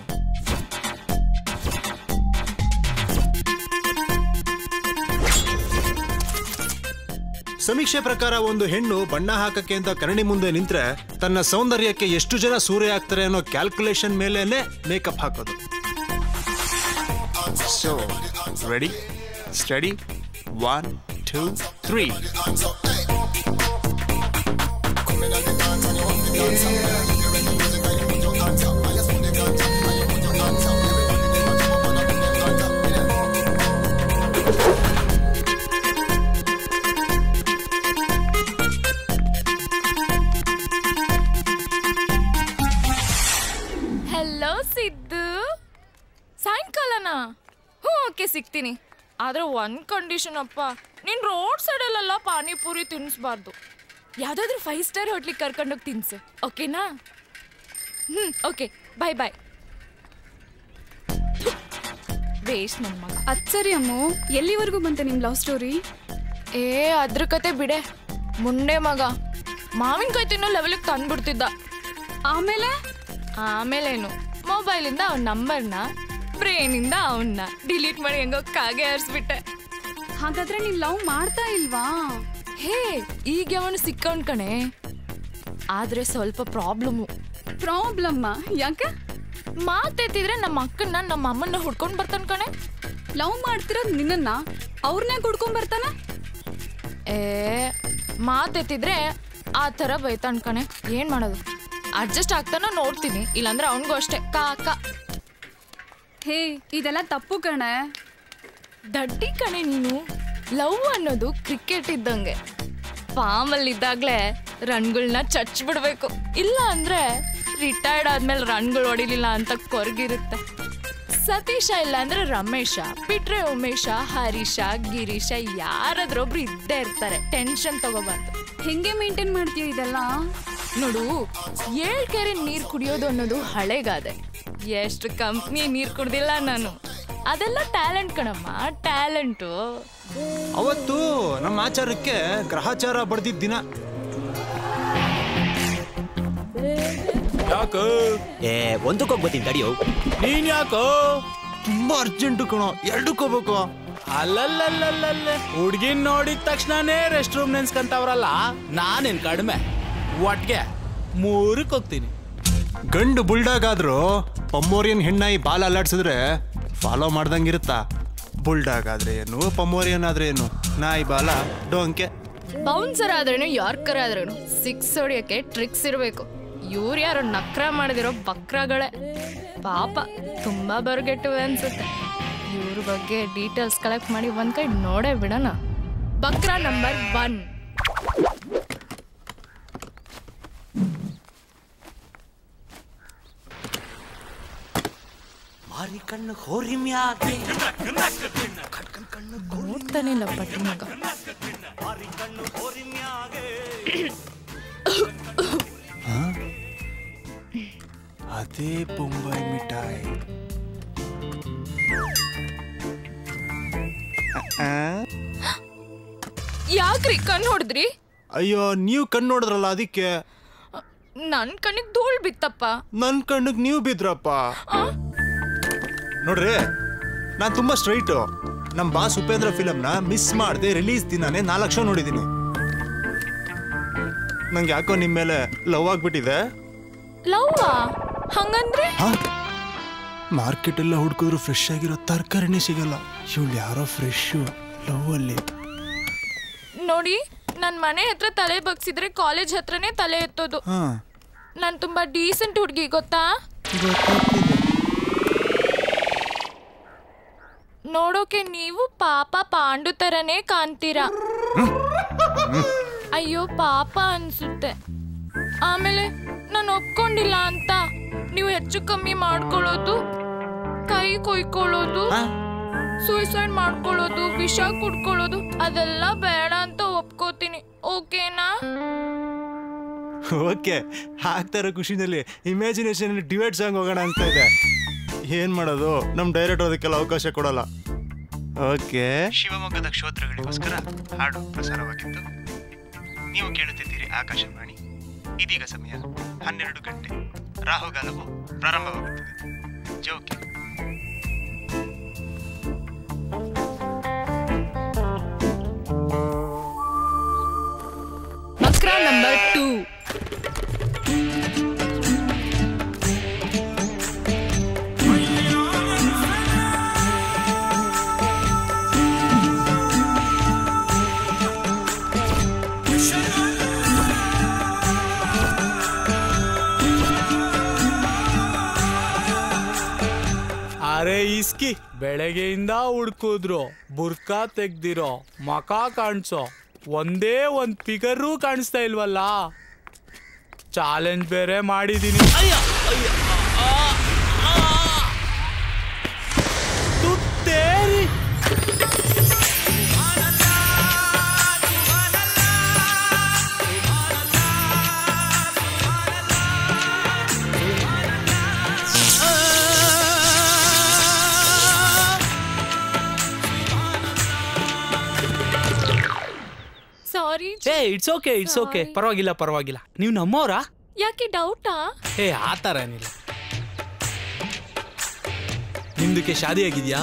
ಸಮೀಕ್ಷೆ ಪ್ರಕಾರ ಒಂದು ಹೆಣ್ಣು ಬಣ್ಣ ಹಾಕಕ್ಕೆ ಅಂತ ಕರಣಿ ಮುಂದೆ ನಿಂತ್ರೆ ತನ್ನ ಸೌಂದರ್ಯಕ್ಕೆ ಎಷ್ಟು ಜನ ಸೂರ್ಯ ಆಗ್ತಾರೆ ಅನ್ನೋ ಕ್ಯಾಲ್ಕುಲೇಷನ್ ಮೇಲೇನೆ ಮೇಕಪ್ ಹಾಕೋದು so ready steady one two three hello Siddu ಸಾಯಂಕಾಲನಾ ಹ್ಞೂ ಓಕೆ ಸಿಗ್ತೀನಿ ಆದ್ರೆ ಒಂದ್ ಕಂಡೀಷನ್ ಅಪ್ಪ ನೀನ್ ರೋಡ್ ಸೈಡಲ್ಲೆಲ್ಲ ಪಾನಿಪುರಿ ತಿನ್ನಿಸ್ಬಾರ್ದು ಯಾವ್ದಾದ್ರು ಫೈವ್ ಸ್ಟಾರ್ ಹೋಟ್ಲಿಗೆ ಕರ್ಕೊಂಡೋಗಿ ತಿನ್ಸು ಓಕೆನಾ ಹ್ಞೂ ಓಕೆ ಬಾಯ್ ಬಾಯ್ ಬೇಷ್ ನನ್ನ ಮಗ ಅದ್ ಸರಿ ಅಮ್ಮು ಎಲ್ಲಿವರೆಗೂ ಬಂತೆ ನಿಮ್ ಲವ್ ಸ್ಟೋರಿ ಏ ಅದ್ರ ಕತೆ ಬಿಡೆ ಮುಂಡೆ ಮಗ ಮಾವಿನಕಾಯಿ ತಿನ್ನೋ ಲೆವೆಲಿಗೆ ತಂದ್ಬಿಡ್ತಿದ್ದ ಆಮೇಲೆ ಆಮೇಲೇನು ಮೊಬೈಲಿಂದ ಅವನ ನಂಬರ್ನ ಬ್ರೇನಿಂದ ಅವನ್ನ ಡಿಲೀಟ್ ಮಾಡಿ ಹೆಂಗೋ ಕಾಗೆ ಆರಿಸ್ಬಿಟ್ಟೆ ಹಾಗಾದ್ರೆ ನೀನ್ ಲವ್ ಮಾಡ್ತಾ ಇಲ್ವಾ ಹೇ ಈಗ ಅವನು ಸಿಕ್ಕವನ್ ಕಣೆ ಆದ್ರೆ ಸ್ವಲ್ಪ ಪ್ರಾಬ್ಲಮ್ಮು ಪ್ರಾಬ್ಲಮ್ಮ ಯಾಕೆ ಮಾತೆತ್ತಿದ್ರೆ ನಮ್ಮ ಅಕ್ಕನ್ನ ನಮ್ಮ ಅಮ್ಮನ್ನ ಹುಡ್ಕೊಂಡ್ ಬರ್ತಾನ ಕಣೆ ಲವ್ ಮಾಡ್ತಿರೋದ್ ನಿನ್ನನ್ನ ಅವ್ರನ್ನೇ ಕುಡ್ಕೊಂಡ್ ಬರ್ತಾನ ಏ ಮಾತೆತ್ತಿದ್ರೆ ಆ ಥರ ಬೈತಾನ್ ಕಣೆ ಏನ್ ಮಾಡೋದು ಅಡ್ಜಸ್ಟ್ ಆಗ್ತಾನ ನೋಡ್ತೀನಿ ಇಲ್ಲಾಂದ್ರೆ ಅವನಿಗೂ ಅಷ್ಟೇ ಕಾಕ ಹೇ ಇದೆಲ್ಲ ತಪ್ಪು ಕಣೆ ದಡ್ಡಿ ಕಣೆ ನೀನು ಲವ್ ಅನ್ನೋದು ಕ್ರಿಕೆಟ್ ಇದ್ದಂಗೆ ಫಾರ್ಮಲ್ಲಿದ್ದಾಗ್ಲೇ ರನ್ಗಳನ್ನ ಚಚ್ ಬಿಡ್ಬೇಕು ಇಲ್ಲ ಅಂದ್ರೆ ರಿಟೈರ್ಡ್ ಆದ್ಮೇಲೆ ರನ್ಗಳು ಹೊಡಿಲಿಲ್ಲ ಅಂತ ಕೊರಗಿರುತ್ತೆ ಸತೀಶ ಇಲ್ಲ ಅಂದ್ರೆ ರಮೇಶ ಬಿಟ್ರೆ ಉಮೇಶ ಹರೀಶ ಗಿರೀಶ ಯಾರಾದ್ರೊಬ್ರು ಇದ್ದೇ ಇರ್ತಾರೆ ಟೆನ್ಷನ್ ತಗೋಬಾರ್ದು ಹೆಂಗೆ ಮೇಂಟೈನ್ ಮಾಡ್ತೀಯ ಇದೆಲ್ಲ ನೋಡು ಏಳ್ ಕೆರೆ ನೀರ್ ಕುಡಿಯೋದು ಅನ್ನೋದು ಹಳೆಗಾದೆ ಎಷ್ಟು ಕಂಪ್ನಿ ನೀರ್ ಕುಡ್ದಿಲ್ಲ ನಾನು ಅದೆಲ್ಲ ಟ್ಯಾಲೆಂಟ್ ಕಣಮ್ಮ ಟ್ಯಾಲೆಂಟು ಅವತ್ತು ನಮ್ಮ ಆಚಾರಕ್ಕೆ ಗ್ರಹಚಾರ ಬಡ್ದಿದ್ದ ದಿನ ಯಾಕ ಏ ಒಂದಕ್ಕೆ ಹೋಗ್ಬೋತೀನಿ ತಡಿಯೋ ನೀನ್ ಯಾಕೋ ತುಂಬಾ ಅರ್ಜೆಂಟ್ ಕಣೋ ಎರಡಕ್ಕೆ ಹೋಗ್ಬೇಕು ಅಲ್ಲಲ್ಲಲ್ಲಲ್ಲ ಹುಡ್ಗಿನ್ ನೋಡಿದ ತಕ್ಷಣನೇ ರೆಸ್ಟ್ ರೂಮ್ ನೆನ್ಸ್ಕಂತವ್ರಲ್ಲ ನಾನೇನ್ ಕಡಿಮೆ ಒಟ್ಗೆ ಮೂರಕ್ಕೆ ಹೋಗ್ತೀನಿ ಗಂಡು ಬುಲ್ಡಾಗ್ ಆದ್ರೂ ಪಮ್ಮೋರಿಯನ್ ಹೆಣ್ಣಾಯಿ ಬಾಲ್ ಅಲ್ಲಾಡ್ಸಿದ್ರೆ ಫಾಲೋ ಮಾಡ್ದಂಗಿರುತ್ತಾ ಬುಲ್ಡಾಗ್ ಆದ್ರೆ ಏನು ಪಮ್ಮೋರಿಯನ್ ಆದ್ರೆ ಏನು ನಾಯಿ ಬಾಲ ಡೊಂಕೆ ಬೌನ್ಸರ್ ಆದ್ರೇನು ಯಾರ್ಕರ್ ಆದ್ರೇನು ಸಿಕ್ಸ್ ಹೊಡಿಯಕ್ಕೆ ಟ್ರಿಕ್ಸ್ ಇರಬೇಕು ಇವ್ರು ಯಾರು ನಕ್ರ ಮಾಡದಿರೋ ಬಕ್ರಗಳೇ ಪಾಪ ತುಂಬಾ ಬರಗೆಟ್ಟುವೆ ಅನ್ಸುತ್ತೆ ಇವ್ರ ಬಗ್ಗೆ ಡೀಟೇಲ್ಸ್ ಕಲೆಕ್ಟ್ ಮಾಡಿ ಒಂದ್ ಕೈ ನೋಡೇ ಬಿಡೋಣ ಬಕ್ರ ನಂಬರ್ ಒನ್ ಮಾರಿಕ ಕಣ್ಣು ಹೋರಿಮ್ಯಾಗೆ ನೋಡ್ತಾನೆ ಇಲ್ಲ ಪಟ್ಟಿ ಮಗ ಅದೇ ಬೊಂಬಾಯಿ ಮಿಠಾಯಿ ಯಾಕ್ರಿ ಕಣ್ ಹೊಡೆದ್ರಿ ಅಯ್ಯೋ ನೀವು ಕಣ್ಣು ನೋಡಿದ್ರಲ್ಲ ಅದಕ್ಕೆ ನನ್ ಕಣ್ಣಿಗೆ ಧೂಳ್ ಬಿತ್ತಪ್ಪ ನನ್ನ ಕಣ್ಣಿಗೆ ನೀವು ಬಿದ್ರಪ್ಪ ನೋಡ್ರಿ ನಾನು ತುಂಬಾ ಸ್ಟ್ರೈಟು ನಮ್ಮ ಬಾಸ್ ಉಪೇಂದ್ರ ಫಿಲಮ್ನ ಮಿಸ್ ಮಾಡದೆ ರಿಲೀಸ್ ದಿನಾನೇ ನಾಲ್ಕು ಶೋ ನೋಡಿದ್ದೀನಿ ನಂಗೆ ಯಾಕೋ ನಿಮ್ಮ ಮೇಲೆ ಲವ್ ಆಗ್ಬಿಟ್ಟಿದೆ ಲವ್ವಾ ಹಂಗಂದ್ರೆ ಮಾರ್ಕೆಟ್ ಎಲ್ಲ ಹುಡುಕಿದ್ರು ಫ್ರೆಶ್ ಆಗಿರೋ ತರಕಾರಿನೇ ಸಿಗಲ್ಲ ಇವಳು ಯಾರೋ ಫ್ರೆಶ್ ಲವ್ ಅಲ್ಲಿ ನೋಡಿ ನನ್ ಮನೆ ಹತ್ರ ತಲೆ ಬಗ್ಸಿದ್ರೆ ಕಾಲೇಜ್ ಹತ್ರನೇ ತಲೆ ಎತ್ತೋದು ಹಾ ನಾನ್ ತುಂಬಾ ಡೀಸೆಂಟ್ ಹುಡುಗಿ ಗೊತ್ತಾ ನೋಡೋಕೆ ನೀವು ಪಾಪ ಪಾಂಡು ತರನೇ ಕಾಣ್ತೀರಾ ಅಯ್ಯೋ ಪಾಪ ಅನ್ಸುತ್ತೆ ಆಮೇಲೆ ನಾನು ಒಪ್ಕೊಂಡಿಲ್ಲ ಅಂತ ನೀವು ಹೆಚ್ಚು ಕಮ್ಮಿ ಮಾಡ್ಕೊಳ್ಳೋದು ಕೈ ಕೊಯ್ಕೊಳ್ಳೋದು ಸೂಸೈಡ್ ಮಾಡ್ಕೊಳ್ಳೋದು ವಿಷ ಕುಡ್ಕೊಳ್ಳೋದು ಅದೆಲ್ಲ ಬೇಡ ಅಂತ ಒಪ್ಕೋತೀನಿ ಓಕೆನಾ ಓಕೆ ಆಗ್ತಾ ಇರೋ ಖುಷಿನಲ್ಲಿ ಇಮ್ಯಾಜಿನೇಷನ್ ಡಿವೈಡ್ ಸಾಂಗ್ ಹೋಗೋಣ ಅಂತ ಇದೆ ಏನ್ ಮಾಡೋದು ನಮ್ಮ ಡೈರೆಕ್ಟರ್ ಅದಕ್ಕೆಲ್ಲ ಅವಕಾಶ ಕೊಡಲ್ಲ ಓಕೆ ಶಿವಮೊಗ್ಗದ ಕ್ಷೋತ್ರಗಳಿಗೋಸ್ಕರ ಹಾಡು ಪ್ರಸಾರವಾಗಿತ್ತು ನೀವು ಕೇಳುತ್ತಿದ್ದೀರಿ ಆಕಾಶವಾಣಿ ಇದೀಗ ಸಮಯ ಹನ್ನೆರಡು ಗಂಟೆ ರಾಹುಗಾಲವು ಪ್ರಾರಂಭವಾಗುತ್ತದೆ ಜೋಕೆ ಮಕ್ರ ನಂಬರ್ ಟೂ ಅರೆ ಇಸ್ಕಿ ಬೆಳಗ್ಗೆಯಿಂದ ಹುಡ್ಕುದ್ರು ಬುರ್ಕಾ ತೆಗ್ದಿರೋ ಮಕ ಕಾಣಿಸೋ ಒಂದೇ ಒಂದ್ ಫಿಗರೂ ಕಾಣಿಸ್ತಾ ಇಲ್ವಲ್ಲ ಚಾಲೆಂಜ್ ಬೇರೆ ಮಾಡಿದೀನಿ ತುತ್ತೇರಿ ಸಾರಿ ಏ ಇಟ್ಸ್ ಓಕೆ ಇಟ್ಸ್ ಓಕೆ ಪರವಾಗಿಲ್ಲ ಪರವಾಗಿಲ್ಲ ನೀವು ನಮ್ಮವ್ರಾ ಯಾಕೆ ಡೌಟಾ ಏ ಆ ಥರ ಏನಿಲ್ಲ ನಿಮ್ದಕ್ಕೆ ಶಾದಿ ಆಗಿದ್ಯಾ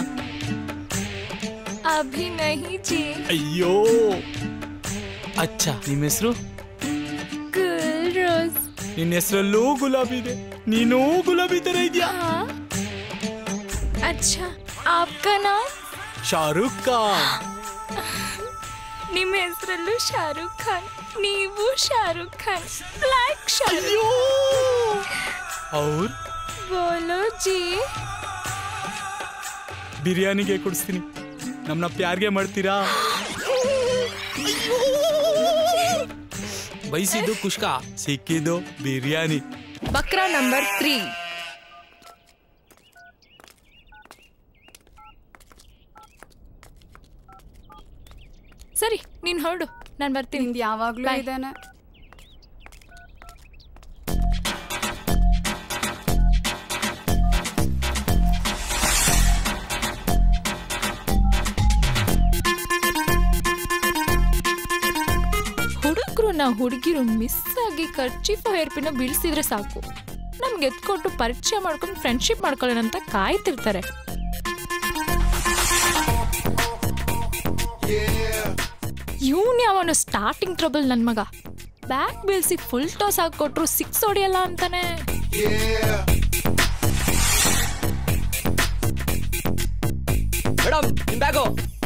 ಅಭಿ ನಹಿ ಜಿ ಅಯ್ಯೋ ಅಚ್ಚ ನಿಮ್ಮ ಹೆಸರು ಗುಲ್ ರೋಸ್ ನಿನ್ನ ಹೆಸರಲ್ಲೂ ಗುಲಾಬಿ ಇದೆ ನೀನೂ ಗುಲಾಬಿ ತರ ಇದೆಯಾ अच्छा आपका नाम ಶಾರುಖ್ ಖಾನ್ ನಿಮ್ಮ ಹೆಸರಲ್ಲೂ ಶಾರುಖ್ ಖಾನ್ ನೀವು ಶಾರುಖ್ ಖಾನ್ ಬ್ಲ್ಯಾಕ್ ಶಾರುಖ್ ಅವ್ರು ಬೋಲೋ ಜಿ ಬಿರಿಯಾನಿಗೆ ಕೊಡಿಸ್ತೀನಿ ನಮ್ಮನ್ನ ಪ್ಯಾರ್ಗೆ ಮಾಡ್ತೀರಾ ಬೈಸಿದ್ದು ಕುಷ್ಕ ಸಿಕ್ಕಿದ್ದು ಬಿರಿಯಾನಿ ಬಕ್ರಾ ನಂಬರ್ ತ್ರೀ ಸರಿ ನೀನ್ ಹೊರಡು ನಾನು ಬರ್ತೀನಿ ಯಾವಾಗ್ಲೂ ಇದಾನೆ ಹುಡುಗರು ನಾ ಹುಡುಗಿರು ಮಿಸ್ ಆಗಿ ಖರ್ಚೀಫ್ ಹೇರ್ ಪಿನ ಬೀಳ್ಸಿದ್ರೆ ಸಾಕು ನಮ್ಗೆ ಎತ್ಕೊಟ್ಟು ಪರಿಚಯ ಮಾಡ್ಕೊಂಡು ಫ್ರೆಂಡ್ಶಿಪ್ ಮಾಡ್ಕೊಳ್ಳೋಣ ಅಂತ ಕಾಯ್ತಿರ್ತಾರೆ ಇವನ್ ಯಾವನು ಸ್ಟಾರ್ಟಿಂಗ್ ಟ್ರಬಲ್ ನನ್ ಮಗ ಬ್ಯಾಕ್ ಬೀಳ್ಸಿ ಫುಲ್ ಟಾಸ್ ಹಾಕೊಟ್ರು ಸಿಕ್ಸ್ ಹೊಡಿಯಲ್ಲ ಅಂತಾನೆ ಮೇಡಮ್ ನಿಮ್ ಬ್ಯಾಗು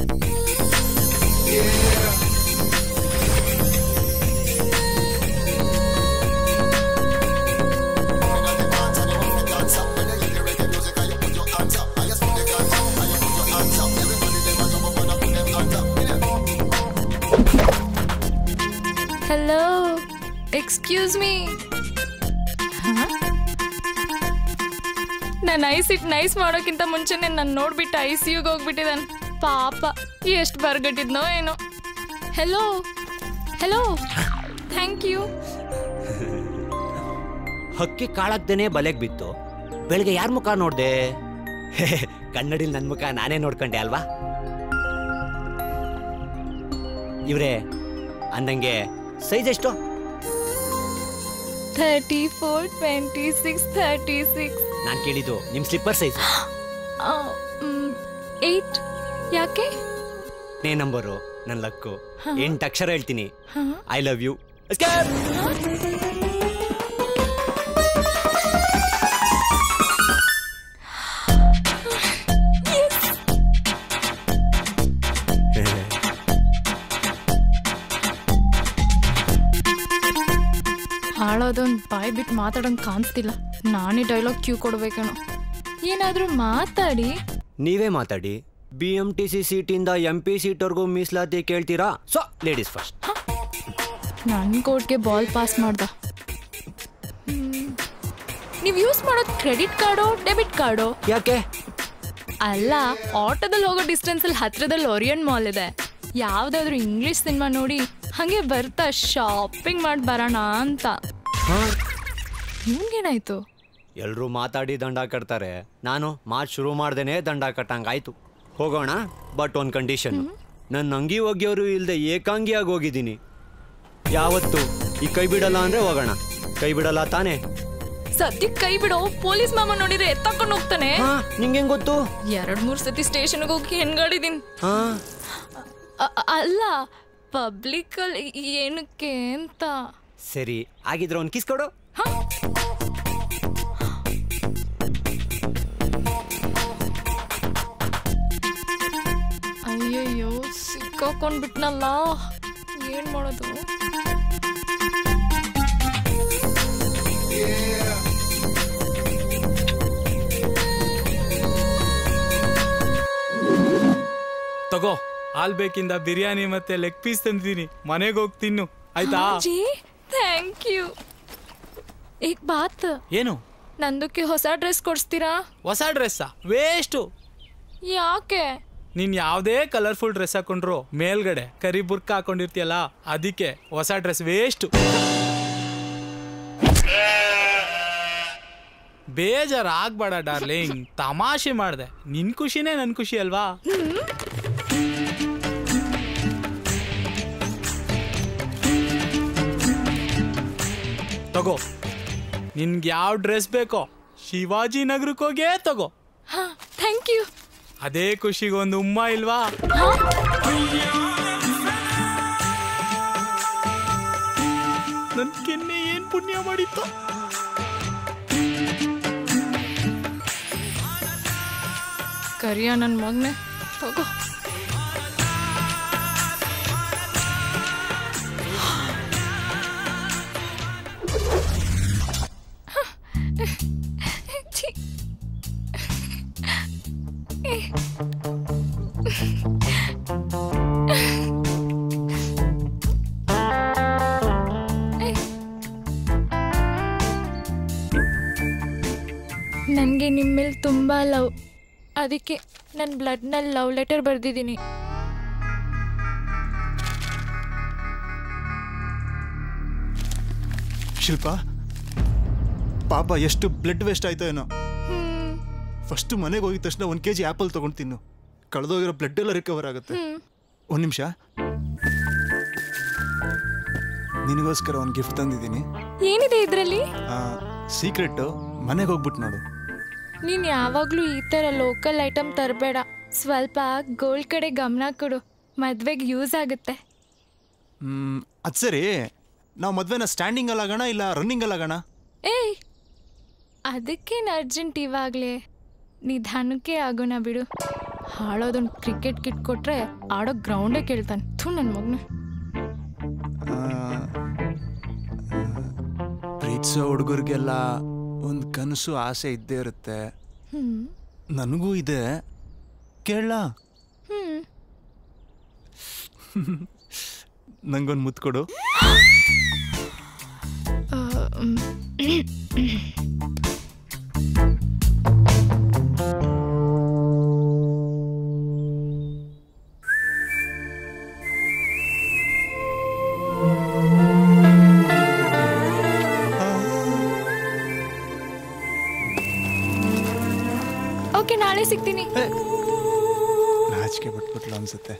ಹಲೋ ಎಕ್ಸ್ಕ್ಯೂಸ್ ಮೀ ನಾನು ಐಸ್ ಇಟ್ ನೈಸ್ ಮಾಡೋಕ್ಕಿಂತ ಮುಂಚೆನೆ ನಾನು ನೋಡ್ಬಿಟ್ಟು ಐ ಸಿ ಯುಗೆ ಹೋಗ್ಬಿಟ್ಟಿದ್ದಾನೆ ಪಾಪ ಎಷ್ಟು ಬರ್ಗಟ್ಟಿದ್ನೋ ಏನೋ ಹೆಲೋ ಹೆಲೋ ಥ್ಯಾಂಕ್ ಯು ಹಕ್ಕಿ ಕಾಳಾಗ್ದೇನೆ ಬಲೆಗ್ ಬಿತ್ತು ಬೆಳಿಗ್ಗೆ ಯಾರ ಮುಖ ನೋಡ್ದೆ ಕನ್ನಡಿಲ್ ನನ್ ಮುಖ ನಾನೇ ನೋಡ್ಕೊಂಡೆ ಅಲ್ವಾ ಇವ್ರೆ ಅಂದಂಗೆ ಸೈಜ್ ಎಷ್ಟು thirty four twenty six thirty six ನಾನ್ ಕೇಳಿದ್ದು ನಿಮ್ ಸ್ಲಿಪ್ಪರ್ ಸೈಜ್ ಏಯ್ಟ್ ಯಾಕೆ ನೇ ನಂಬರು ನನ್ ಲಕ್ಕು ಹಾ. ಎಂಟು ಅಕ್ಷರ ಹೇಳ್ತೀನಿ ಹಾ? ಐ ಲವ್ ಯು ಹಾಳೋದೊಂದು ಬಾಯ್ ಬಿಟ್ಟು ಮಾತಾಡೋಂಗ್ ಕಾಣಿಸ್ತಿಲ್ಲ ನಾನೇ ಡೈಲಾಗ್ ಕ್ಯೂ ಕೊಡ್ಬೇಕೇನೋ ಏನಾದ್ರೂ ಮಾತಾಡಿ ನೀವೇ ಮಾತಾಡಿ ಬಿ ಎಂ ಟಿ ಸಿ ಸೀಟಿಂದ ಎಂ ಪಿ ಸೀಟ್ವರೆಗೂ ಮೀಸಲಾತಿ ಕೇಳ್ತೀರಾ ಸೊ ಲೇಡೀಸ್ ಫಸ್ಟ್ ನನ್ನ ಕೋರ್ಟ್ಗೆ ಬಾಲ್ ಪಾಸ್ ಮಾಡ್ದ ನೀವು ಯೂಸ್ ಮಾಡೋದು ಕ್ರೆಡಿಟ್ ಕಾರ್ಡೋ ಡೆಬಿಟ್ ಕಾರ್ಡೋ ಯಾಕೆ ಅಲ್ಲ ಆಟೋದಲ್ಲಿ ಹೋಗೋ ಡಿಸ್ಟೆನ್ಸ್ ಅಲ್ಲಿ ಹತ್ರದಲ್ಲಿ ಒರಿಯನ್ ಮಾಲ್ ಇದೆ ಯಾವ್ದಾದ್ರು ಇಂಗ್ಲಿಷ್ ಸಿನಿಮಾ ನೋಡಿ ಹಂಗೆ ಬರ್ತಾ ಶಾಪಿಂಗ್ ಮಾಡಿ ಬರೋಣ ಅಂತ ನಿಮ್ಗೇನಾಯ್ತು ಎಲ್ರೂ ಮಾತಾಡಿ ದಂಡ ಕಟ್ತಾರೆ ನಾನು ಮಾತು ಶುರು ಮಾಡ್ದೇನೆ ದಂಡ ಕಟ್ಟಂಗಾಯ್ತು ಹೋಗೋಣ ಬಟ್ ಒಂದು ಕಂಡೀಷನ್ ನನ್ನ ಅಂಗಿ ಒಗ್ಯೋರು ಇಲ್ದೆ ಏಕಾಂಗಿಯಾಗಿ ಹೋಗಿದ್ದೀನಿ ಯಾವತ್ತು ಈ ಕೈ ಬಿಡಲ್ಲ ಅಂದ್ರೆ ಹೋಗೋಣ ಕೈ ಬಿಡಲ್ಲ ತಾನೇ ಸದ್ಯಕ್ಕೆ ಕೈ ಬಿಡೋ ಪೊಲೀಸ್ ಮಾಮ ನೋಡಿದ್ರೆ ಎತ್ತಕೊಂಡು ಹೋಗ್ತಾನೆ ನಿಂಗೆ ಗೊತ್ತು ಎರಡ್ ಮೂರ್ ಸತಿ ಸ್ಟೇಷನ್ಗೆ ಹೋಗಿ ಹೆಣ್ಗಾಡಿದೀನಿ ಹಾ ಅ- ಅಲ್ಲ ಪಬ್ಲಿಕ್ ಅಲ್ಲಿ ಏನಕ್ಕೆ ಅಂತ ಸರಿ ಆಗಿದ್ರೆ ಒಂದು ಕಿಸ್ ಕೊಡು ಅಯ್ಯಯ್ಯೋ ಸಿಕ್ಕಾಕೊಂಡ್ಬಿಟ್ನಲ್ಲ ಏನ್ ಮಾಡೋದು ತಗೋ ಆಲ್ಬೇಕಿಂದ ಬಿರಿಯಾನಿ ಮತ್ತೆ ಲೆಗ್ ಪೀಸ್ ತಂದಿದ್ದೀನಿ ಮನೆಗೆ ಹೋಗಿ ತಿನ್ನು ಆಯ್ತಾ ಜಿ ಥ್ಯಾಂಕ್ ಯು ಈಗ ಬಾತ್ ಏನು ನಂದಕ್ಕೆ ಹೊಸ ಡ್ರೆಸ್ ಕೊಡಿಸ್ತೀರಾ ಹೊಸ ಡ್ರೆಸ್ಸಾ ವೇಸ್ಟು ಯಾಕೆ ನೀನ್ ಯಾವುದೇ ಕಲರ್ಫುಲ್ ಡ್ರೆಸ್ ಹಾಕೊಂಡ್ರು ಮೇಲ್ಗಡೆ ಕರಿ ಬುರ್ಕ ಹಾಕೊಂಡಿರ್ತೀಯಲ್ಲ ಅದಕ್ಕೆ ಹೊಸ ಡ್ರೆಸ್ ವೇಸ್ಟ್ ಬೇಜಾರ್ ಆಗ್ಬೇಡ ಡಾರ್ಲಿಂಗ್ ತಮಾಷೆ ಮಾಡ್ದೆ ನಿನ್ ಖುಷಿನೇ ನನ್ ಖುಷಿ ಅಲ್ವಾ ತಗೋ ನಿನ್ಗೆ ಯಾವ ಡ್ರೆಸ್ ಬೇಕೋ ಶಿವಾಜಿ ನಗರಕ್ಕೆ ಹೋಗೇ ತಗೋ ಹಾ ಥ್ಯಾಂಕ್ ಯು ಅದೇ ಖುಷಿಗೆ ಒಂದು ಉಮ್ಮ ಇಲ್ವಾ ನನ್ ಕೆನ್ನೆ ಏನ್ ಪುಣ್ಯ ಮಾಡಿತ್ತು ಕರಿಯ ನನ್ನ ಮಗನೆ ತಗೋ ಛೀ. ನನಗೆ ನಿಮ್ಮ ಮೇಲೆ ತುಂಬ ಲವ್ ಅದಕ್ಕೆ ನನ್ನ ಬ್ಲಡ್ನಲ್ಲಿ ಲವ್ ಲೆಟರ್ ಬರೆದಿದ್ದೀನಿ ಶಿಲ್ಪ ಪಾಪ ಎಷ್ಟು ಬ್ಲಡ್ ವೇಸ್ಟ್ ಆಯ್ತೋ ಏನೋ ಫಸ್ಟ್ ಮನೆಗೆ ಹೋಗಿದ ತಕ್ಷಣ ಒಂದು ಕೆ ಜಿ ಆ್ಯಪಲ್ ತೊಗೊಂಡು ತಿನ್ನು ಕಳೆದೋಗಿರೋ ಬ್ಲಡ್ ಎಲ್ಲ ರಿಕವರ್ ಆಗುತ್ತೆ ಹ್ಮ್. ಒಂದು ನಿಮಿಷ ನಿನಗೋಸ್ಕರ ಒಂದು ಗಿಫ್ಟ್ ತಂದಿದ್ದೀನಿ ಏನಿದೆ ಇದರಲ್ಲಿ ಸೀಕ್ರೆಟ್ಟು ಮನೆಗೆ ಹೋಗ್ಬಿಟ್ಟು ನೋಡು ನೀನು ಯಾವಾಗಲೂ ಈ ಥರ ಲೋಕಲ್ ಐಟಮ್ ತರಬೇಡ ಸ್ವಲ್ಪ ಗೋಲ್ಡ್ ಕಡೆ ಗಮನ ಕೊಡು ಮದ್ವೆಗೆ ಯೂಸ್ ಆಗುತ್ತೆ ಅದು ಸರಿ ನಾವು ಮದುವೆನ ಸ್ಟ್ಯಾಂಡಿಂಗಲ್ಲಿ ಆಗೋಣ ಇಲ್ಲ ರನ್ನಿಂಗಲ್ಲಿ ಆಗೋಣ ಏಯ್ ಅದಕ್ಕೇನು ಅರ್ಜೆಂಟ್ ಇವಾಗಲೇ ನಿಧಾನಕ್ಕೆ ಆಗೋಣ ಬಿಡು ಹಾಳೋದೊಂದು ಕ್ರಿಕೆಟ್ ಕಿಟ್ ಕೊಟ್ರೆ ಆಡೋ ಗ್ರೌಂಡೇ ಕೇಳ್ತಾನೆ ಥೂ ನನ್ನ ಮಗನ ಪ್ರೀತಿಸೋ ಹುಡುಗರಿಗೆಲ್ಲ ಒಂದು ಕನಸು ಆಸೆ ಇದ್ದೇ ಇರುತ್ತೆ ಹ್ಮ್ ನನಗೂ ಇದೆ ಕೇಳ ಹ್ಮ್ ನಂಗೊಂದು ಮುತ್ತು ಕೊಡು ಆ, ಮ್. ಅಲ್ಲೇ ಸಿಗ್ತೀನಿ ನಾಚಿಕೆ ಬಿಟ್ಬಿಟ್ಲು ಅನ್ಸುತ್ತೆ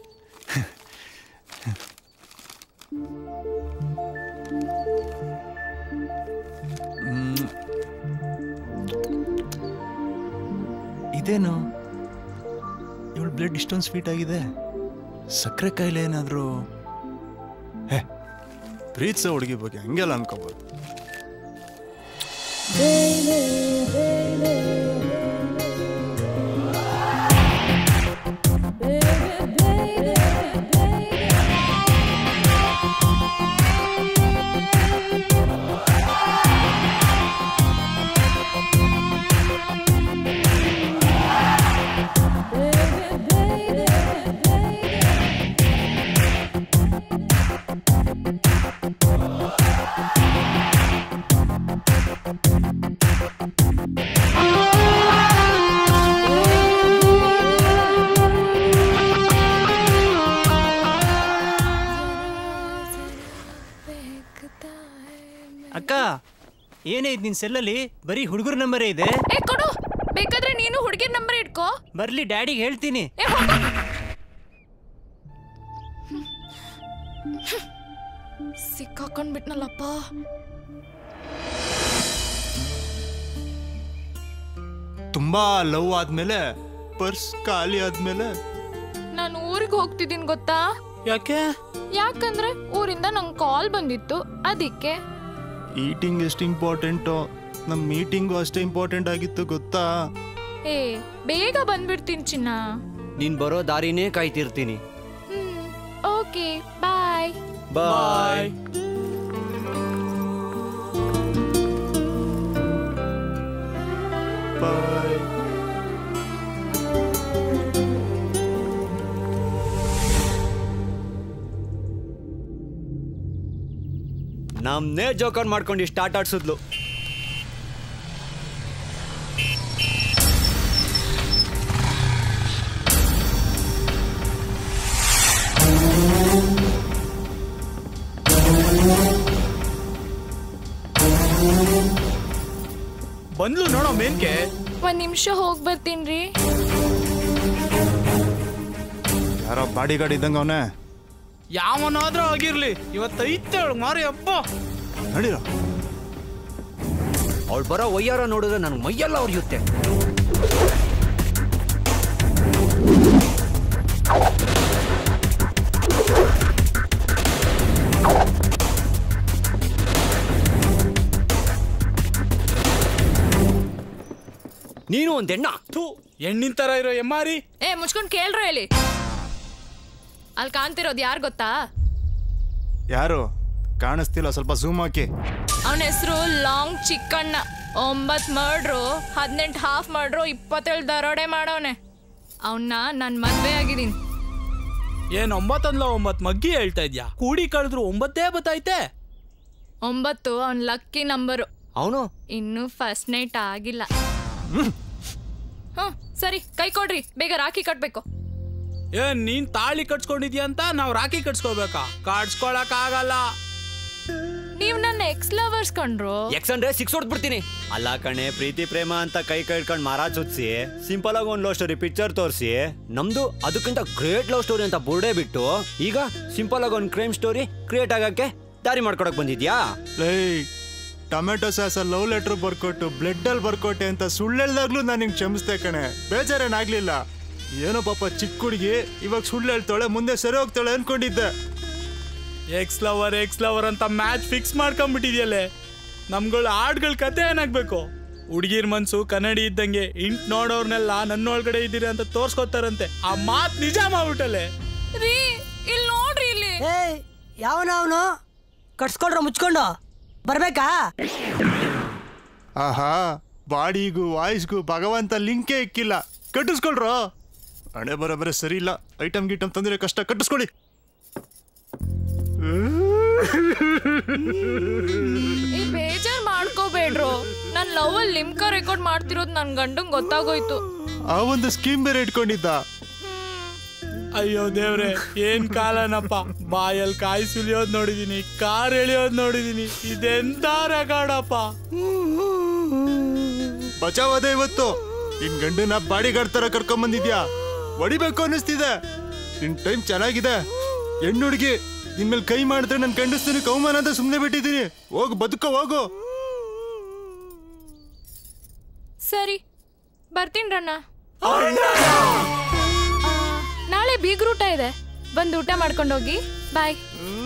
ಹ್ಮ್. ಇದೇನು ಇವಳು ಬ್ಲಡ್ ಇಷ್ಟೊಂದು ಸ್ವೀಟ್ ಆಗಿದೆ ಸಕ್ಕರೆ ಕಾಯಿಲೆ ಏನಾದರೂ ಹೇ ಪ್ರೀತಿಸೋ ಹುಡುಗಿ ಬಗ್ಗೆ ಹಂಗೆಲ್ಲ ಅನ್ಕೋಬೋದು ಅಕ್ಕ ಏನೇ ಇದು ನಿನ್ ಸೆಲ್ಲಲ್ಲಿ ಬರೀ ಹುಡುಗರ ನಂಬರೇ ಇದೆ ಏ ಕೊಡು ಬೇಕಾದ್ರೆ ನೀನು ಹುಡುಗಿರ್ ನಂಬರ್ ಇಟ್ಕೋ ಬರ್ಲಿ ಡ್ಯಾಡಿಗೆ ಹೇಳ್ತೀನಿ ಏ ಹೋಗು. ಸಿಕ್ಕಾಕೊಂಡ್ಬಿಟ್ನಲ್ಲಪ್ಪ ತುಂಬಾ ಲವ್ ಆದ್ಮೇಲೆ ಪರ್ಸ್ ಖಾಲಿ ಆದ್ಮೇಲೆ ನಾನು ಊರಿಗೆ ಹೋಗ್ತಿದ್ದೀನಿ ಗೊತ್ತಾ ಯಾಕೆ ಯಾಕಂದ್ರೆ ಊರಿಂದ ನಂಗೆ ಕಾಲ್ ಬಂದಿತ್ತು ಅದಕ್ಕೆ ಈಟಿಂಗ್ ಎಷ್ಟು ಇಂಪಾರ್ಟೆಂಟು ನಮ್ಮ ಮೀಟಿಂಗು ಅಷ್ಟೇ ಇಂಪಾರ್ಟೆಂಟ್ ಆಗಿತ್ತು ಗೊತ್ತಾ ಏ ಬೇಗ ಬಂದ್ಬಿಡ್ತೀನಿ ಚಿನ್ನ ನೀನ್ ಬರೋ ದಾರಿನೇ ಕಾಯ್ತಿರ್ತೀನಿ ಓಕೆ ಬಾಯ್ ಬಾಯ್ ಬಾಯ್ ನಮ್ನೇ ಜೋಕರ್ ಮಾಡ್ಕೊಂಡು ಸ್ಟಾರ್ಟ್ ಆಡ್ಸಿದ್ಲು ಬಂದ್ಲು ನೋಡೋ ಮೇನ್ಕೆ ಒಂದ್ ನಿಮಿಷ ಹೋಗಿ ಬರ್ತೀನಿ ಯಾರೋ ಬಾಡಿ ಗಾಡಿ ಇದ್ದಂಗ ಅವನೇ ಯಾವನಾದ್ರೂ ಆಗಿರ್ಲಿ ಇವತ್ತೈತೆ ಅವಳು ಮಾರಿ ಅಪ್ಪ ನಡೀರೋ ಅವಳು ಬರೋ ಒಯ್ಯಾರ ನೋಡಿದ್ರೆ ನನಗೆ ಮೈಯೆಲ್ಲ ಉರಿಯುತ್ತೆ ನೀನು ಒಂದ್ ಹೆಣ್ಣ ಥೂ ಹೆಣ್ಣಿನ ತರ ಇರೋ ಎಮ್ಮಾರಿ ಏ ಮುಚ್ಕೊಂಡ್ ಕೇಳ್ರು ಹೇಳಿ ಅಲ್ಲಿ ಕಾಣ್ತಿರೋದು ಯಾರು ಗೊತ್ತಾ ಯಾರು ಕಾಣಿಸ್ತಿಲ್ಲ ಸ್ವಲ್ಪ ಝೂಮ್ ಹಾಕಿ ಅವನ ಹೆಸರು ಲಾಂಗ್ ಚಿಕ್ಕಣ್ಣ ಒಂಬತ್ ಮರ್ಡ್ರು ಹದಿನೆಂಟು ಹಾಫ್ ಮರ್ಡ್ರು ಇಪ್ಪತ್ತೇಳು ದರೋಡೆ ಮಾಡವನೆ ಅವನ್ನ ನಾನು ಮದ್ವೆ ಆಗಿದ್ದೀನಿ ಏನ್ ಒಂಬತ್ತಂದ್ಲ ಒಂಬತ್ ಮಗ್ಗಿ ಹೇಳ್ತಾ ಇದ್ಯಾ ಕೂಡಿ ಕಳೆದ್ರು ಒಂಬತ್ತೇ ಬತ್ತೈತೆ ಒಂಬತ್ತು ಅವನ್ ಲಕ್ಕಿ ನಂಬರು ಅವನು ಇನ್ನು ಫಸ್ಟ್ ನೈಟ್ ಆಗಿಲ್ಲ ಹ್ಮ್ ಸರಿ ಕೈ ಕೊಡ್ರಿ ಬೇಗ ರಾಖಿ ಕಟ್ಬೇಕು ಏನ್ ನೀನ್ ತಾಳಿ ಕಟ್ಸ್ಕೊಂಡಿದ್ಯಾ ಅಂತ ನಾವ್ ರಾಖಿ ಕಟ್ಸ್ಕೋಬೇಕಾ ಕಟ್ಸ್ಕೊಳಕ್ ಆಗಲ್ಲ ನೀವ್ ನನ್ನ ಎಕ್ಸ್ ಲವರ್ಸ್ ಕಂಡ್ರು ಎಕ್ಸ್ ಅಂದ್ರೆ ಸಿಕ್ಸ್ ಹೊಡ್ಬಿಡ್ತೀನಿ ಅಲ್ಲ ಕಣೆ ಪ್ರೀತಿ ಪ್ರೇಮ ಅಂತ ಕೈ ಕೈ ಇಟ್ಕೊಂಡು ಮಾರಾ ಚುಚ್ಸಿ ಸಿಂಪಲ್ ಆಗಿ ಒಂದ್ ಲವ್ ಸ್ಟೋರಿ ಪಿಕ್ಚರ್ ತೋರಿಸಿ ನಮ್ದು ಅದಕ್ಕಿಂತ ಗ್ರೇಟ್ ಲವ್ ಸ್ಟೋರಿ ಅಂತ ಬುರ್ಡೆ ಬಿಟ್ಟು ಈಗ ಸಿಂಪಲ್ ಆಗಿ ಒಂದ್ ಕ್ರೈಮ್ ಸ್ಟೋರಿ ಕ್ರಿಯೇಟ್ ಆಗಕ್ಕೆ ದಾರಿ ಮಾಡ್ಕೊಡಕ್ ಬಂದಿದ್ಯಾ ಲೈ ಟೊಮೆಟೊ ಸಾಸ ಲವ್ ಲೆಟರ್ ಬರ್ಕೊಟ್ಟು ಬ್ಲಡ್ ಅಲ್ಲಿ ಬರ್ಕೊಟ್ಟೆ ಅಂತ ಸುಳ್ಳು ಹೇಳ್ದಾಗ್ಲೂ ನಾನು ನಿಂಗೆ ಕ್ಷಮಿಸ್ದೆ ಕಣೆ ಬೇಜಾರೇನಾಗ್ಲಿಲ್ಲ ಏನೋ ಪಾಪ ಚಿಕ್ಕ ಹುಡುಗಿ ಇವಾಗ ಸುಳ್ಳು ಹೇಳ್ತಾಳೆ ಮುಂದೆ ಸರಿ ಹೋಗ್ತಾಳೆ ಅನ್ಕೊಂಡಿದ್ದೆ ಎಕ್ಸ್ ಲವರ್ ಎಕ್ಸ್ ಲವರ್ ಅಂತ ಮ್ಯಾಚ್ ಫಿಕ್ಸ್ ಮಾಡ್ಕೊಂಡ್ಬಿಟ್ಟಿದ್ಯಲ್ಲೇ ನಮ್ಗಳ ಹಾಡ್ಗಳ ಕತೆ ಏನಾಗ್ಬೇಕು ಹುಡುಗಿರ್ ಮನ್ಸು ಕನ್ನಡಿ ಇದ್ದಂಗೆ ಇಂಟ್ ನೋಡೋರ್ನೆಲ್ಲ ನನ್ನ ಒಳಗಡೆ ಇದ್ದೀರಿ ಅಂತ ತೋರ್ಸ್ಕೊತಾರಂತೆ ಆ ಮಾತ್ ನಿಜ ಮಾಡ್ಬಿಟ್ಟಲೆ ರೀ ಇಲ್ಲಿ ನೋಡ್ರಿ ಇಲ್ಲಿ ಏಯ್ ಯಾವನ ಅವನು ಕಟ್ಸ್ಕೊಳ್ರ ಮುಚ್ಕೊಂಡು ಬರ್ಬೇಕಾ ಆಹಾ ಬಾಡಿಗೂ ವಾಯ್ಸ್ಗೂ ಭಗವಂತ ಲಿಂಕೇ ಇಕ್ಕಿಲ್ಲ ಕಟ್ಟಿಸ್ಕೊಳ್ರೋ ಹಣೆ ಬರೋಬರ ಸರಿ ಇಲ್ಲ ಐಟಮ್ ಗಿಟಮ್ ತಂದಿರೋ ಕಷ್ಟ ಕಟ್ಟಿಸ್ಕೊಳ್ಳಿ ಈ ಬೇಜಾರ್ ಮಾಡ್ಕೋಬೇಡ್ರು ನನ್ ಲವ್ ಅಲ್ಲಿ ಲಿಮ್ಕಾ ರೆಕಾರ್ಡ್ ಮಾಡ್ತಿರೋದು ನನ್ ಗಂಡಂಗ್ ಗೊತ್ತಾಗೋಯ್ತು ಆ ಒಂದು ಸ್ಕೀಮ್ ಬೇರೆ ಇಟ್ಕೊಂಡಿದ್ದ ಅಯ್ಯೋ ದೇವ್ರೆ ಏನ್ ಕಾಲನಪ್ಪ ಬಾಯಲ್ಲಿ ಕಾಯಿ ಸುಲಿಯೋದ್ ನೋಡಿದೀನಿ ಕಾರ್ ಎಳಿಯೋದ್ ನೋಡಿದೀನಿ ಇದೆಂತ ರೆಕಾರ್ಡಪ್ಪ ಬಚಾವದೆ ಇವತ್ತು ನಿನ್ ಗಂಡನ ಬಾಡಿ ಗಾರ್ಡ್ ತರ ಕರ್ಕೊಂಡ್ ಬಂದಿದ್ಯಾ ಹೊಡಿಬೇಕು ಅನ್ನಿಸ್ತಿದೆ ನಿನ್ ಟೈಮ್ ಚೆನ್ನಾಗಿದೆ ಹೆಣ್ಣು ಹುಡುಗಿ ನಿನ್ ಮೇಲೆ ಕೈ ಮಾಡಿದ್ರೆ ನನ್ ಗಂಡಸ್ತೀನಿ ಕೌಮಾನ ಅಂತ ಸುಮ್ನೆ ಬಿಟ್ಟಿದ್ದೀನಿ ಹೋಗು ಬದುಕೋ ಹೋಗು ಸರಿ ಬರ್ತೀನಿ ರಣ್ಣ ನಾಳೆ ಬೀಗ್ರೂಟ ಇದೆ ಬಂದು ಊಟ ಮಾಡ್ಕೊಂಡು ಹೋಗಿ ಬಾಯ್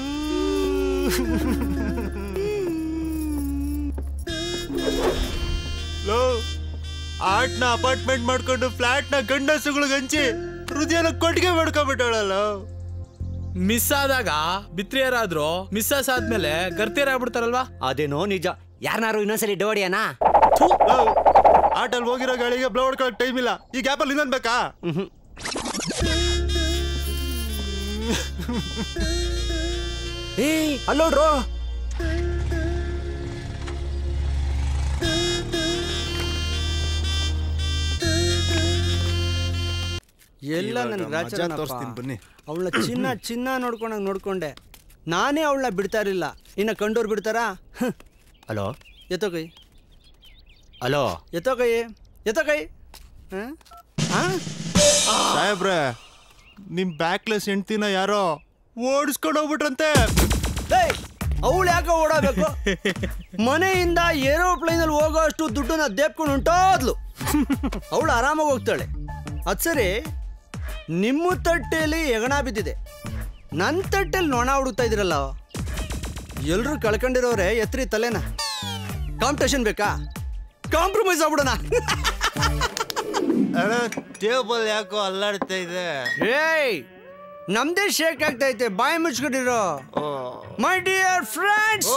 ಲೋ ಆಟ್ನ ಅಪಾರ್ಟ್ಮೆಂಟ್ ಮಾಡ್ಕೊಂಡು ಫ್ಲಾಟ್ ನ ಗಂಡಸುಗಳಿಗೆ ಹಂಚಿ ಹೃದಯನ ಕೊಟ್ಟಿಗೆ ಮಾಡ್ಕೊಂಡ್ಬಿಟ್ಟವಳಲ್ಲ ಮಿಸ್ ಆದಾಗ ಬಿತ್ರಿಯರಾದ್ರು ಮಿಸ್ಸಸ್ ಆದ್ಮೇಲೆ ಗರ್ತಿಯರಾಗ್ಬಿಡ್ತಾರಲ್ವಾ ಅದೇನೋ ನಿಜ ಯಾರನ್ನಾರು ಇನ್ನೊಂದ್ಸಲಿ ಡೋಡಿಯಾನ ಆಟಲ್ಲಿ ಹೋಗಿರೋ ಗಾಳಿಗೆ ಬ್ಲೋ ಹೊಡ್ಕೊಳಕ್ ಟೈಮ್ ಇಲ್ಲ ಈ ಗ್ಯಾಪಲ್ಲಿ ಇನ್ನೊಂದ್ ಬೇಕಾ ಏ ಅಲ್ಲೋಡ್ರು ಎಲ್ಲ ನನ್ ಇವಾಗ ಮಜಾ ತೋರಿಸ್ತೀನಿ ಬನ್ನಿ. ಅವಳ ಚಿನ್ನ ಚಿನ್ನ ನೋಡ್ಕೊಂಡಂಗ್ ನೋಡ್ಕೊಂಡೆ ನಾನೇ ಅವಳನ್ನ ಬಿಡ್ತಾ ಇರಲಿಲ್ಲ ಇನ್ನ ಕಂಡೋರ್ ಬಿಡ್ತಾರಾ ಹ್ಮ್. ಹಲೋ ಎತ್ತೋ ಕೈ ಹಲೋ ಎತ್ತೋ ಕೈ ಎತ್ತೋ ಕೈ ಹ? ಆ? ಸಾಹೇಬ್ರೆ ನಿಮ್ ಬ್ಯಾಕ್ಲೆಸ್ ಹೆಂಡ್ತಿನ ಯಾರೋ ಓಡಿಸ್ಕೊಂಡು ಹೋಗ್ಬಿಟ್ರಂತೆ ಅವಳು ಯಾಕೆ ಓಡಬೇಕು ಮನೆಯಿಂದ ಏರೋಪ್ಲೇನ್ ಅಲ್ಲಿ ಹೋಗೋ ಅಷ್ಟು ದುಡ್ಡನ್ನ ದೇಪ್ಕೊಂಡು ಹೊಂಟೋದ್ಲು ಅವಳು ಆರಾಮಾಗಿ ಹೋಗ್ತಾಳೆ ಅದ್ ಸರಿ ನಿಮ್ಮ ತಟ್ಟೆಯಲ್ಲಿ ಹೆಗಣ ಬಿದ್ದಿದೆ ನನ್ನ ತಟ್ಟೆಯಲ್ಲಿ ನೊಣ ಹುಡುಕ್ತಾ ಇದ್ರಲ್ಲ ಎಲ್ರು ಕಳ್ಕೊಂಡಿರೋರೆ ಎತ್ರಿ ತಲೆನ ಕಾಂಪಿಟೇಷನ್ ಬೇಕಾ ಕಾಂಪ್ರಮೈಸ್ ಆಗ್ಬಿಡೋಣ ಟೇಬಲ್ ಯಾಕೋ ಅಲ್ಲಾಡ್ತಾ ಇದೆ ಏಯ್ ನಮ್ದೇ ಶೇಕ್ ಆಗ್ತಾ ಐತೆ ಬಾಯಿ ಮುಚ್ಕೊಂಡಿರೋ my dear friends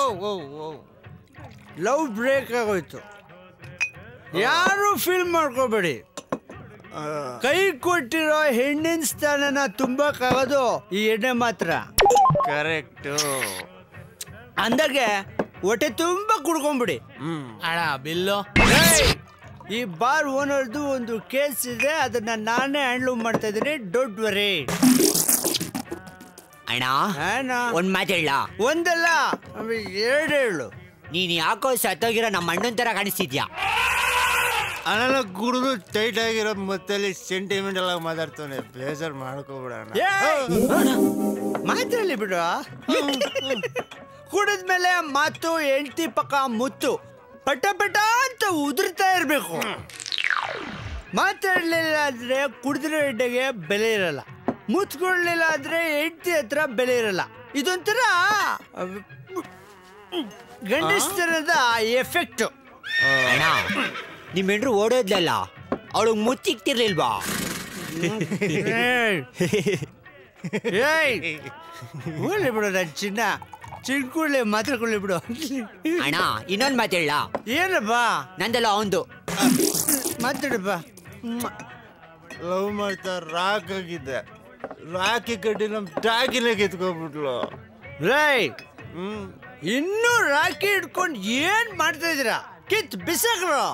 love break ಆಗೋಯ್ತು ಯಾರು ಫೀಲ್ ಮಾಡ್ಕೋಬೇಡಿ ಕೈ ಕೊಟ್ಟಿರೋ ಹೆಣ್ಣಿನ ಸ್ಥಾನನ ತುಂಬಕ್ಕಾಗೋದು ಈ ಎಣ್ಣೆ ಮಾತ್ರ ಕರೆಕ್ಟು ಅಂದಾಗೆ ಹೊಟ್ಟೆ ತುಂಬಾ ಕುಡ್ಕೊಂಬಿಡಿ ಅಣ್ಣ ಬಿಲ್ಲು ಏಯ್! ಈ ಬಾರ್ ಓನರ್ದು ಒಂದು ಕೇಸ್ ಇದೆ ಅದನ್ನ ನಾನೇ ಹ್ಯಾಂಡ್ಲ್ ಮಾಡ್ತಾ ಇದ್ದೀನಿ ಡೋಂಟ್ ವರಿ ಅಣ್ಣ ಒಂದ್ ಮಾತು ಹೇಳ ಒಂದಲ್ಲ ಆಮೇಲೆ ಎರಡು ಹೇಳು ನೀನ್ ಯಾಕೋ ಸತ್ತೋಗಿರೋ ನಮ್ಮ ಅಣ್ಣನ್ ತರ ಕಾಣಿಸ್ತಿದ್ಯಾ ಅಣ್ಣ ಕುಡಿದು ಟೈಟ್ ಆಗಿರೋ ಮತ್ತಲ್ಲಿ ಸೆಂಟಿಮೆಂಟ್ ಎಲ್ಲ ಮಾತಾಡ್ತಾನೆ ಬೇಜಾರ್ ಮಾಡ್ಕೋಬಿಡೋಣ ಮಾತಲ್ಲಿ ಬಿಡು ಕುಡಿದ್ಮೇಲೆ ಮಾತು ಹೆಂಡತಿ ಪಕ್ಕ ಮುತ್ತು ಪಟ ಪಟ ಅಂತ ಉದುರ್ತಾ ಇರ್ಬೇಕು ಮಾತಾಡ್ಲಿಲ್ಲ ಅಂದ್ರೆ ಕುಡಿದಿರೋ ಎಣ್ಣೆಗೆ ಬೆಲೆ ಇರಲ್ಲ ಮುತ್ಕೊಡ್ಲಿಲ್ಲ ಅಂದ್ರೆ ಹೆಂಡತಿ ಹತ್ರ ಬೆಲೆ ಇರಲ್ಲ ಇದೊಂಥರ ಗಂಡಸ್ತನದ ಎಫೆಕ್ಟ್ ಅಣ್ಣ ನಿಮ್ ಹೆಂಡ್ರು ಓಡೋದ್ಲಲ್ಲ ಅವಳು ಮುತ್ತಿಕ್ತಿರ್ಲಿಲ್ವಾ ಏಯ್ ಹೋಗ್ಲಿ ಬಿಡು ನನ್ನ ಚಿನ್ನ ಚಿನ್ಕುಳ್ಳಿ ಮಾತಾಡ್ಕೊಳ್ಳಿ ಬಿಡು ಅಣ್ಣ ಇನ್ನೊಂದ್ ಮಾತು ಹೇಳ ಏನಪ್ಪ ನಂದಲ್ಲ ಅವಂದು ಮಾತಾಡಪ್ಪ ಲವ್ ಮಾಡ್ತಾ ರಾಕ್ ಆಗಿದ್ದೆ ರಾಕಿ ಕಡ್ಡಿ ನಮ್ ಟಾಕಿನ ಕಿತ್ಕೊಂಡ್ಬಿಟ್ಲು ರೈ ಇನ್ನೂ ರಾಕಿ ಹಿಡ್ಕೊಂಡು ಏನ್ ಮಾಡ್ತಾ ಇದೀರಾ ಕಿತ್ ಬಿಸಾಕ್ರು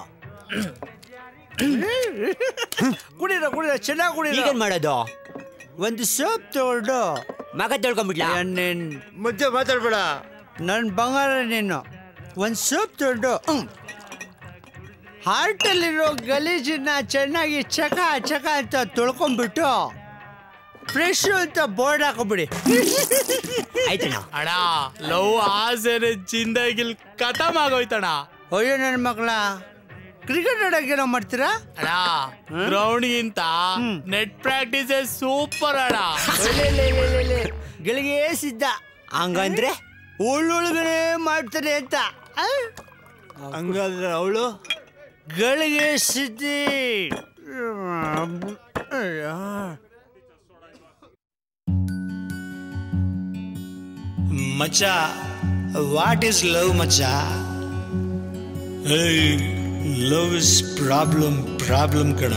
ಕುಡಿರ ಕುಡಿರ ಚೆನ್ನಾಗಿ ಕುಡಿರ ಈಗೇನ್ ಮಾಡೋದು ಒಂದು ಸೋಪ್ ತಗೊಂಡು ಮಗ ತೊಳ್ಕೊಂಡ್ಬಿಡ್ಲಾ ನಿನ್ ಮುದ್ದೆ ಮಾತಾಡ್ಬೇಡ ನನ್ ಬಂಗಾರ ನೀನು ಒಂದ್ ಸೋಪ್ ತಗೊಂಡು ಹಾರ್ಟಲ್ಲಿರೋ ಗಲೀಜನ್ನ ಚೆನ್ನಾಗಿ ಚಕ ಚಕ ಅಂತ ತೊಳ್ಕೊಂಡ್ಬಿಟ್ಟು ಫ್ರೆಶ್ ಅಂತ ಬೋರ್ಡ್ ಹಾಕೊಂಬಿಡಿ ಆಯ್ತಣ್ಣ ಅಣ್ಣ ಲವ್ ಆಸೆನೆ ಜಿಂದಗಿಲ್ ಖತಮ್ ಆಗೋಯ್ತಣ್ಣ ಅಯ್ಯೋ ನನ್ನ ಮಕ್ಕಳ ಕ್ರಿಕೆಟ್ ಆಡಕ್ಕೆ ಏನೋ ಮಾಡ್ತೀರಾ ಅಣ್ಣ ಗ್ರೌಂಡ್ಗಿಂತ ನೆಟ್ ಪ್ರಾಕ್ಟೀಸ್ ಸೂಪರ್ ಅಣ್ಣ ಗಳಿಗೆ ಸಿದ್ಧ ಹಂಗಂದ್ರೆ ಒಳ್ಳೊಳಗಡೆ ಮಾಡ್ತಾರೆ ಅಂತ ಆ? ಹಂಗಾದ್ರೆ ಅವಳು ಗಳಿಗೆ ಸಿದ್ಧಿ ಮಚ್ಚ ವಾಟ್ ಈಸ್ ಲವ್ ಮಚ್ಚ ಲವ್ ಇಸ್ ಪ್ರಾಬ್ಲಮ್ ಪ್ರಾಬ್ಲಮ್ ಕಣ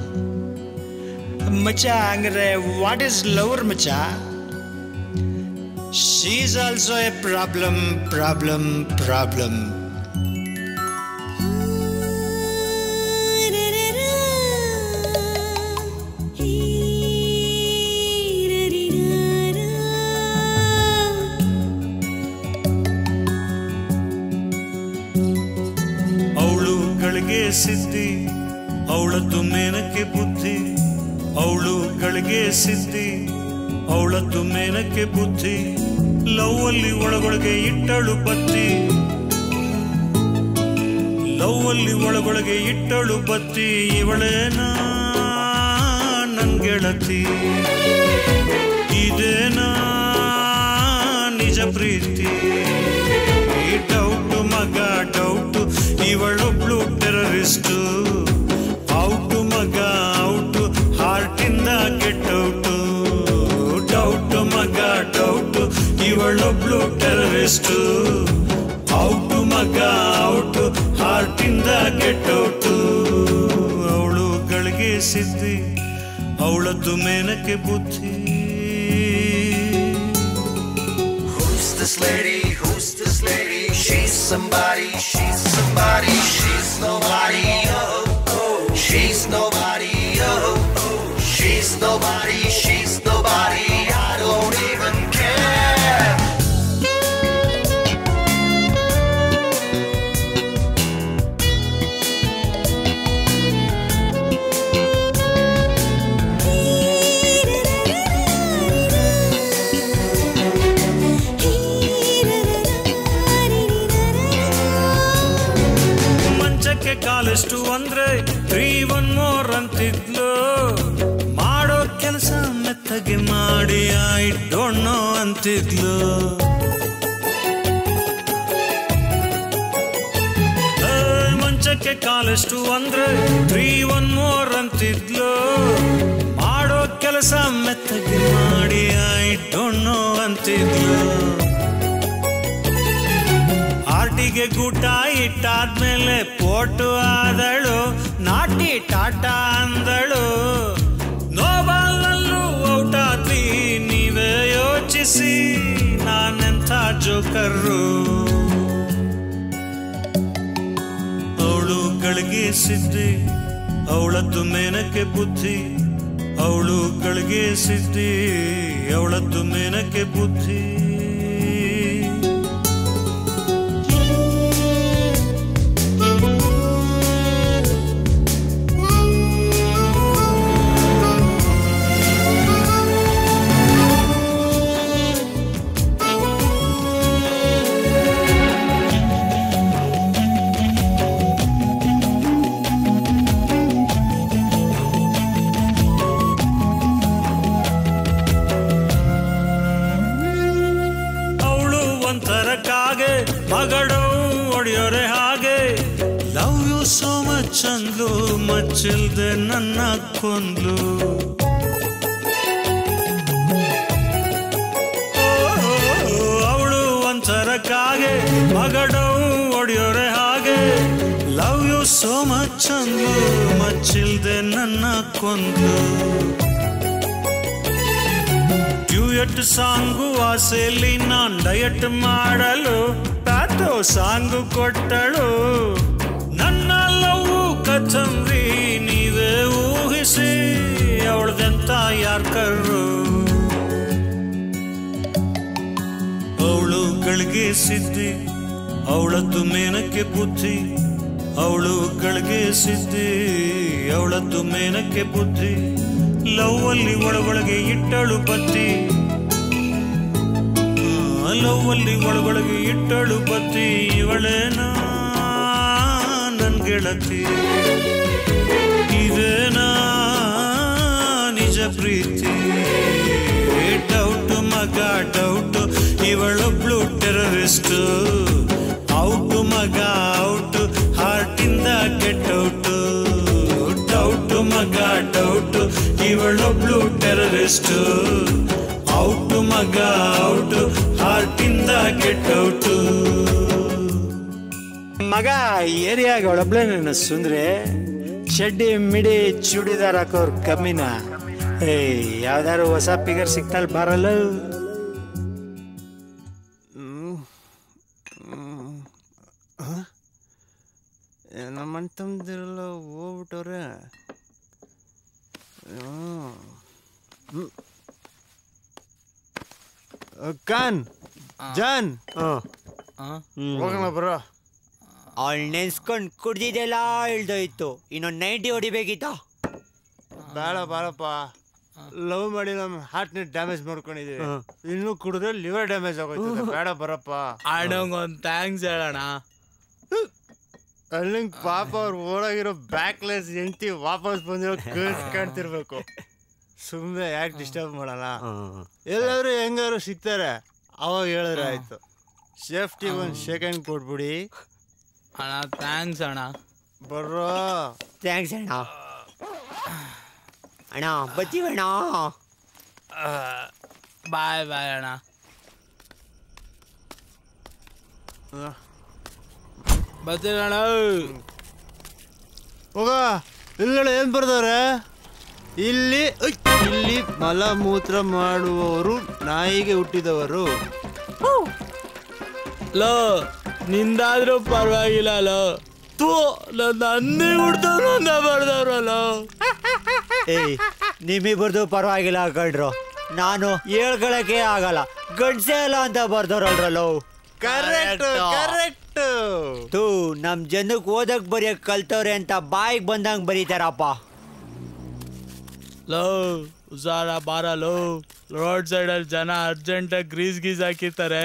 ಮಚ್ಚ ಹಂಗಾರೆ ವಾಟ್ ಈಸ್ ಲವರ್ ಮಚ್ಚ she is also a problem problem problem ಅವಳು ಗಳಿಗೆ ಸಿದ್ಧಿ ಅವಳದ್ದು ಮೇನಕ್ಕೆ ಬುದ್ಧಿ ಅವಳು ಗಳಿಗೆ ಸಿದ್ಧಿ ಅವಳದ್ದು ಮೇನಕ್ಕೆ ಬುದ್ಧಿ ಲವ್ ಅಲ್ಲಿ ಒಳಗೊಳಗೆ ಇಟ್ಟಳು ಬತ್ತಿ ಲವ್ ಅಲ್ಲಿ ಒಳಗೊಳಗೆ ಇಟ್ಟಳು ಬತ್ತಿ ಇವಳೇನಾ ನನ್ ಗೆಳತಿ ಇದೇನಾ ನಿಜ ಪ್ರೀತಿ ಈ ಡೌಟು ಮಗ ಡೌಟು ಇವಳೊಬ್ಳು ಟೆರರಿಸ್ಟು ಔಟು ಮಗ ಔಟು ಹಾರ್ಟಿಂದ ಗೆಟ್ಟೌಟು ಡೌಟು ಮಗ ಡೌಟು ಇವಳೊಬ್ಳು ಟೆರರಿಸ್ಟು ಔಟು ಮಗ ಔಟು ಹಾರ್ಟಿಂದ ಗೆಟ್ಟೌಟು ಅವಳು ಗಳಿಗೆ ಸಿದ್ಧಿ ಅವಳದ್ದು ಮೇನಕ್ಕೆ ಬುದ್ಧಿ Who's this lady? Who's this lady? She's somebody, she's somebody, she's nobody, oh, oh. She's nobody, oh, oh. She's nobody, she's nobody, I don't even care. ಮಂಚಕ್ಕೆ ಕಾಲೆಷ್ಟು ಅಂದ್ರೆ three one more ಅಂತಿದ್ಲು ಮಾಡೋ ಕೆಲಸ ಮೆತ್ತಗೆ ಮಾಡಿ ಐ ಡೋಂಟ್ ನೋ ಅಂತಿದ್ಲು ಏ, ಮಂಚಕ್ಕೆ ಕಾಲೆಷ್ಟು ಅಂದ್ರೆ three one more ಅಂತಿದ್ಲು ಮಾಡೋ ಕೆಲಸ ಮೆತ್ತಗೆ ಮಾಡಿ ಐ ಡೋಂಟ್ ನೋ ಅಂತಿದ್ಲು ಆರ್ಟಿಗೆ ಗೂಟ ಇಟ್ಟಾದ್ಮೇಲೆ ಪೋಟು ಆದಳು ನಾಟಿ ಟಾಟಾ ಅಂದಳು ನೋಬಾಲ್ನಲ್ಲೂ ಔಟ್ ಆದ್ವಿ ನೀವೇ ಯೋಚಿಸಿ ನಾನೆಂಥ ಜೋಕರ್ರು ಅವಳು ಗಳಿಗೆ ಸಿದ್ಧಿ ಅವಳದ್ದು ಮೇನಕ್ಕೆ ಬುದ್ಧಿ ಅವಳು ಗಳಿಗೆ ಸಿದ್ಧಿ ಅವಳದ್ದು ಮೇನಕ್ಕೆ ಬುದ್ಧಿ ಅವಳು ಒಂಥರ ಕಾಗೆ ಮಗಳು ಒಡೆಯೋರೆ ಹಾಗೆ ಲವ್ ಯು ಸೋ ಮಚ್ ಅಂದ್ಲು ಮಚ್ಚಿಲ್ದೆ ನನ್ನ ಕೊಂದ್ಲು ಅವಳು ಒಂಥರ ಕಾಗೆ ಮಗಳು ಒಡೆಯೋರೆ ಹಾಗೆ ಲವ್ ಯು ಸೋ ಮಚ್ ಅಂದ್ಲು ಮಚ್ಚಿಲ್ದೆ ನನ್ನ ಕೊಂದ್ಲು ಡ್ಯೂಯಟ್ ಸಾಂಗು ಆಸೆಯಲ್ಲಿ ನಾನ್ ಡಯಟ್ ಮಾಡಲು ಪ್ಯಾಥೋ ಸಾಂಗು ಕೊಟ್ಟಳು ನನ್ನ ಲವ್ ಕಥಂರಿ ನೀವೇ ಊಹಿಸಿ ಅವಳದೆಂತ ಯಾರ್ಕರು ಅವಳು ಗಳಿಗೆ ಸಿದ್ಧಿ ಅವಳದ್ದು ಮೇನಕ್ಕೆ ಬುದ್ಧಿ ಅವಳು ಗಳಿಗೆ ಸಿದ್ಧಿ ಅವಳದ್ದು ಮೇನಕ್ಕೆ ಬುದ್ಧಿ ಲವ್ ಅಲ್ಲಿ ಒಳಗೊಳಗೆ ಇಟ್ಟಳು ಬತ್ತಿ ಲವ್ ಅಲ್ಲಿ ಒಳಗೊಳಗೆ ಇಟ್ಟಳು ಬತ್ತಿ ಇವಳೇನಾ ನನ್ ಗೆಳತಿ ಇದೇನಾ ನಿಜ ಪ್ರೀತಿ ಡೌಟ್ ಮಗ ಡೌಟ್ ಇವಳೊಬ್ಳು ಟೆರರಿಸ್ಟ್ ಔಟು ಮಗ ಔಟ್ ಹಾರ್ಟಿಂದ ಗೆಟ್ಟೌಟು ಡೌಟ್ ಮಗ ಡೌಟ್ ಇವಳೊಬ್ಳು ಟೆರರಿಸ್ಟ್ ಔಟು ಮಗ ಔಟ್ ಹಾರ್ಟಿಂದ ಗೆಟ್ಟೌಟು ಮಗ ಏರಿಯಾಗ ಒಳಬ್ಳೆ ನನ್ನ ಸುಂದ್ರೆ ಚಡ್ಡಿ ಮಿಡಿ ಚೂಡಿದಾರ್ ಹಾಕೋರ್ ಕಮ್ಮಿನ ಏಯ್ ಯಾವ್ದಾರು ಹೊಸ ಫಿಗರ್ ಸಿಕ್ತಲ್ ಬರಲ್ಲ ನಮ್ಮ ಅಣ್ಣ ತಮ್ಮದಿರಲ್ಲ ಹೋಗ್ಬಿಟ್ಟವ್ರೆ ಖಾನ್ ಜಾನ್ ಹೋಗೋಣ ಬರೋ ಅವಳು ನೆನ್ಸ್ಕೊಂಡ್ ಕುಡ್ದಿದ್ದೆಲ್ಲ ಇಳ್ದೋಯ್ತು ಇನ್ನೊಂದು ನೈಂಟಿ ಹೊಡಿಬೇಕಿತ್ತ ಬೇಡ ಬೇಡಪ್ಪ ಲವ್ ಮಾಡಿ ನಮ್ಮ ಹಾರ್ಟ್ನ ಡ್ಯಾಮೇಜ್ ಮಾಡ್ಕೊಂಡಿದೀವಿ ಇನ್ನು ಕುಡಿದ್ರೆ ಲಿವರ್ ಡ್ಯಾಮೇಜ್ ಆಗೋಯ್ತದೆ ಬೇಡ ಬರಪ್ಪ ಅಣ್ಣಂಗ್ ಒಂದ್ ಥ್ಯಾಂಕ್ಸ್ ಹೇಳೋಣ ಅಲ್ಲಿಂಗ್ ಪಾಪ ಅವ್ರು ಓಡಾಗಿರೋ ಬ್ಯಾಕ್ಲೆಸ್ ಹೆಂಡತಿ ವಾಪಸ್ ಬಂದಿರೋ ಕಳ್ಸ್ ಕಾಣ್ತಿರ್ಬೇಕು ಸುಮ್ಮನೆ ಯಾಕೆ ಡಿಸ್ಟರ್ಬ್ ಮಾಡೋಣ ಎಲ್ಲಾದ್ರೂ ಹೆಂಗಾದ್ರು ಸಿಗ್ತಾರೆ ಅವಾಗ ಹೇಳಿದ್ರೆ ಆಯ್ತು ಸೇಫ್ಟಿ ಒಂದು ಸೆಕೆಂಡ್ ಕೊಟ್ಬಿಡಿ ಅಣ್ಣ ಥ್ಯಾಂಕ್ಸ್ ಅಣ್ಣ ಬರ್ರೋ ಥ್ಯಾಂಕ್ಸ್ ಅಣ್ಣ ಅಣ್ಣ ಬತ್ತೀವಣ್ಣ ಬಾಯ್ ಬಾಯ್ ಅಣ್ಣ ಬರ್ತೀನಿ ಅಣ್ಣ ಹೋಗ ಇಲ್ಲಡೆ ಏನ್ ಬರ್ದವ್ರೆ ಇಲ್ಲಿ ಉಯ್, ಇಲ್ಲಿ ಮಲಮೂತ್ರ ಮಾಡುವವರು ನಾಯಿಗೆ ಹುಟ್ಟಿದವರು ಲೋ ನಿಂದಾದ್ರೂ ಪರವಾಗಿಲ್ಲ ಲೋ ತೂ ನನ್ನ ಅನ್ನಿ ಹುಡ್ದವ್ರು ಅಂತ ಬರ್ದವ್ರಲ್ಲ ಏಯ್ ನಿಮ್ಮಿಬ್ಬರದು ಪರವಾಗಿಲ್ಲ ಕಣ್ರು ನಾನು ಹೇಳ್ಕೊಳಕ್ಕೆ ಆಗಲ್ಲ ಗಂಡ್ಸೇ ಅಲ್ಲ ಅಂತ ಬರ್ದವ್ರಲ್ರಲ್ಲೋ ಕರೆಕ್ಟ್ ಕರೆಕ್ಟ್ ತೂ ನಮ್ ಜನಕ್ಕೆ ಓದಕ್ ಬರೆಯಕ್ ಕಲ್ತವ್ರೆ ಅಂತ ಬಾಯಿಗೆ ಬಂದಂಗ್ ಬರೀತಾರಪ್ಪ ಲೋ ಹುಷಾರ ಬಾರ ಲೋ ರೋಡ್ ಸೈಡಲ್ಲಿ ಜನ ಅರ್ಜೆಂಟಾಗಿ ಗ್ರೀಸ್ ಗೀಸ್ ಹಾಕಿರ್ತಾರೆ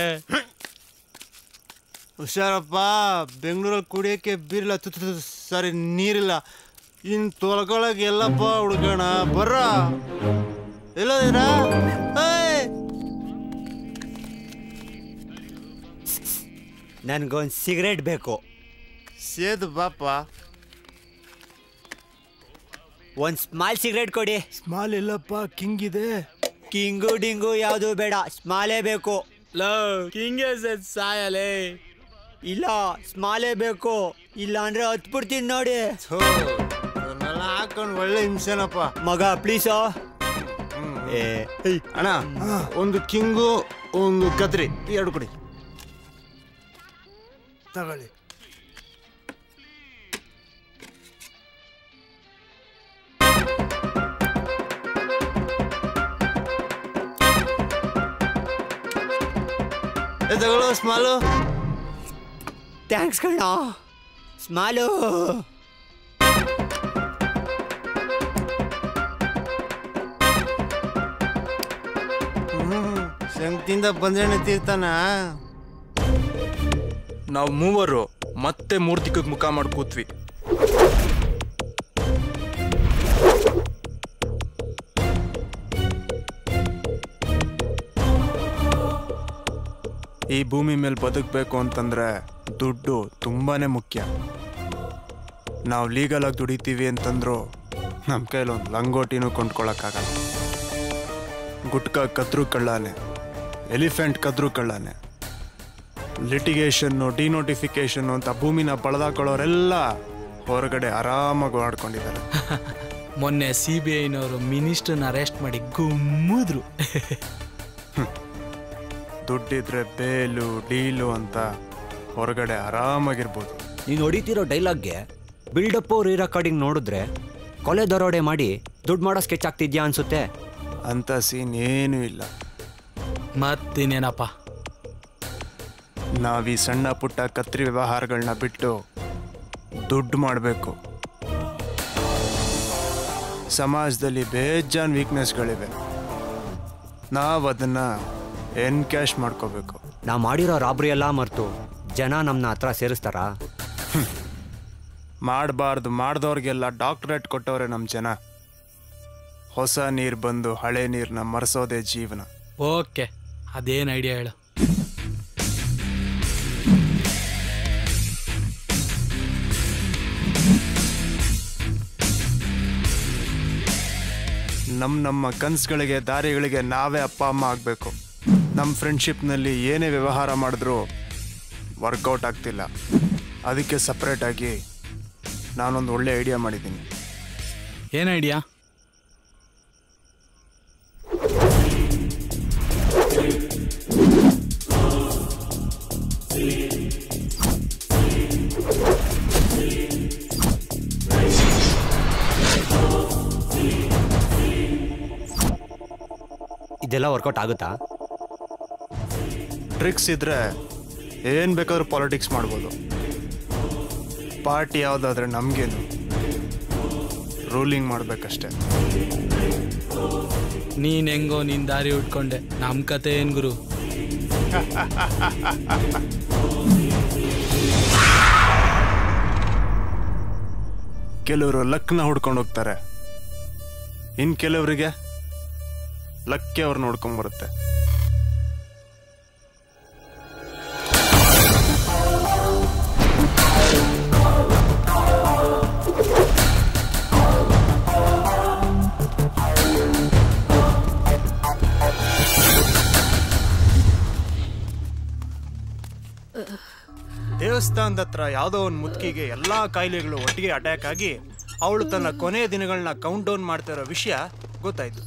ಹುಷಾರಪ್ಪ ಬೆಂಗಳೂರಲ್ಲಿ ಕುಡಿಯೋಕ್ಕೆ ಬೀರಿಲ್ಲ ತು ತು, ತು, ಸಾರಿ ನೀರಿಲ್ಲ ಇನ್ ತೊಳ್ಕೊಳಕ್ ಎಲ್ಲಪ್ಪ ಹುಡ್ಕೋಣ ಬರ್ರ ಎಲ್ಲದಿರಾ ನನ್ಗೊಂದ್ ಸಿಗರೇಟ್ ಬೇಕು ಸೇದು ಬಾಪ ಒಂದ್ ಸ್ಮಾಲ್ ಸಿಗರೇಟ್ ಕೊಡಿ ಸ್ಮಾಲ್ ಇಲ್ಲಪ್ಪ ಕಿಂಗ್ ಇದೆ ಕಿಂಗು ಡಿಂಗು ಯಾವುದು ಬೇಡ ಸ್ಮಾಲೇ ಬೇಕು ಲೋ ಕಿಂಗೆ ಸಾಯಲೇ ಇಲ್ಲ ಸ್ಮಾಲೇ ಬೇಕು ಇಲ್ಲ ಅಂದ್ರೆ ಹತ್ಬಿಡ್ತೀನಿ ನೋಡಿ ಅದನ್ನೆಲ್ಲ ಹಾಕೊಂಡು ಒಳ್ಳೆ ಹಿಂಸೆನಪ್ಪ ಮಗ ಪ್ಲೀಸ್ ಏ ಅಣ್ಣ ಒಂದು ಕಿಂಗು ಒಂದು ಕತ್ರಿ ಎರಡು ಕೊಡಿ ತಗೊಳ್ಳಿ ಏ ತಗೊಳ್ಳೋ ಸ್ಮಾಲು ಥ್ಯಾಂಕ್ಸ್ ಕಣ್ಣ ಸ್ಮಾಲು ಶಂಕ್ತಿಂದ ಬಂದ್ರೆ ತೀರ್ತಾನ ನಾವು ಮೂವರು ಮತ್ತೆ ಮೂರ್ತಿಕಕ್ಕೆ ಮುಖ ಮಾಡಿ ಕೂತ್ವಿ ಈ ಭೂಮಿ ಮೇಲೆ ಬದುಕಬೇಕು ಅಂತಂದ್ರೆ ದುಡ್ಡು ತುಂಬಾನೇ ಮುಖ್ಯ ನಾವು ಲೀಗಲ್ ಆಗಿ ದುಡಿತೀವಿ ಅಂತಂದ್ರು ನಮ್ಮ ಕೈಲಿ ಒಂದು ಲಂಗೋಟಿನೂ ಕೊಂಡ್ಕೊಳಕ್ಕಾಗಲ್ಲ ಗುಟ್ಕ ಕದ್ರು ಕಳ್ಳಾನೆ ಎಲಿಫೆಂಟ್ ಕದ್ರು ಕಳ್ಳಾನೆ ಲಿಟಿಗೇಷನ್ನು ಡಿನೋಟಿಫಿಕೇಶನ್ ಅಂತ ಭೂಮಿನ ಬಳದಾಕೊಳ್ಳೋರೆಲ್ಲ ಹೊರಗಡೆ ಆರಾಮಾಗಿ ಓಡಾಡ್ಕೊಂಡಿದ್ದಾರೆ ಮೊನ್ನೆ ಸಿ ಬಿ ಐನವರು ಮಿನಿಸ್ಟರ್ನ ಅರೆಸ್ಟ್ ಮಾಡಿ ಗುಮ್ಮಿದ್ರು ದುಡ್ಡಿದ್ರೆ ಬೇಲು ಡೀಲು ಅಂತ ಹೊರಗಡೆ ಆರಾಮಾಗಿರ್ಬೋದು ನೀನು ಹೊಡಿತಿರೋ ಡೈಲಾಗ್ಗೆ ಬಿಲ್ಡಪ್ ರೀ ರೆಕಾರ್ಡಿಂಗ್ ನೋಡಿದ್ರೆ ಕೊಲೆ ದರೋಡೆ ಮಾಡಿ ದುಡ್ಡು ಮಾಡೋ ಸ್ಕೆಚ್ ಆಗ್ತಿದ್ಯಾ ಅನ್ಸುತ್ತೆ ಅಂತ ಸೀನ್ ಏನೂ ಇಲ್ಲ ಮತ್ತಿನೇನಪ್ಪ ನಾವೀ ಸಣ್ಣ ಪುಟ್ಟ ಕತ್ರಿ ವ್ಯವಹಾರಗಳನ್ನ ಬಿಟ್ಟು ದುಡ್ಡು ಮಾಡಬೇಕು ಸಮಾಜದಲ್ಲಿ ಬೇಜಾನ್ ವೀಕ್ನೆಸ್ಗಳಿವೆ ನಾವು ಅದನ್ನ ಎನ್ಕ್ಯಾಶ್ ಮಾಡ್ಕೋಬೇಕು ನಾವು ಮಾಡಿರೋ ರಾಬ್ರಿ ಎಲ್ಲ ಮರ್ತು ಜನ ನಮ್ಮನ್ನ ಹತ್ರ ಸೇರಿಸ್ತಾರಾ ಮಾಡಬಾರ್ದು ಮಾಡ್ದವ್ರಿಗೆಲ್ಲ ಡಾಕ್ಟರೇಟ್ ಕೊಟ್ಟವ್ರೆ ನಮ್ಮ ಜನ ಹೊಸ ನೀರು ಬಂದು ಹಳೆ ನೀರನ್ನ ಮರೆಸೋದೇ ಜೀವನ ಓಕೆ ಅದೇನು ಐಡಿಯಾ ಹೇಳು ನಮ್ಮ ನಮ್ಮ ಕನಸುಗಳಿಗೆ ದಾರಿಗಳಿಗೆ ನಾವೇ ಅಪ್ಪ ಅಮ್ಮ ಆಗಬೇಕು ನಮ್ಮ ಫ್ರೆಂಡ್ಶಿಪ್ನಲ್ಲಿ ಏನೇ ವ್ಯವಹಾರ ಮಾಡಿದ್ರೂ ವರ್ಕೌಟ್ ಆಗ್ತಿಲ್ಲ ಅದಕ್ಕೆ ಸಪ್ರೇಟಾಗಿ ನಾನೊಂದು ಒಳ್ಳೆ ಐಡಿಯಾ ಮಾಡಿದ್ದೀನಿ ಏನು ಐಡಿಯಾ ಇದೆಲ್ಲ ವರ್ಕೌಟ್ ಆಗುತ್ತಾ ಟ್ರಿಕ್ಸ್ ಇದ್ರೆ ಏನು ಬೇಕಾದ್ರೂ ಪಾಲಿಟಿಕ್ಸ್ ಮಾಡ್ಬೋದು ಪಾರ್ಟಿ ಯಾವುದಾದ್ರೆ ನಮಗೇನು ರೂಲಿಂಗ್ ಮಾಡ್ಬೇಕಷ್ಟೆ ನೀನ್ ಹೆಂಗೋ ನಿನ್ ದಾರಿ ಉಟ್ಕೊಂಡೆ ನಮ್ ಕತೆ ಏನ್ ಗುರು ಕೆಲವರು ಲಕ್ನ ಹುಡ್ಕೊಂಡು ಹೋಗ್ತಾರೆ ಇನ್ ಕೆಲವರಿಗೆ ಲಕ್ಕಿ ಅವ್ರು ನೋಡ್ಕೊಂಡ್ ಬರುತ್ತೆ ದೇವಸ್ಥಾನದ ಹತ್ರ ಯಾವುದೋ ಒಂದು ಮುದುಕಿಗೆ ಎಲ್ಲಾ ಕಾಯಿಲೆಗಳು ಒಟ್ಟಿಗೆ ಅಟ್ಯಾಕ್ ಆಗಿ ಅವಳು ತನ್ನ ಕೊನೆಯ ದಿನಗಳನ್ನ ಕೌಂಟ್ ಡೌನ್ ಮಾಡ್ತಾ ಇರೋ ವಿಷಯ ಗೊತ್ತಾಯ್ತು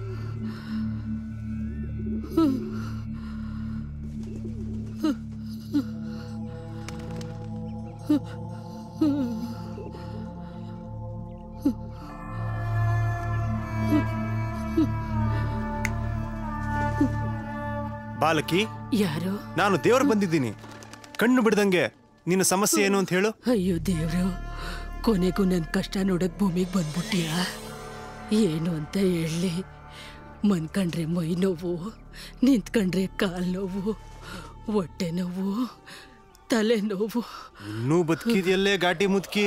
ಬಾಲಕಿ ಯಾರು ನಾನು ದೇವ್ರು ಬಂದಿದ್ದೀನಿ ಕಣ್ಣು ಬಿಡ್ದಂಗೆ ನಿನ್ನ ಸಮಸ್ಯೆ ಏನು ಅಂತ ಹೇಳು ಅಯ್ಯೋ ದೇವ್ರು ಕೊನೆಗೂ ನನ್ನ ಕಷ್ಟ ನೋಡಕ್ ಭೂಮಿಗೆ ಬಂದ್ಬಿಟ್ಟಿಯಾ ಏನು ಅಂತ ಹೇಳಿ ಮನ್ಕಂಡ್ರೆ ಮೈ ನೋವು ನಿಂತ್ಕೊಂಡ್ರೆ ಕಾಲ್ ನೋವು ಹೊಟ್ಟೆ ನೋವು ತಲೆ ನೋವು ಇನ್ನೂ ಬದುಕಿದೆಯಲ್ಲೇ ಘಾಟಿ ಮುದುಕಿ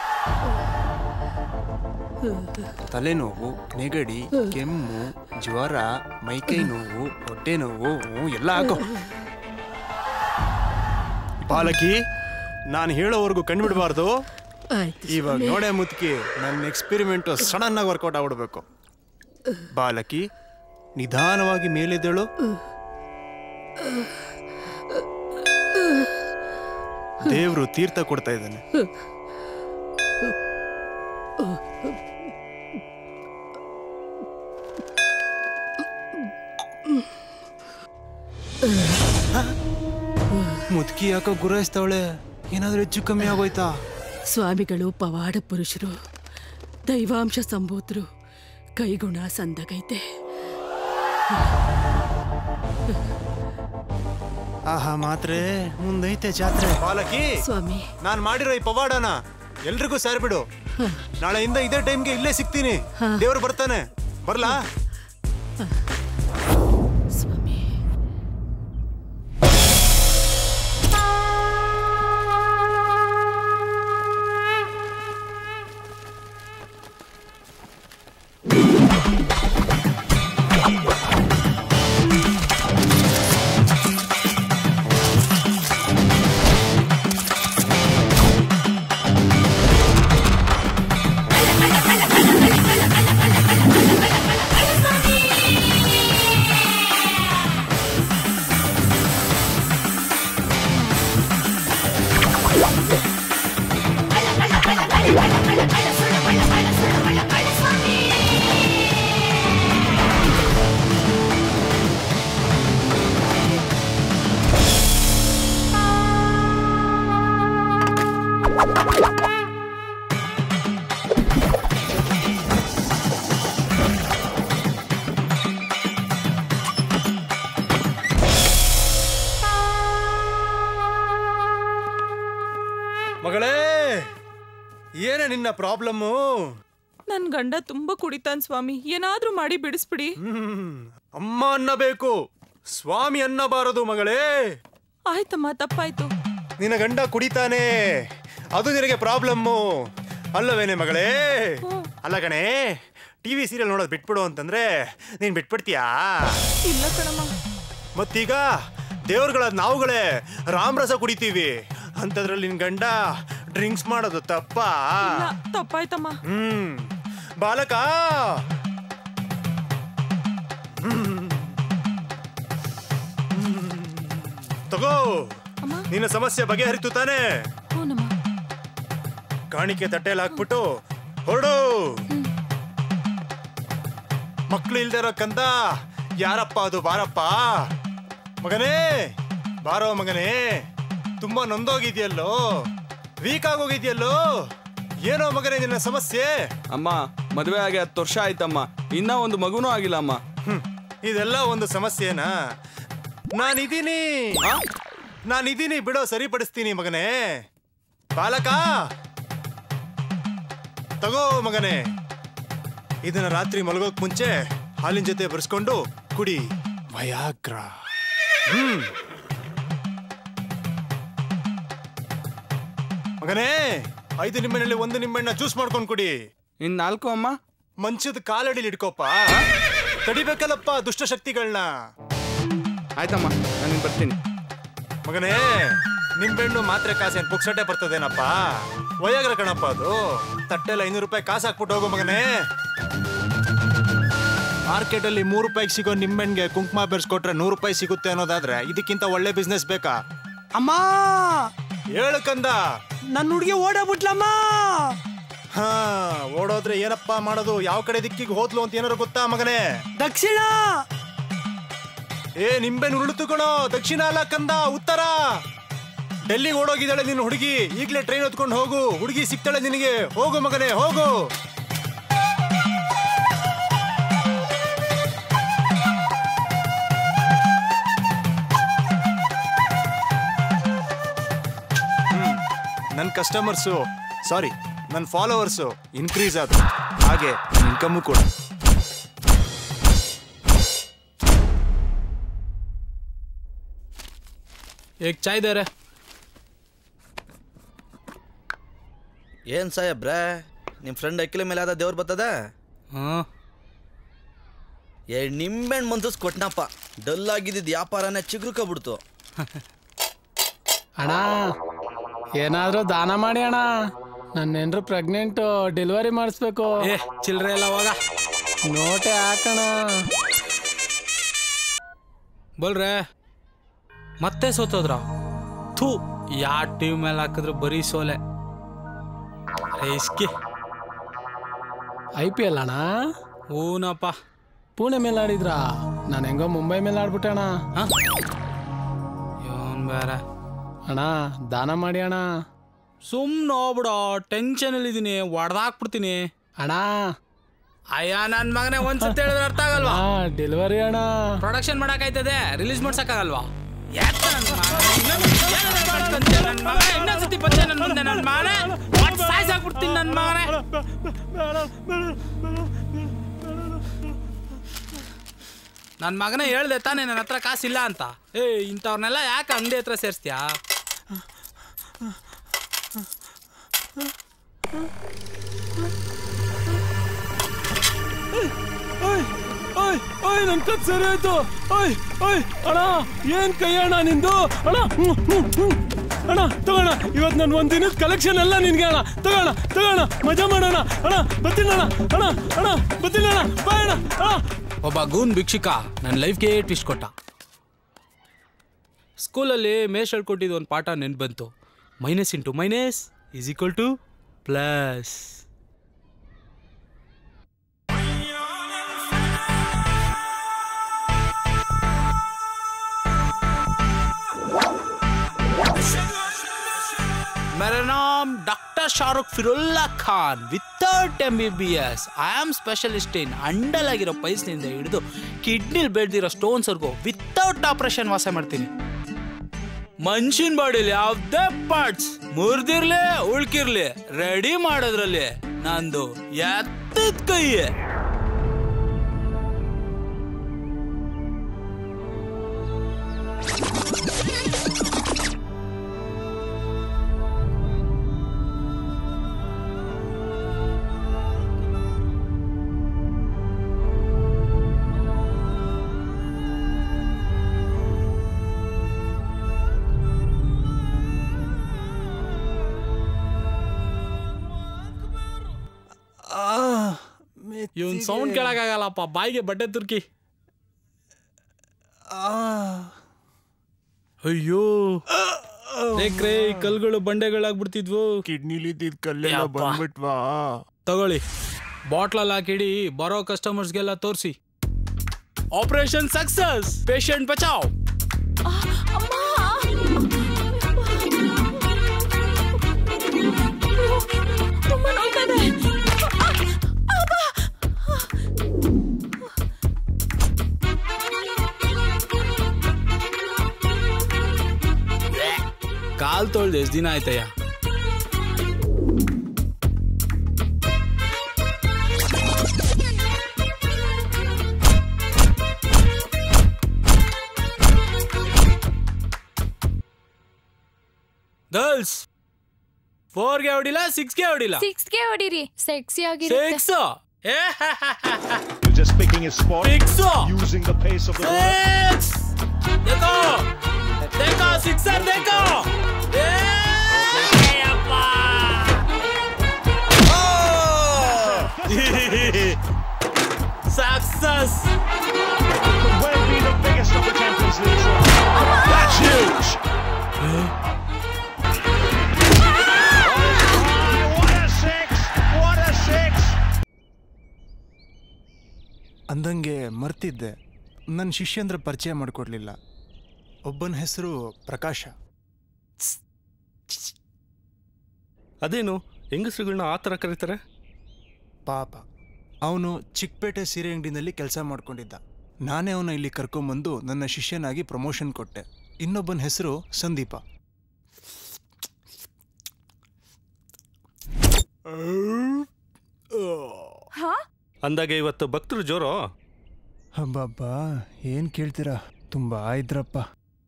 ತಲೆನೋವು ನೆಗಡಿ ಕೆಮ್ಮು ಜ್ವರ ಮೈಕೈ ನೋವು ಹೊಟ್ಟೆ ನೋವು ಹ್ಞೂ, ಎಲ್ಲ ಹಾಕೋ ಬಾಲಕಿ ನಾನು ಹೇಳೋವರೆಗೂ ಕಣ್ಬಿಡಬಾರ್ದು ಆಯ್ತು ಇವಾಗ ನೋಡೆ ಮುದುಕಿ ನನ್ನ ಎಕ್ಸ್ಪೆರಿಮೆಂಟ್ ಸಡನ್ ಆಗಿ ವರ್ಕೌಟ್ ಆಗ್ಬಿಡ್ಬೇಕು ಬಾಲಕಿ ನಿಧಾನವಾಗಿ ಮೇಲೆದ್ದೇಳು ದೇವ್ರು ತೀರ್ಥ ಕೊಡ್ತಾ ಇದ್ದಾನೆ ಮುದುಕಿ ಯಾಕೋ ಗುರಾಯಿಸ್ತಾವಳೆ ಏನಾದ್ರೂ ಹೆಚ್ಚು ಕಮ್ಮಿ ಆಗೋಯ್ತಾ ಸ್ವಾಮಿಗಳು ಪವಾಡ ಪುರುಷರು ದೈವಾಂಶ ಸಂಭೂತರು ಕೈಗುಣ ಸಂದಗೈತೆ ಆಹಾ ಮಾತ್ರೆ ಮುಂದೈತೆ ಜಾತ್ರೆ ಬಾಲಕಿ ಸ್ವಾಮಿ ನಾನ್ ಮಾಡಿರೋ ಈ ಪವಾಡನ ಎಲ್ರಿಗೂ ಸೇರ್ಬಿಡು ನಾಳೆಯಿಂದ ಇದೇ ಟೈಮ್ಗೆ ಇಲ್ಲೇ ಸಿಗ್ತೀನಿ ದೇವ್ರು ಬರ್ತಾನೆ ಬರ್ಲಾ ಮಗಳೇ ಏನೇ ನಿನ್ನ ಪ್ರಾಬ್ಲಮ್ಮು ನನ್ ಗಂಡ ತುಂಬಾ ಕುಡಿತಾನ್ ಸ್ವಾಮಿ ಏನಾದ್ರೂ ಮಾಡಿ ಬಿಡಿಸ್ಬಿಡಿ ಅಮ್ಮ ಅನ್ನಬೇಕು ಸ್ವಾಮಿ ಅನ್ನಬಾರದು ಮಗಳೇ ಆಯ್ತಮ್ಮ ತಪ್ಪಾಯ್ತು ನಿನ್ನ ಗಂಡ ಕುಡಿತಾನೆ ಅದು ನಿನಗೆ ಪ್ರಾಬ್ಲಮ್ಮು ಅಲ್ಲವೇನೆ ಮಗಳೇ ಅಲ್ಲ ಕಣೆ ಟಿವಿ ಸೀರಿಯಲ್ ನೋಡೋದು ಬಿಟ್ಬಿಡು ಅಂತಂದ್ರೆ ನೀನ್ ಬಿಟ್ಬಿಡ್ತೀಯಾ ಇಲ್ಲ ಕಣಮ್ಮ ಮತ್ತೀಗ ದೇವ್ರುಗಳ ನಾವುಗಳೇ ರಾಮರಸ ಕುಡಿತೀವಿ ಅಂಥದ್ರಲ್ಲಿ ನಿನ್ ಗಂಡ ಡ್ರಿಂಕ್ಸ್ ಮಾಡೋದು ತಪ್ಪಾ ಇಲ್ಲ ತಪ್ಪಾಯ್ತಮ್ಮ ಹ್ಮ್ ಬಾಲಕ ಹ್ಮ್. ಹ್ಮ್. ತಗೋ ನಿನ್ನ ಸಮಸ್ಯೆ ಬಗೆಹರಿತು ತಾನೇ ಕಾಣಿಕೆ ತಟ್ಟೆಯಲ್ಲಿ ಹಾಕ್ಬಿಟ್ಟು ಹೊರಡು ಮಕ್ಳು ಇಲ್ದೇ ಇರೋ ಕಂದ ಯಾರಪ್ಪ ಅದು ಬಾರಪ್ಪ ಮಗನೇ ಬಾರೋ ಮಗನೇ ತುಂಬಾ ನೊಂದೋಗಿದ್ಯಲ್ಲೋ ವೀಕ್ ಆಗೋಗಿದ್ಯಲ್ಲೋ ಏನೋ ಮಗನೇ ನಿನ್ನ ಸಮಸ್ಯೆ ಅಮ್ಮ ಮದುವೆ ಆಗಿ ಹತ್ತು ವರ್ಷ ಆಯ್ತಮ್ಮ ಇನ್ನ ಒಂದು ಮಗುನೂ ಆಗಿಲ್ಲ ಅಮ್ಮ ಹ್ಮ್. ಇದೆಲ್ಲ ಒಂದು ಸಮಸ್ಯೆನಾ ನಾನಿದ್ದೀನಿ ನಾನಿದ್ದೀನಿ ಬಿಡೋ ಸರಿಪಡಿಸ್ತೀನಿ ಮಗನೇ ಬಾಲಕ ತಗೋ ಮಗನೇ ಇದನ್ನ ರಾತ್ರಿ ಮಲಗೋಕ್ ಮುಂಚೆ ಹಾಲಿನ ಜೊತೆ ಬರ್ಸ್ಕೊಂಡು ಕುಡಿ ವಯಾಗ್ರ ಹ್ಮ್ ಮಗನೇ ಐದು ನಿಂಬೆಹಣ್ಣಲ್ಲಿ ಒಂದು ನಿಂಬೆಹಣ್ಣ ಜ್ಯೂಸ್ ಮಾಡ್ಕೊಂಡು ಕುಡಿ ಇನ್ ನಾಲ್ಕು ಅಮ್ಮ ಮಂಚದ ಕಾಲಡಿಲಿ ಇಟ್ಕೋಪ ತಡಿಬೇಕಲ್ಲಪ್ಪ ದುಷ್ಟಶಕ್ತಿಗಳನ್ನ ಆಯ್ತಮ್ಮ ನಾನು ಬರ್ತೀನಿ ಮಗನೇ ನಿಂಬೆಹಣ್ಣು ಮಾತ್ರೆ ಕಾಸು ಏನ್ ಪುಕ್ಸಟ್ಟೆ ಬರ್ತದೇನಪ್ಪ ವಯಾಗ್ರ ಕಣಪ್ಪ ಅದು ತಟ್ಟೆಲ್ಲ ಐನೂರು ರೂಪಾಯಿ ಕಾಸು ಹಾಕ್ಬಿಟ್ಟು ಹೋಗು ಮಗನೇ ಮಾರ್ಕೆಟ್ ಅಲ್ಲಿ ಮೂರು ರೂಪಾಯಿಗೆ ಸಿಗೋ ನಿಂಬೆಹಣ್ಣಿಗೆ ಕುಂಕುಮ ಬೆರೆಸ್ಕೊಟ್ರೆ ನೂರು ರೂಪಾಯಿ ಸಿಗುತ್ತೆ ಅನ್ನೋದಾದ್ರೆ ಇದಕ್ಕಿಂತ ಒಳ್ಳೆ ಬಿಸ್ನೆಸ್ ಬೇಕಾ ಅಮ್ಮ ಹೇಳು ಕಂದ ನನ್ನ ಹುಡುಗಿ ಓಡಾಬಿಟ್ಲಮ್ಮ ಹಾ ಓಡೋದ್ರೆ ಏನಪ್ಪ ಮಾಡೋದು ಯಾವ ಕಡೆ ದಿಕ್ಕಿಗೆ ಹೋದ್ಲು ಅಂತ ಏನಾರು ಗೊತ್ತಾ ಮಗನೇ ದಕ್ಷಿಣ ಏ ನಿಂಬೆ ಉರುಳುತು ಕಣೋ ದಕ್ಷಿಣ ಅಲ್ಲ ಕಂದ ಉತ್ತರ ಡೆಲ್ಲಿಗೆ ಓಡೋಗಿದ್ದಾಳೆ ನಿನ್ನ ಹುಡುಗಿ ಈಗಲೇ ಟ್ರೈನ್ ಹೊತ್ಕೊಂಡು ಹೋಗು ಹುಡುಗಿ ಸಿಗ್ತಾಳೆ ನಿನಗೆ ಹೋಗು ಮಗನೇ ಹೋಗು ನನ್ನ ಕಸ್ಟಮರ್ಸು ಸಾರಿ ನನ್ನ ಫಾಲೋವರ್ಸು ಇನ್ಕ್ರೀಸ್ ಆದ್ರು ಹಾಗೆ ಇನ್ಕಮ್ಮು ಕೂಡ ಏಕ್ ಚಾಯ್ ದೇರೆ ಏನ್ ಸಾಹೇಬ್ರೆ ನಿಮ್ ಫ್ರೆಂಡ್ ಅಕ್ಕಿಲ ಮೇಲೆ ಆದ ದೇವ್ರು ಬರ್ತದ ಎರಡು ನಿಂಬೆಹಣ್ಣು ಮನ್ಸಸ್ ಕೊಟ್ನಪ್ಪ ಡಲ್ ಆಗಿದ್ದಿದ್ದು ವ್ಯಾಪಾರನೇ ಚಿಗುರ್ಕೊಬಿಡ್ತು ಅಣ್ಣ ಏನಾದ್ರೂ ದಾನ ಮಾಡಿ ಅಣ್ಣ ನನ್ನ ಹೆಂಡ್ರು ಪ್ರೆಗ್ನೆಂಟು ಡೆಲಿವರಿ ಮಾಡಿಸ್ಬೇಕು ಏ ಚಿಲ್ರೆ ಎಲ್ಲ ಹೋಗ ನೋಟೆ ಹಾಕಣ ಬೋಲ್ರೆ ಮತ್ತೆ ಸೋತೋದ್ರ ಥೂ ಯಾ ಟೀಮ್ ಮೇಲೆ ಹಾಕಿದ್ರು ಬರೀ ಸೋಲೆ ಇಸ್ಕಿ ಐ ಪಿ ಎಲ್ ಅಣ್ಣ ಹೂನಪ್ಪ ಪುಣೆ ಮೇಲೆ ಆಡಿದ್ರ ನಾನು ಹೆಂಗೋ ಮುಂಬೈ ಮೇಲೆ ಆಡ್ಬಿಟ್ಟೆ ಅಣ್ಣ ಇವನ್ ಬೇರೆ ಅಣ್ಣ ದಾನ ಮಾಡಿ ಅಣ್ಣ ಸುಮ್ಮನೆ ಹೋಗ್ಬಿಡೋ ಟೆನ್ಷನ್ ಇದೀನಿ ಹೊಡೆದಾಕ್ಬಿಡ್ತೀನಿ ಅಣ್ಣ ಅಯ್ಯ ನನ್ನ ಮಗನೇ ಒಂದ್ಸತಿ ಹೇಳಿದ್ರೆ ಅರ್ಥ ಆಗಲ್ವಾ ಡೆಲಿವರಿ ಅಣ್ಣ ಪ್ರೊಡಕ್ಷನ್ ಮಾಡಕ್ಕಾಯ್ತದೆ ರಿಲೀಸ್ ಮಾಡ್ಸಕ್ಕಾಗಲ್ವಾ ಯಾಕ್ ನನ್ ಮಗ? ಇನ್ನೊಂದ್ ಏನಾದ್ರು ಮಾಡ್ಕೊಂತೀಯ ನನ್ ಮಗ? ಇನ್ನೊಂದ್ಸತಿ ಬಂದೆ ನನ್ ಮುಂದೆ ನನ್ ಮಗನೇ ಹೊಡ್ದ್ ಸಾಯ್ಸಾಕ್ಬಿಡ್ತೀನಿ ನನ್ ಮಗನೇ ನನ್ ಮಗನೇ ಹೇಳ್ದೆ ತಾನೇ ನನ್ನ ಹತ್ರ ಕಾಸಿಲ್ಲ ಅಂತ ಏ ಇಂಥವ್ರನ್ನೆಲ್ಲ ಯಾಕೆ ಅಂಗಡಿ ಹತ್ರ ಸೇರಿಸ್ತೀಯಾ ಓಯ್ ಓಯ್ ಓಯ್ ನನ್ ಕತ್ ಸರಿ ಆಯ್ತು ಓಯ್ ಓಯ್ ಅಣ್ಣ ಏನ್ ಕೈ ಅಣ್ಣ ನಿಂದು ಅಣ್ಣ ಹ್ಮ್, ಹ್ಮ್, ಹ್ಮ್. ಅಣ್ಣ ತಗೋಣ ಇವತ್ತು ನನ್ನ ಒಂದ್ ದಿನದ ಕಲೆಕ್ಷನ್ ಎಲ್ಲ ನಿನ್ಗೆ ಅಣ್ಣ ತಗೋಣ ತಗೋಣ ಮಜಾ ಮಾಡೋಣ ಅಣ್ಣ ಬರ್ತೀನಿ ಅಣ್ಣ ಅಣ್ಣ ಅಣ್ಣ ಬರ್ತೀನಿ ಅಣ್ಣ ಬಾಯ್ ಅಣ್ಣ ಅಣ್ಣ ಒಬ್ಬ ಗೂನ್ ಭಿಕ್ಷುಕ ನನ್ನ ಲೈಫ್ಗೆ ಟ್ವಿಸ್ಟ್ ಕೊಟ್ಟ ಸ್ಕೂಲಲ್ಲಿ ಮೇಷ್ ಹೇಳ್ಕೊಟ್ಟಿದ್ದು ಒಂದು ಪಾಠ ನೆನ್ಪು ಬಂತು minus into minus is equal to plus मेरा नाम डॉक्टर शाहरुख ಫಿರುಲ್ಲಾ Khan without M B B S I am specialist in ಅಂಡಲ್ ಆಗಿರೋ ಪೈಸ್ನಿಂದ ಹಿಡಿದು ಕಿಡ್ನಿಲ್ ಬೆಳೆದಿರೋ ಸ್ಟೋನ್ಸ್ವರೆಗೂ ವಿತೌಟ್ ಆಪರೇಷನ್ ವಾಸ ಮಾಡ್ತೀನಿ ಮನುಷ್ಯನ ಬಾಡಿಲಿ ಯಾವ್ದೇ ಪಾರ್ಟ್ಸ್ ಮುರಿದಿರ್ಲಿ ಉಳ್ಕಿರ್ಲಿ ರೆಡಿ ಮಾಡೋದ್ರಲ್ಲಿ ನಂದು ಎತ್ತದ ಕೈಯೇ ಇವನ್ ಸೌಂಡ್ ಕೇಳಕ್ಕಾಗಲ್ಲಪ್ಪ ಬಾಯಿಗೆ ಬಟ್ಟೆ ತುರ್ಕಿ ಅಯ್ಯೋ ರೇಕ್ರೆ ಈ ಕಲ್ಗಳು ಬಂಡೆಗಳಾಗ್ಬಿಡ್ತಿದ್ವು ಕಿಡ್ನಿಲಿ ಇದ್ದಿದ್ ಕಲ್ಲೆಲ್ಲ ಯಪ್ಪ. ಬಂದ್ಬಿಟ್ವಾ ತಗೊಳ್ಳಿ ಬಾಟ್ಲಲ್ಲಿ ಹಾಕಿಡಿ ಬರೋ ಕಸ್ಟಮರ್ಸ್ಗೆಲ್ಲ ತೋರಿಸಿ ಆಪರೇಷನ್ ಸಕ್ಸಸ್ ಪೇಷಂಟ್ ಬಚಾವ್ ತುಂಬಾ ನೋಯ್ತದೆ ಕಾಲ್ ತೊಳ್ದು ಎಷ್ಟು ದಿನ ಆಯ್ತಯ್ಯ ಗರ್ಲ್ಸ್ ಫೋರ್ಗೆ ಹೊಡಿಲ್ಲ ಸಿಕ್ಸ್ಗೆ ಹೊಡಿಲ್ಲ ಸಿಕ್ಸ್ಗೆ ಹೊಡಿರಿ ಸೆಕ್ಸಿ ಆಗಿರುತ್ತೆ six Just picking his spot. Six. Using the pace of the ball. Six. देखो देखो सिक्सर देखो ए, अप्पा। Success. Could well be the biggest of the Champions League. That's huge. What a six! What a six! ಅಂದಂಗೆ ಮರ್ತಿದ್ದೆ ನನ್ನ ಶಿಷ್ಯಂದ್ರ ಪರಿಚಯ ಮಾಡಿಕೊಡ್ಲಿಲ್ಲ ಒಬ್ಬನ ಹೆಸರು ಪ್ರಕಾಶ ಅದೇನು ಹೆಂಗಸ್ರುಗಳನ್ನ ಆ ಥರ ಕರೀತಾರೆ ಪಾಪ ಅವನು ಚಿಕ್ಕಪೇಟೆ ಸೀರೆ ಅಂಗಡಿನಲ್ಲಿ ಕೆಲಸ ಮಾಡ್ಕೊಂಡಿದ್ದ ನಾನೇ ಅವನ ಇಲ್ಲಿ ಕರ್ಕೊಂಬಂದು ನನ್ನ ಶಿಷ್ಯನಾಗಿ ಪ್ರಮೋಷನ್ ಕೊಟ್ಟೆ ಇನ್ನೊಬ್ಬನ ಹೆಸರು ಸಂದೀಪ ಅಂದಾಗ ಇವತ್ತು ಭಕ್ತರು ಜೋರು ಹಬ್ಬಬ್ಬಾ ಏನು ಕೇಳ್ತೀರಾ ತುಂಬ ಇದ್ರಪ್ಪ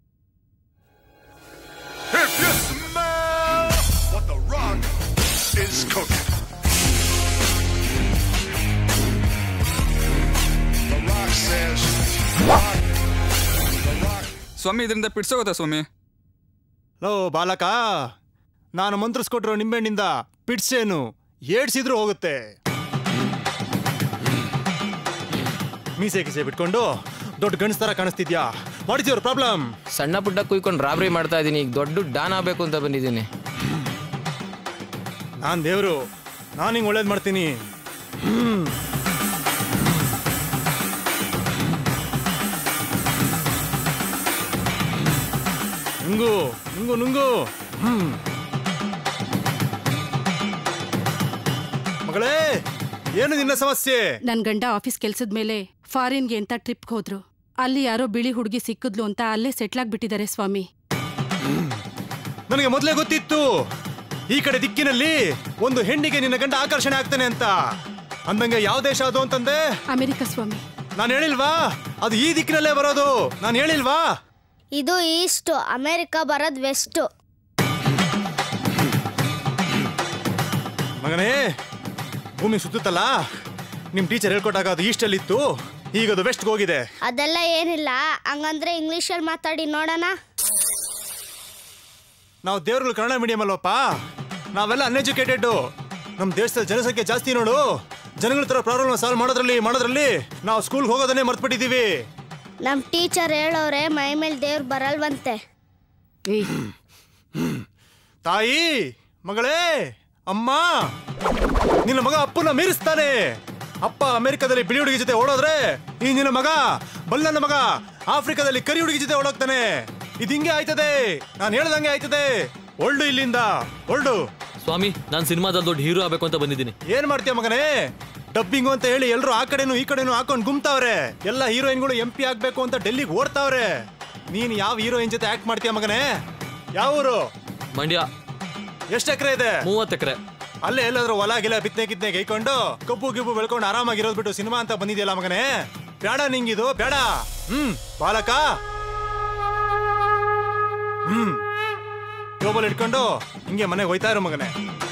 If you smell what the rock is cooking. The rock says, ಸ್ವಾಮಿ ಇದರಿಂದ ಪಿಡ್ಸೋಗುತ್ತಾ ಸ್ವಾಮಿ ಲೋ ಬಾಲಕ ನಾನು ಮಂತ್ರಿಸ್ಕೊಟ್ರೋ ನಿಂಬೆಹಣ್ಣಿಂದ ಪಿಡ್ಸೇನು ಏಡ್ಸಿದ್ರು ಹೋಗುತ್ತೆ ಮೀಸೆ ಕಿಸೆ ಬಿಟ್ಕೊಂಡು ದೊಡ್ಡ ಗಂಡ್ಸ್ ಥರ ಕಾಣಿಸ್ತಿದ್ಯಾ ವಾಟ್ ಇಸ್ ಯುವರ್ ಪ್ರಾಬ್ಲಮ್ ಸಣ್ಣ ಪುಟ್ಟ ಕುಯ್ಕೊಂಡು ರಾಬ್ರಿ ಮಾಡ್ತಾ ಇದ್ದೀನಿ ಈಗ ದೊಡ್ಡ ಡಾನ್ ಆಗ್ಬೇಕು ಅಂತ ಬಂದಿದ್ದೀನಿ ನಾನು ದೇವರು ನಾನು ಹಿಂಗೆ ಒಳ್ಳೇದು ಮಾಡ್ತೀನಿ ಹ್ಮ್. ನುಂಗು ನುಂಗು ನುಂಗು ಹ್ಮ್ ಮಗಳೇ ಏನು ನಿನ್ನ ಸಮಸ್ಯೆ ನನ್ ಗಂಡ ಆಫೀಸ್ ಕೆಲ್ಸದ ಮೇಲೆ ಫಾರಿನ್ಗೆ ಅಂತ ಟ್ರಿಪ್ಗೆ ಹೋದ್ರು ಅಲ್ಲಿ ಯಾರೋ ಬಿಳಿ ಹುಡುಗಿ ಸಿಕ್ಕಿದ್ಲು ಅಂತ ಅಲ್ಲೇ ಸೆಟ್ಲ್ ಆಗ್ಬಿಟ್ಟಿದ್ದಾರೆ ಸ್ವಾಮಿ ನನಗೆ ಮೊದಲೇ ಗೊತ್ತಿತ್ತು ಈ ಕಡೆ ದಿಕ್ಕಿನಲ್ಲಿ ಒಂದು ಹೆಣ್ಣಿಗೆ ನಿನ್ನ ಗಂಡ ಆಕರ್ಷಣೆ ಆಗ್ತಾನೆ ಅಂತ ಅಂದಂಗೆ ಯಾವ ದೇಶ ಅದು ಅಂತಂದೆ ಅಮೆರಿಕ ಸ್ವಾಮಿ ನಾನು ಹೇಳಿಲ್ವಾ ಅದು ಈ ದಿಕ್ಕಿನಲ್ಲೇ ಬರೋದು ನಾನು ಹೇಳಿಲ್ವಾ ಇದು ಈಸ್ಟ್ ಅಮೆರಿಕ ಬರೋದ್ ವೆಸ್ಟ್ ಮಗನೇ ಭೂಮಿ ಸುತ್ತುತ್ತಲ್ಲ ನಿಮ್ ಟೀಚರ್ ಹೇಳ್ಕೊಟ್ಟಾಗ ಅದು ಈಸ್ಟಲ್ಲಿ ಇತ್ತು ಈಗ ಅದು ವೆಸ್ಟ್ಗೆ ಹೋಗಿದೆ ಅದೆಲ್ಲ ಏನಿಲ್ಲ ಹಂಗಂದ್ರೆ ಇಂಗ್ಲಿಷಲ್ಲಿ ಮಾತಾಡಿ ನೋಡೋಣ ನಾವು ದೇವ್ರುಗಳು ಕನ್ನಡ ಮೀಡಿಯಂ ಅಲ್ವಪ್ಪ ನಾವೆಲ್ಲ ಅನ್ಎಜುಕೇಟೆಡ್ ನಮ್ಮ ದೇಶದಲ್ಲಿ ಜನಸಂಖ್ಯೆ ಜಾಸ್ತಿ ನೋಡು ಜನಗಳ ತರ ಪ್ರಾಬ್ಲಮ್ ಸಾಲ್ವ್ ಮಾಡೋದ್ರಲ್ಲಿ ಮಾಡೋದ್ರಲ್ಲಿ ನಾವು ಸ್ಕೂಲ್ಗೆ ಹೋಗೋದನ್ನೇ ಮರ್ತ್ಬಿಟ್ಟಿದೀವಿ ನಮ್ ಟೀಚರ್ ಹೇಳೋರೆ ಮೈ ಮೇಲೆ ದೇವ್ರು ಬರಲ್ವಂತೆ ತಾಯಿ ಮಗಳೇ ಅಮ್ಮ ನಿನ್ನ ಮಗ ಅಪ್ಪನ ಮೀರಿಸ್ತಾನೆ ಅಪ್ಪ ಅಮೆರಿಕದಲ್ಲಿ ಬಿಳಿ ಹುಡುಗಿ ಜೊತೆ ಓಡೋದ್ರೆ ಈ ನಿನ್ನ ಮಗ ಬಲ್ಲನ ಮಗ ಆಫ್ರಿಕಾದಲ್ಲಿ ಕರಿ ಹುಡುಗಿ ಜೊತೆ ಓಡೋಗ್ತಾನೆ ಇದು ಹಿಂಗೆ ಆಯ್ತದೆ ನಾನು ಹೇಳ್ದಂಗೆ ಆಯ್ತದೆ ಒಳ್ಳು ಇಲ್ಲಿಂದ ಒಳ್ಳು ಸ್ವಾಮಿ ನಾನು ಸಿನಿಮಾದಲ್ಲಿ ದೊಡ್ಡ ಹೀರೋ ಆಗ್ಬೇಕು ಅಂತ ಬಂದಿದ್ದೀನಿ ಏನ್ ಮಾಡ್ತೀಯ ಮಗನೇ ಡಬ್ಬಿಂಗು ಅಂತ ಹೇಳಿ ಎಲ್ರು ಆ ಕಡೆನು ಈ ಕಡೆನು ಹಾಕೊಂಡ್ ಗುಮ್ತಾವ್ರೆ ಎಲ್ಲ ಹೀರೋಯಿನ್ಗಳು ಎಂ ಪಿ ಆಗ್ಬೇಕು ಅಂತ ಡೆಲ್ಲಿಗೆ ಓಡ್ತಾವ್ರೆ ನೀನ್ ಯಾವ ಹೀರೋಯಿನ್ ಜೊತೆ ಆಕ್ಟ್ ಮಾಡ್ತೀಯ ಮಗನೇ ಯಾವ ಊರು ಮಂಡ್ಯ ಎಷ್ಟು ಎಕರೆ ಇದೆ ಮೂವತ್ತು ಎಕರೆ ಅಲ್ಲೇ ಎಲ್ಲಾದ್ರೂ ಹೊಲ ಗಿಲ ಬಿತ್ತನೆ ಕಿತ್ನೆ ಗೈಕೊಂಡು ಕಬ್ಬು ಗಿಬ್ಬು ಬೆಳ್ಕೊಂಡು ಆರಾಮಾಗಿರೋದ್ ಬಿಟ್ಟು ಸಿನಿಮಾ ಅಂತ ಬಂದಿದ್ಯಲ್ಲ ಮಗನೇ ಬೇಡ ನಿಂಗಿದು ಬೇಡ ಹ್ಮ್ ಬಾಲಕ ಹ್ಮ್ ಜೋಬಲ್ ಇಟ್ಕೊಂಡು ಹಿಂಗೆ ಮನೆಗೆ ಹೋಯ್ತಾ ಇರೋ ಮಗನೇ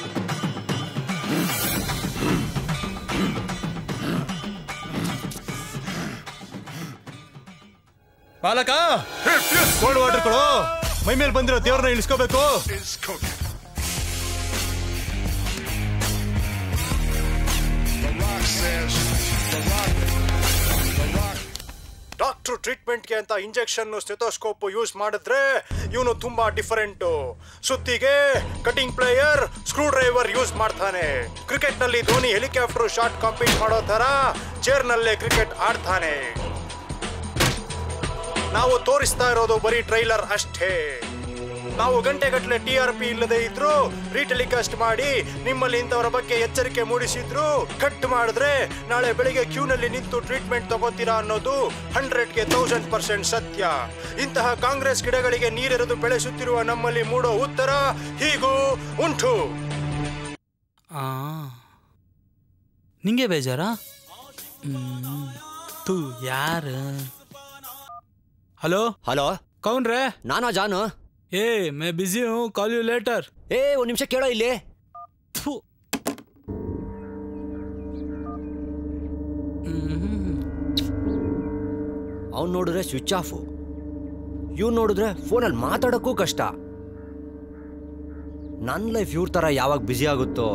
ಬಾಲಕ ಕೋಲ್ಡ್ ವಾಟರ್ ಕೊಡು ಮೈ ಮೇಲೆ ಬಂದಿರೋ ದೇವ್ರನ್ನ ಇಳಿಸ್ಕೋಬೇಕು is cooking. The rock says, the rock, the rock. Doctor ಟ್ರೀಟ್ಮೆಂಟ್ಗೆ ಅಂತ ಇಂಜೆಕ್ಷನ್ ಸ್ಟೆಥೋಸ್ಕೋಪ್ ಯೂಸ್ ಮಾಡಿದ್ರೆ ಇವನು ತುಂಬಾ ಡಿಫರೆಂಟ್ ಸುತ್ತಿಗೆ cutting plier screwdriver use ಮಾಡ್ತಾನೆ ಕ್ರಿಕೆಟ್ ನಲ್ಲಿ ಧೋನಿ ಹೆಲಿಕಾಪ್ಟರ್ ಶಾಟ್ ಕಾಂಪೀಟ್ ಮಾಡೋ ತರ ಚೇರ್ ನಲ್ಲೇ ಕ್ರಿಕೆಟ್ ಆಡ್ತಾನೆ ನಾವು ತೋರಿಸ್ತಾ ಇರೋದು ಬರೀ ಟ್ರೈಲರ್ ಅಷ್ಟೇ ನಾವು ಗಂಟೆಗಟ್ಟಲೆ ಟಿ ಆರ್ ಪಿ ಇಲ್ಲದೆ ಇದ್ರು ರೀಟೆಲಿಕಾಸ್ಟ್ ಮಾಡಿ ನಿಮ್ಮಲ್ಲಿ ಇಂಥವರ ಬಗ್ಗೆ ಎಚ್ಚರಿಕೆ ಮೂಡಿಸಿದ್ರು ಕಟ್ ಮಾಡಿದ್ರೆ ನಾಳೆ ಬೆಳಿಗ್ಗೆ ಕ್ಯೂನಲ್ಲಿ ನಿಂತು ಟ್ರೀಟ್ಮೆಂಟ್ ತಗೋತೀರಾ ಅನ್ನೋದು ಹಂಡ್ರೆಡ್ಗೆ ತೌಸಂಡ್ ಪರ್ಸೆಂಟ್ ಸತ್ಯ ಇಂತಹ ಕಾಂಗ್ರೆಸ್ ಗಿಡಗಳಿಗೆ ನೀರೆರೆದು ಬೆಳೆಸುತ್ತಿರುವ ನಮ್ಮಲ್ಲಿ ಮೂಡೋ ಉತ್ತರ ಹೀಗೂ ಉಂಟು ಆ ನಿಂಗೆ ಬೇಜಾರಾ ಹ್ಮ್. ತೂ ಯಾರು ಹಲೋ ಹಲೋ ಕೌನ್ರೆ ನಾನಾ ಜಾನು ಏ ಮೇ ಬಿಸಿ ಹೂ ಕಾಲ್ ಯು ಲೇಟರ್ ಏ ಒಂದ್ ನಿಮಿಷ ಕೇಳೋ ಇಲ್ಲಿ ಅವ್ನು ನೋಡಿದ್ರೆ ಸ್ವಿಚ್ ಆಫ್ ಇವ್ ನೋಡಿದ್ರೆ ಫೋನಲ್ಲಿ ಮಾತಾಡೋಕ್ಕೂ ಕಷ್ಟ ನನ್ನ ಲೈಫ್ ಇವ್ರ ಥರ ಯಾವಾಗ ಬ್ಯುಸಿ ಆಗುತ್ತೋ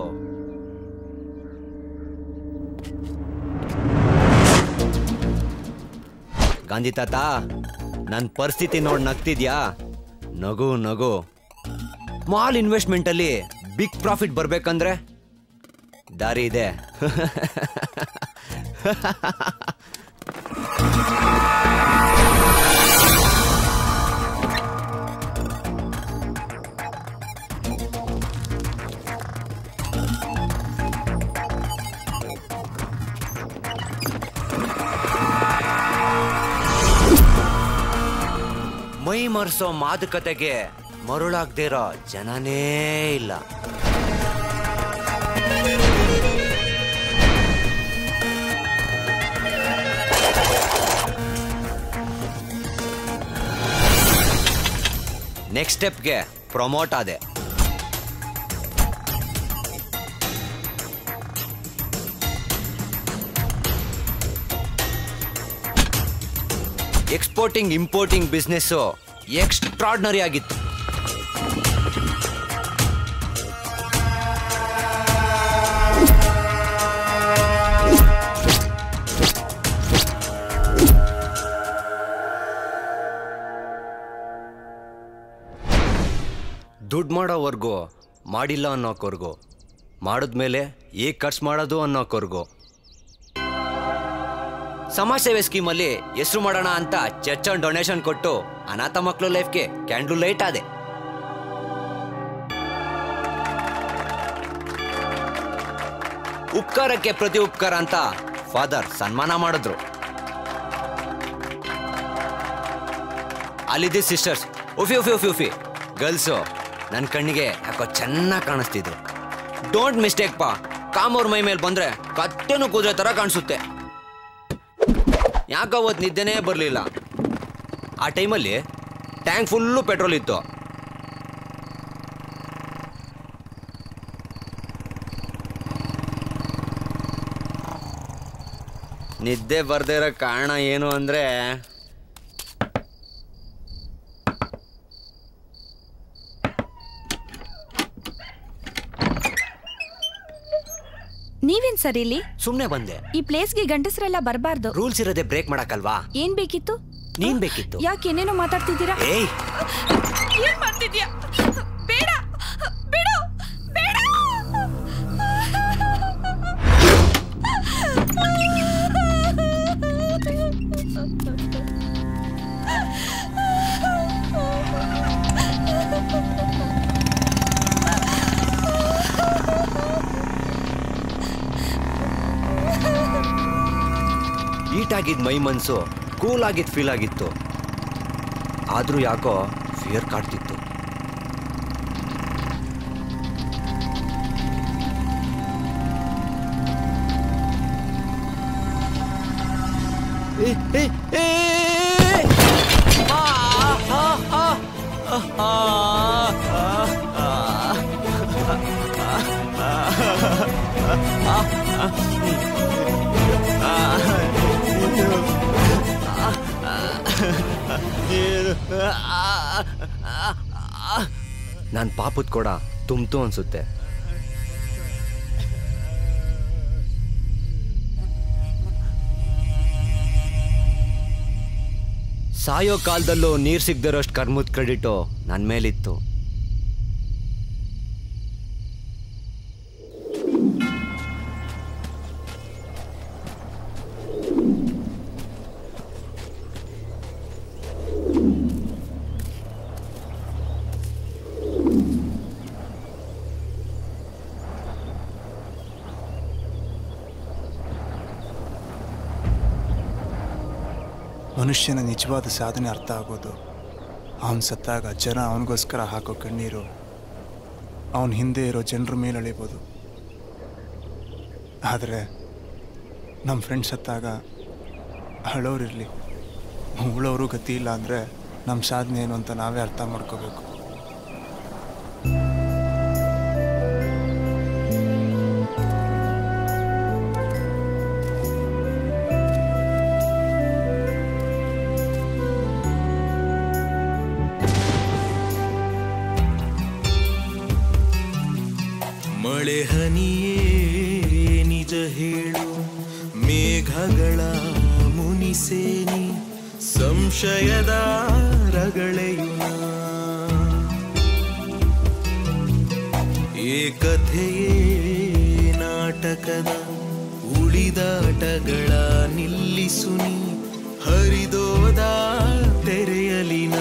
ಗಾಂಧಿ ತಾತ ನನ್ನ ಪರಿಸ್ಥಿತಿ ನೋಡಿ ನಗ್ತಿದ್ಯಾ ನಗು ನಗು ಸ್ಮಾಲ್ ಇನ್ವೆಸ್ಟ್ಮೆಂಟಲ್ಲಿ ಬಿಗ್ ಪ್ರಾಫಿಟ್ ಬರ್ಬೇಕಂದ್ರೆ ದಾರಿ ಇದೆ ಮೈ ಮರೆಸೋ ಮಾತುಕತೆಗೆ ಮರುಳಾಗ್ದೇ ಇರೋ ಜನನೇ ಇಲ್ಲ ನೆಕ್ಸ್ಟ್ ಸ್ಟೆಪ್ಗೆ ಪ್ರಮೋಟ್ ಆದೆ ಎಕ್ಸ್ಪೋರ್ಟಿಂಗ್ ಇಂಪೋರ್ಟಿಂಗ್ ಬಿಸ್ನೆಸ್ಸು ಎಕ್ಸ್ಟ್ರಾರ್ಡ್ನರಿ ಆಗಿತ್ತು ದುಡ್ಡು ಮಾಡೋವರೆಗೂ ಮಾಡಿಲ್ಲ ಅನ್ನೋಕ್ವರ್ಗೂ ಮಾಡಿದ್ಮೇಲೆ ಈಗ ಖರ್ಚು ಮಾಡೋದು ಅನ್ನೋಕ್ವರ್ಗೂ ಸಮಾಜ ಸೇವೆ ಸ್ಕೀಮಲ್ಲಿ ಹೆಸರು ಮಾಡೋಣ ಅಂತ ಚರ್ಚ್ ಅಂಡ್ ಡೊನೇಷನ್ ಕೊಟ್ಟು ಅನಾಥ ಮಕ್ಕಳು ಲೈಫ್ಗೆ ಕ್ಯಾಂಡ್ಲು ಲೈಟ್ ಆದೆ ಉಪಕಾರಕ್ಕೆ ಪ್ರತಿ ಉಪಕಾರ ಅಂತ ಫಾದರ್ ಸನ್ಮಾನ ಮಾಡಿದ್ರು ಅಲ್ಲಿದ್ದ ಸಿಸ್ಟರ್ಸ್ ಉಫಿ ಉಫಿ ಉಫಿ ಉಫಿ ಗರ್ಲ್ಸು ನನ್ನ ಕಣ್ಣಿಗೆ ಯಾಕೋ ಚೆನ್ನಾಗಿ ಕಾಣಿಸ್ತಿದ್ರು ಡೋಂಟ್ ಮಿಸ್ಟೇಕ್ ಪಾ ಕಾಮವ್ರ ಮೈ ಮೇಲೆ ಬಂದ್ರೆ ಕತ್ತೆನೂ ಕುದುರೆ ಥರ ಕಾಣಿಸುತ್ತೆ ಯಾಕೆ ಅವತ್ತು ನಿದ್ದೆನೇ ಬರಲಿಲ್ಲ ಆ ಟೈಮಲ್ಲಿ ಟ್ಯಾಂಕ್ ಫುಲ್ಲು ಪೆಟ್ರೋಲ್ ಇತ್ತು ನಿದ್ದೆ ಬರ್ದೇ ಇರೋ ಕಾರಣ ಏನು ಅಂದರೆ ನೀವೇನ್ ಸರ್ ಇಲ್ಲಿ ಸುಮ್ಮನೆ ಬಂದೆ ಈ ಪ್ಲೇಸ್ಗೆ ಗಂಡಸರೆಲ್ಲ ಬರಬಾರ್ದು ರೂಲ್ಸ್ ಇರೋದೇ ಬ್ರೇಕ್ ಮಾಡಕ್ಕಲ್ವಾ ಏನ್ ಬೇಕಿತ್ತು ನೀನ್ ಬೇಕಿತ್ತು ಯಾಕೆ ಏನೇನೋ ಮಾತಾಡ್ತಿದ್ದೀರಾ ಏಯ್ ಏನ್ ಮಾಡ್ತಿದ್ಯಾ ಬೇಡ ಬಿಡು ಬೇಡ ಈಟಾಗಿದ್ದ ಮೈ ಮನ್ಸು ಕೂಲ್ ಆಗಿದ್ ಫೀಲ್ ಆಗಿತ್ತು ಆದ್ರೂ ಯಾಕೋ ಫಿಯರ್ ಕಾಡ್ತಿತ್ತು ನಾನು ಪಾಪದ ಕೂಡ ತುಂಬ್ತು ಅನ್ಸುತ್ತೆ ಸಾಯೋ ಕಾಲದಲ್ಲೂ ನೀರು ಸಿಗ್ದಿರೋಷ್ಟು ಕರ್ಮದ ಕ್ರೆಡಿಟು ನನ್ನ ಮೇಲಿತ್ತು ಮನುಷ್ಯನ ನಿಜವಾದ ಸಾಧನೆ ಅರ್ಥ ಆಗೋದು ಅವನು ಸತ್ತಾಗ ಜನ ಅವನಿಗೋಸ್ಕರ ಹಾಕೋ ಕಣ್ಣೀರು ಅವನ ಹಿಂದೆ ಇರೋ ಜನರ ಮೇಲೆ ಅಳಿಬೋದು ಆದರೆ ನಮ್ಮ ಫ್ರೆಂಡ್ಸ್ ಸತ್ತಾಗ ಅಳೋರಿರಲಿ ಉಳೋರು ಗತಿ ಇಲ್ಲ ಅಂದರೆ ನಮ್ಮ ಸಾಧನೆ ಏನು ಅಂತ ನಾವೇ ಅರ್ಥ ಮಾಡ್ಕೋಬೇಕು ಮಳೆ ಹನಿಯೇ ನಿಜ ಹೇಳು ಮೇಘಗಳ ಮುನಿಸೇನಿ ಸಂಶಯದ ರಗಳೆಯುನ ಏಕಥೆಯೇ ನಾಟಕದ ಉಳಿದಾಟಗಳ ನಿಲ್ಲಿಸುನಿ ಹರಿದೋದ ತೆರೆಯಲಿನ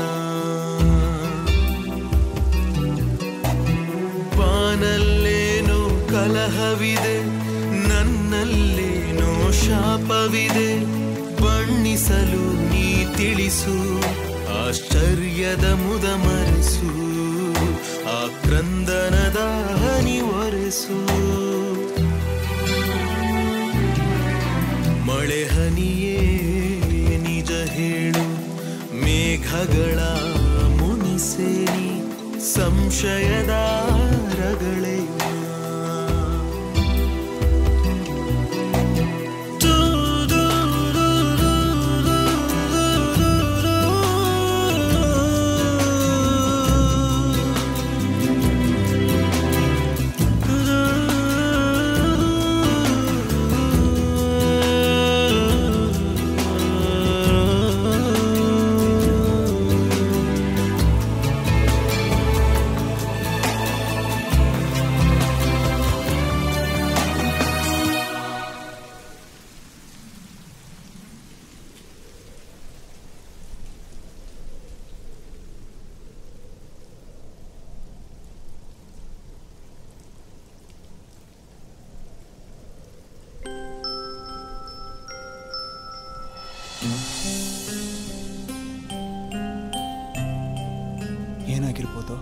ಬಾನಲ್ಲೇನೋ ಕಲಹವಿದೆ ನನ್ನಲ್ಲೇನೋ ಶಾಪವಿದೆ ಬಣ್ಣಿಸಲು ನೀ ತಿಳಿಸು ಆಶ್ಚರ್ಯದ ಮುದ ಮರೆಸು ಆ ಕ್ರಂದನದ ಹನಿ ಒರೆಸು ಮಳೆ ಹನಿಯೇ ನಿಜ ಹೇಳು ಮೇಘಗಳ ಮುನಿಸೇನಿ ಸಂಶಯದ ರಗಳೆ ಏನಾಗಿರ್ಬೋದು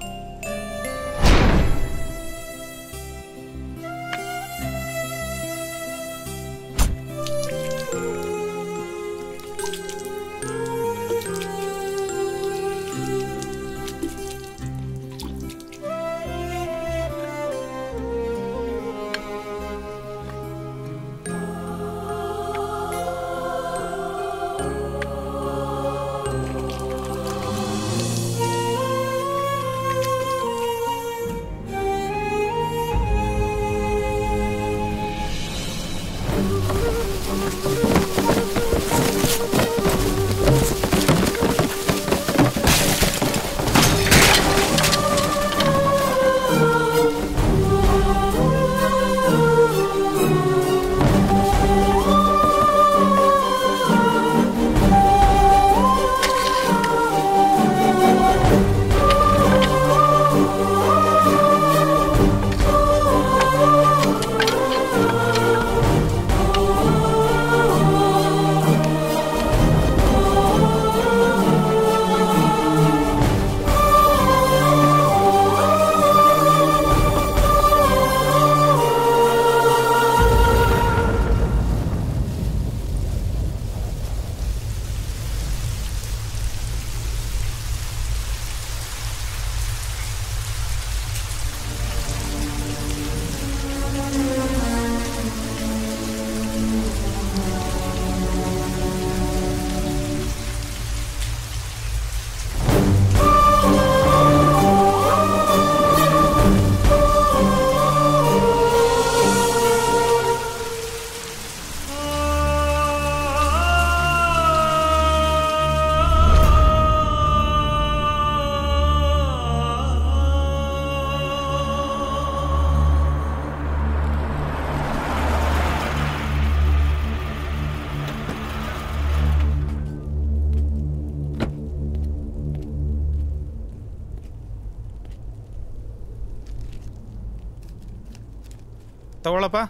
ತಗೊಳಪ್ಪ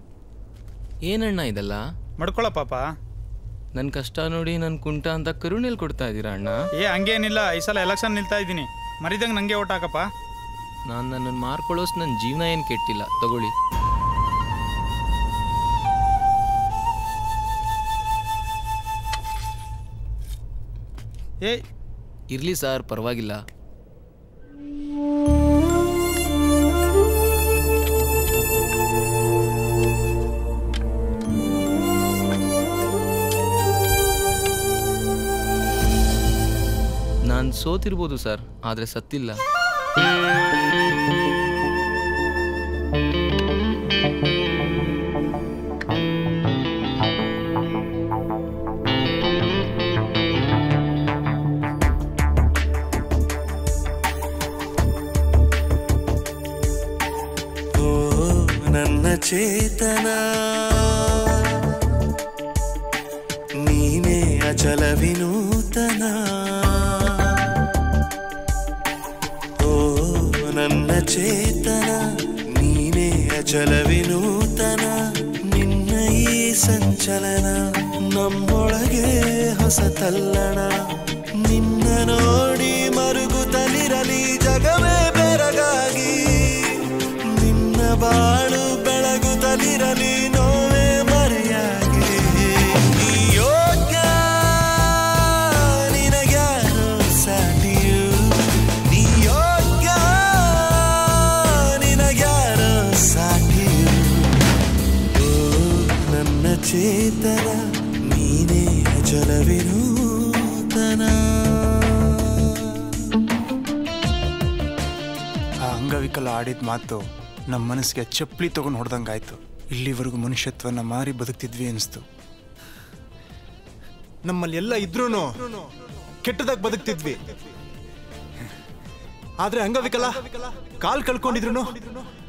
ಏನಣ್ಣ ಇದೆಲ್ಲ ಮಡ್ಕೊಳ ಪಾಪ ನನ್ನ ಕಷ್ಟ ನೋಡಿ ನನ್ನ ಕುಂಟ ಅಂತ ಕರುಣೆಲ್ ಕೊಡ್ತಾ ಇದ್ದೀರಾ ಅಣ್ಣ ಏ ಹಂಗೇನಿಲ್ಲ ಈ ಸಲ ಎಲೆಕ್ಷನ್ ನಿಲ್ತಾ ಇದ್ದೀನಿ ಮರಿದಂಗೆ ನಂಗೆ ಓಟ್ ಹಾಕಪ್ಪ ನಾನು ನನ್ನನ್ನು ಮಾರ್ಕೊಳ್ಳೋಸ್ ನನ್ನ ಜೀವನ ಏನು ಕೆಟ್ಟಿಲ್ಲ ತಗೊಳ್ಳಿ ಏ ಇರ್ಲಿ ಸರ್ ಪರವಾಗಿಲ್ಲ ನಾನು ಸೋತಿರ್ಬೋದು ಸರ್ ಆದರೆ ಸತ್ತಿಲ್ಲ ಚೇತನ ನೀನೇ ಅಚಲ ವಿನೂತನ ಓ ನನ್ನ ಚೇತನ ನೀನೇ ಅಚಲ ವಿನೂತನ ನಿನ್ನ ಈ ಸಂಚಲನ ನಮ್ಮೊಳಗೆ ಹೊಸ ತಲ್ಲಣ ನಿನ್ನ ನೋಡಿ ಮರುಗುತ್ತಲಿರಲಿ ಜಗವೇ ಬೆರಗಾಗಿ ನಿನ್ನ ಬಾಳು ಬೆಳಗುತ್ತಲಿರಲಿ ನೋವೇ ಮರೆಯಾಗಿ ನೀ ಯೋಗ್ಯ ನಿನಗ್ಯಾರೋ ಸಾಟಿಯು ನೀ ಯೋಗ್ಯ ನಿನಗ್ಯಾರೋ ಸಾಟಿಯು ಓ ನನ್ನ ಚೇತನ ನೀನೇ ಅಚಲ ವಿನೂತನ ಆ ಅಂಗವಿಕಲ ಆಡಿದ ಮಾತು ನಮ್ಮ ಮನಸ್ಸಿಗೆ ಚಪ್ಪಲಿ ತಗೊಂಡು ಹೊಡೆದಂಗಾಯ್ತು ಇಲ್ಲಿವರೆಗೂ ಮನುಷ್ಯತ್ವನ ಮಾರಿ ಬದುಕ್ತಿದ್ವಿ ಅನಿಸ್ತು ನಮ್ಮಲ್ಲಿ ಎಲ್ಲ ಇದ್ರೂ ಕೆಟ್ಟದಾಗ ಬದುಕ್ತಿದ್ವಿ ಆದ್ರೆ ಅಂಗವಿಕಲ ಕಾಲ್ ಕಳ್ಕೊಂಡಿದ್ರು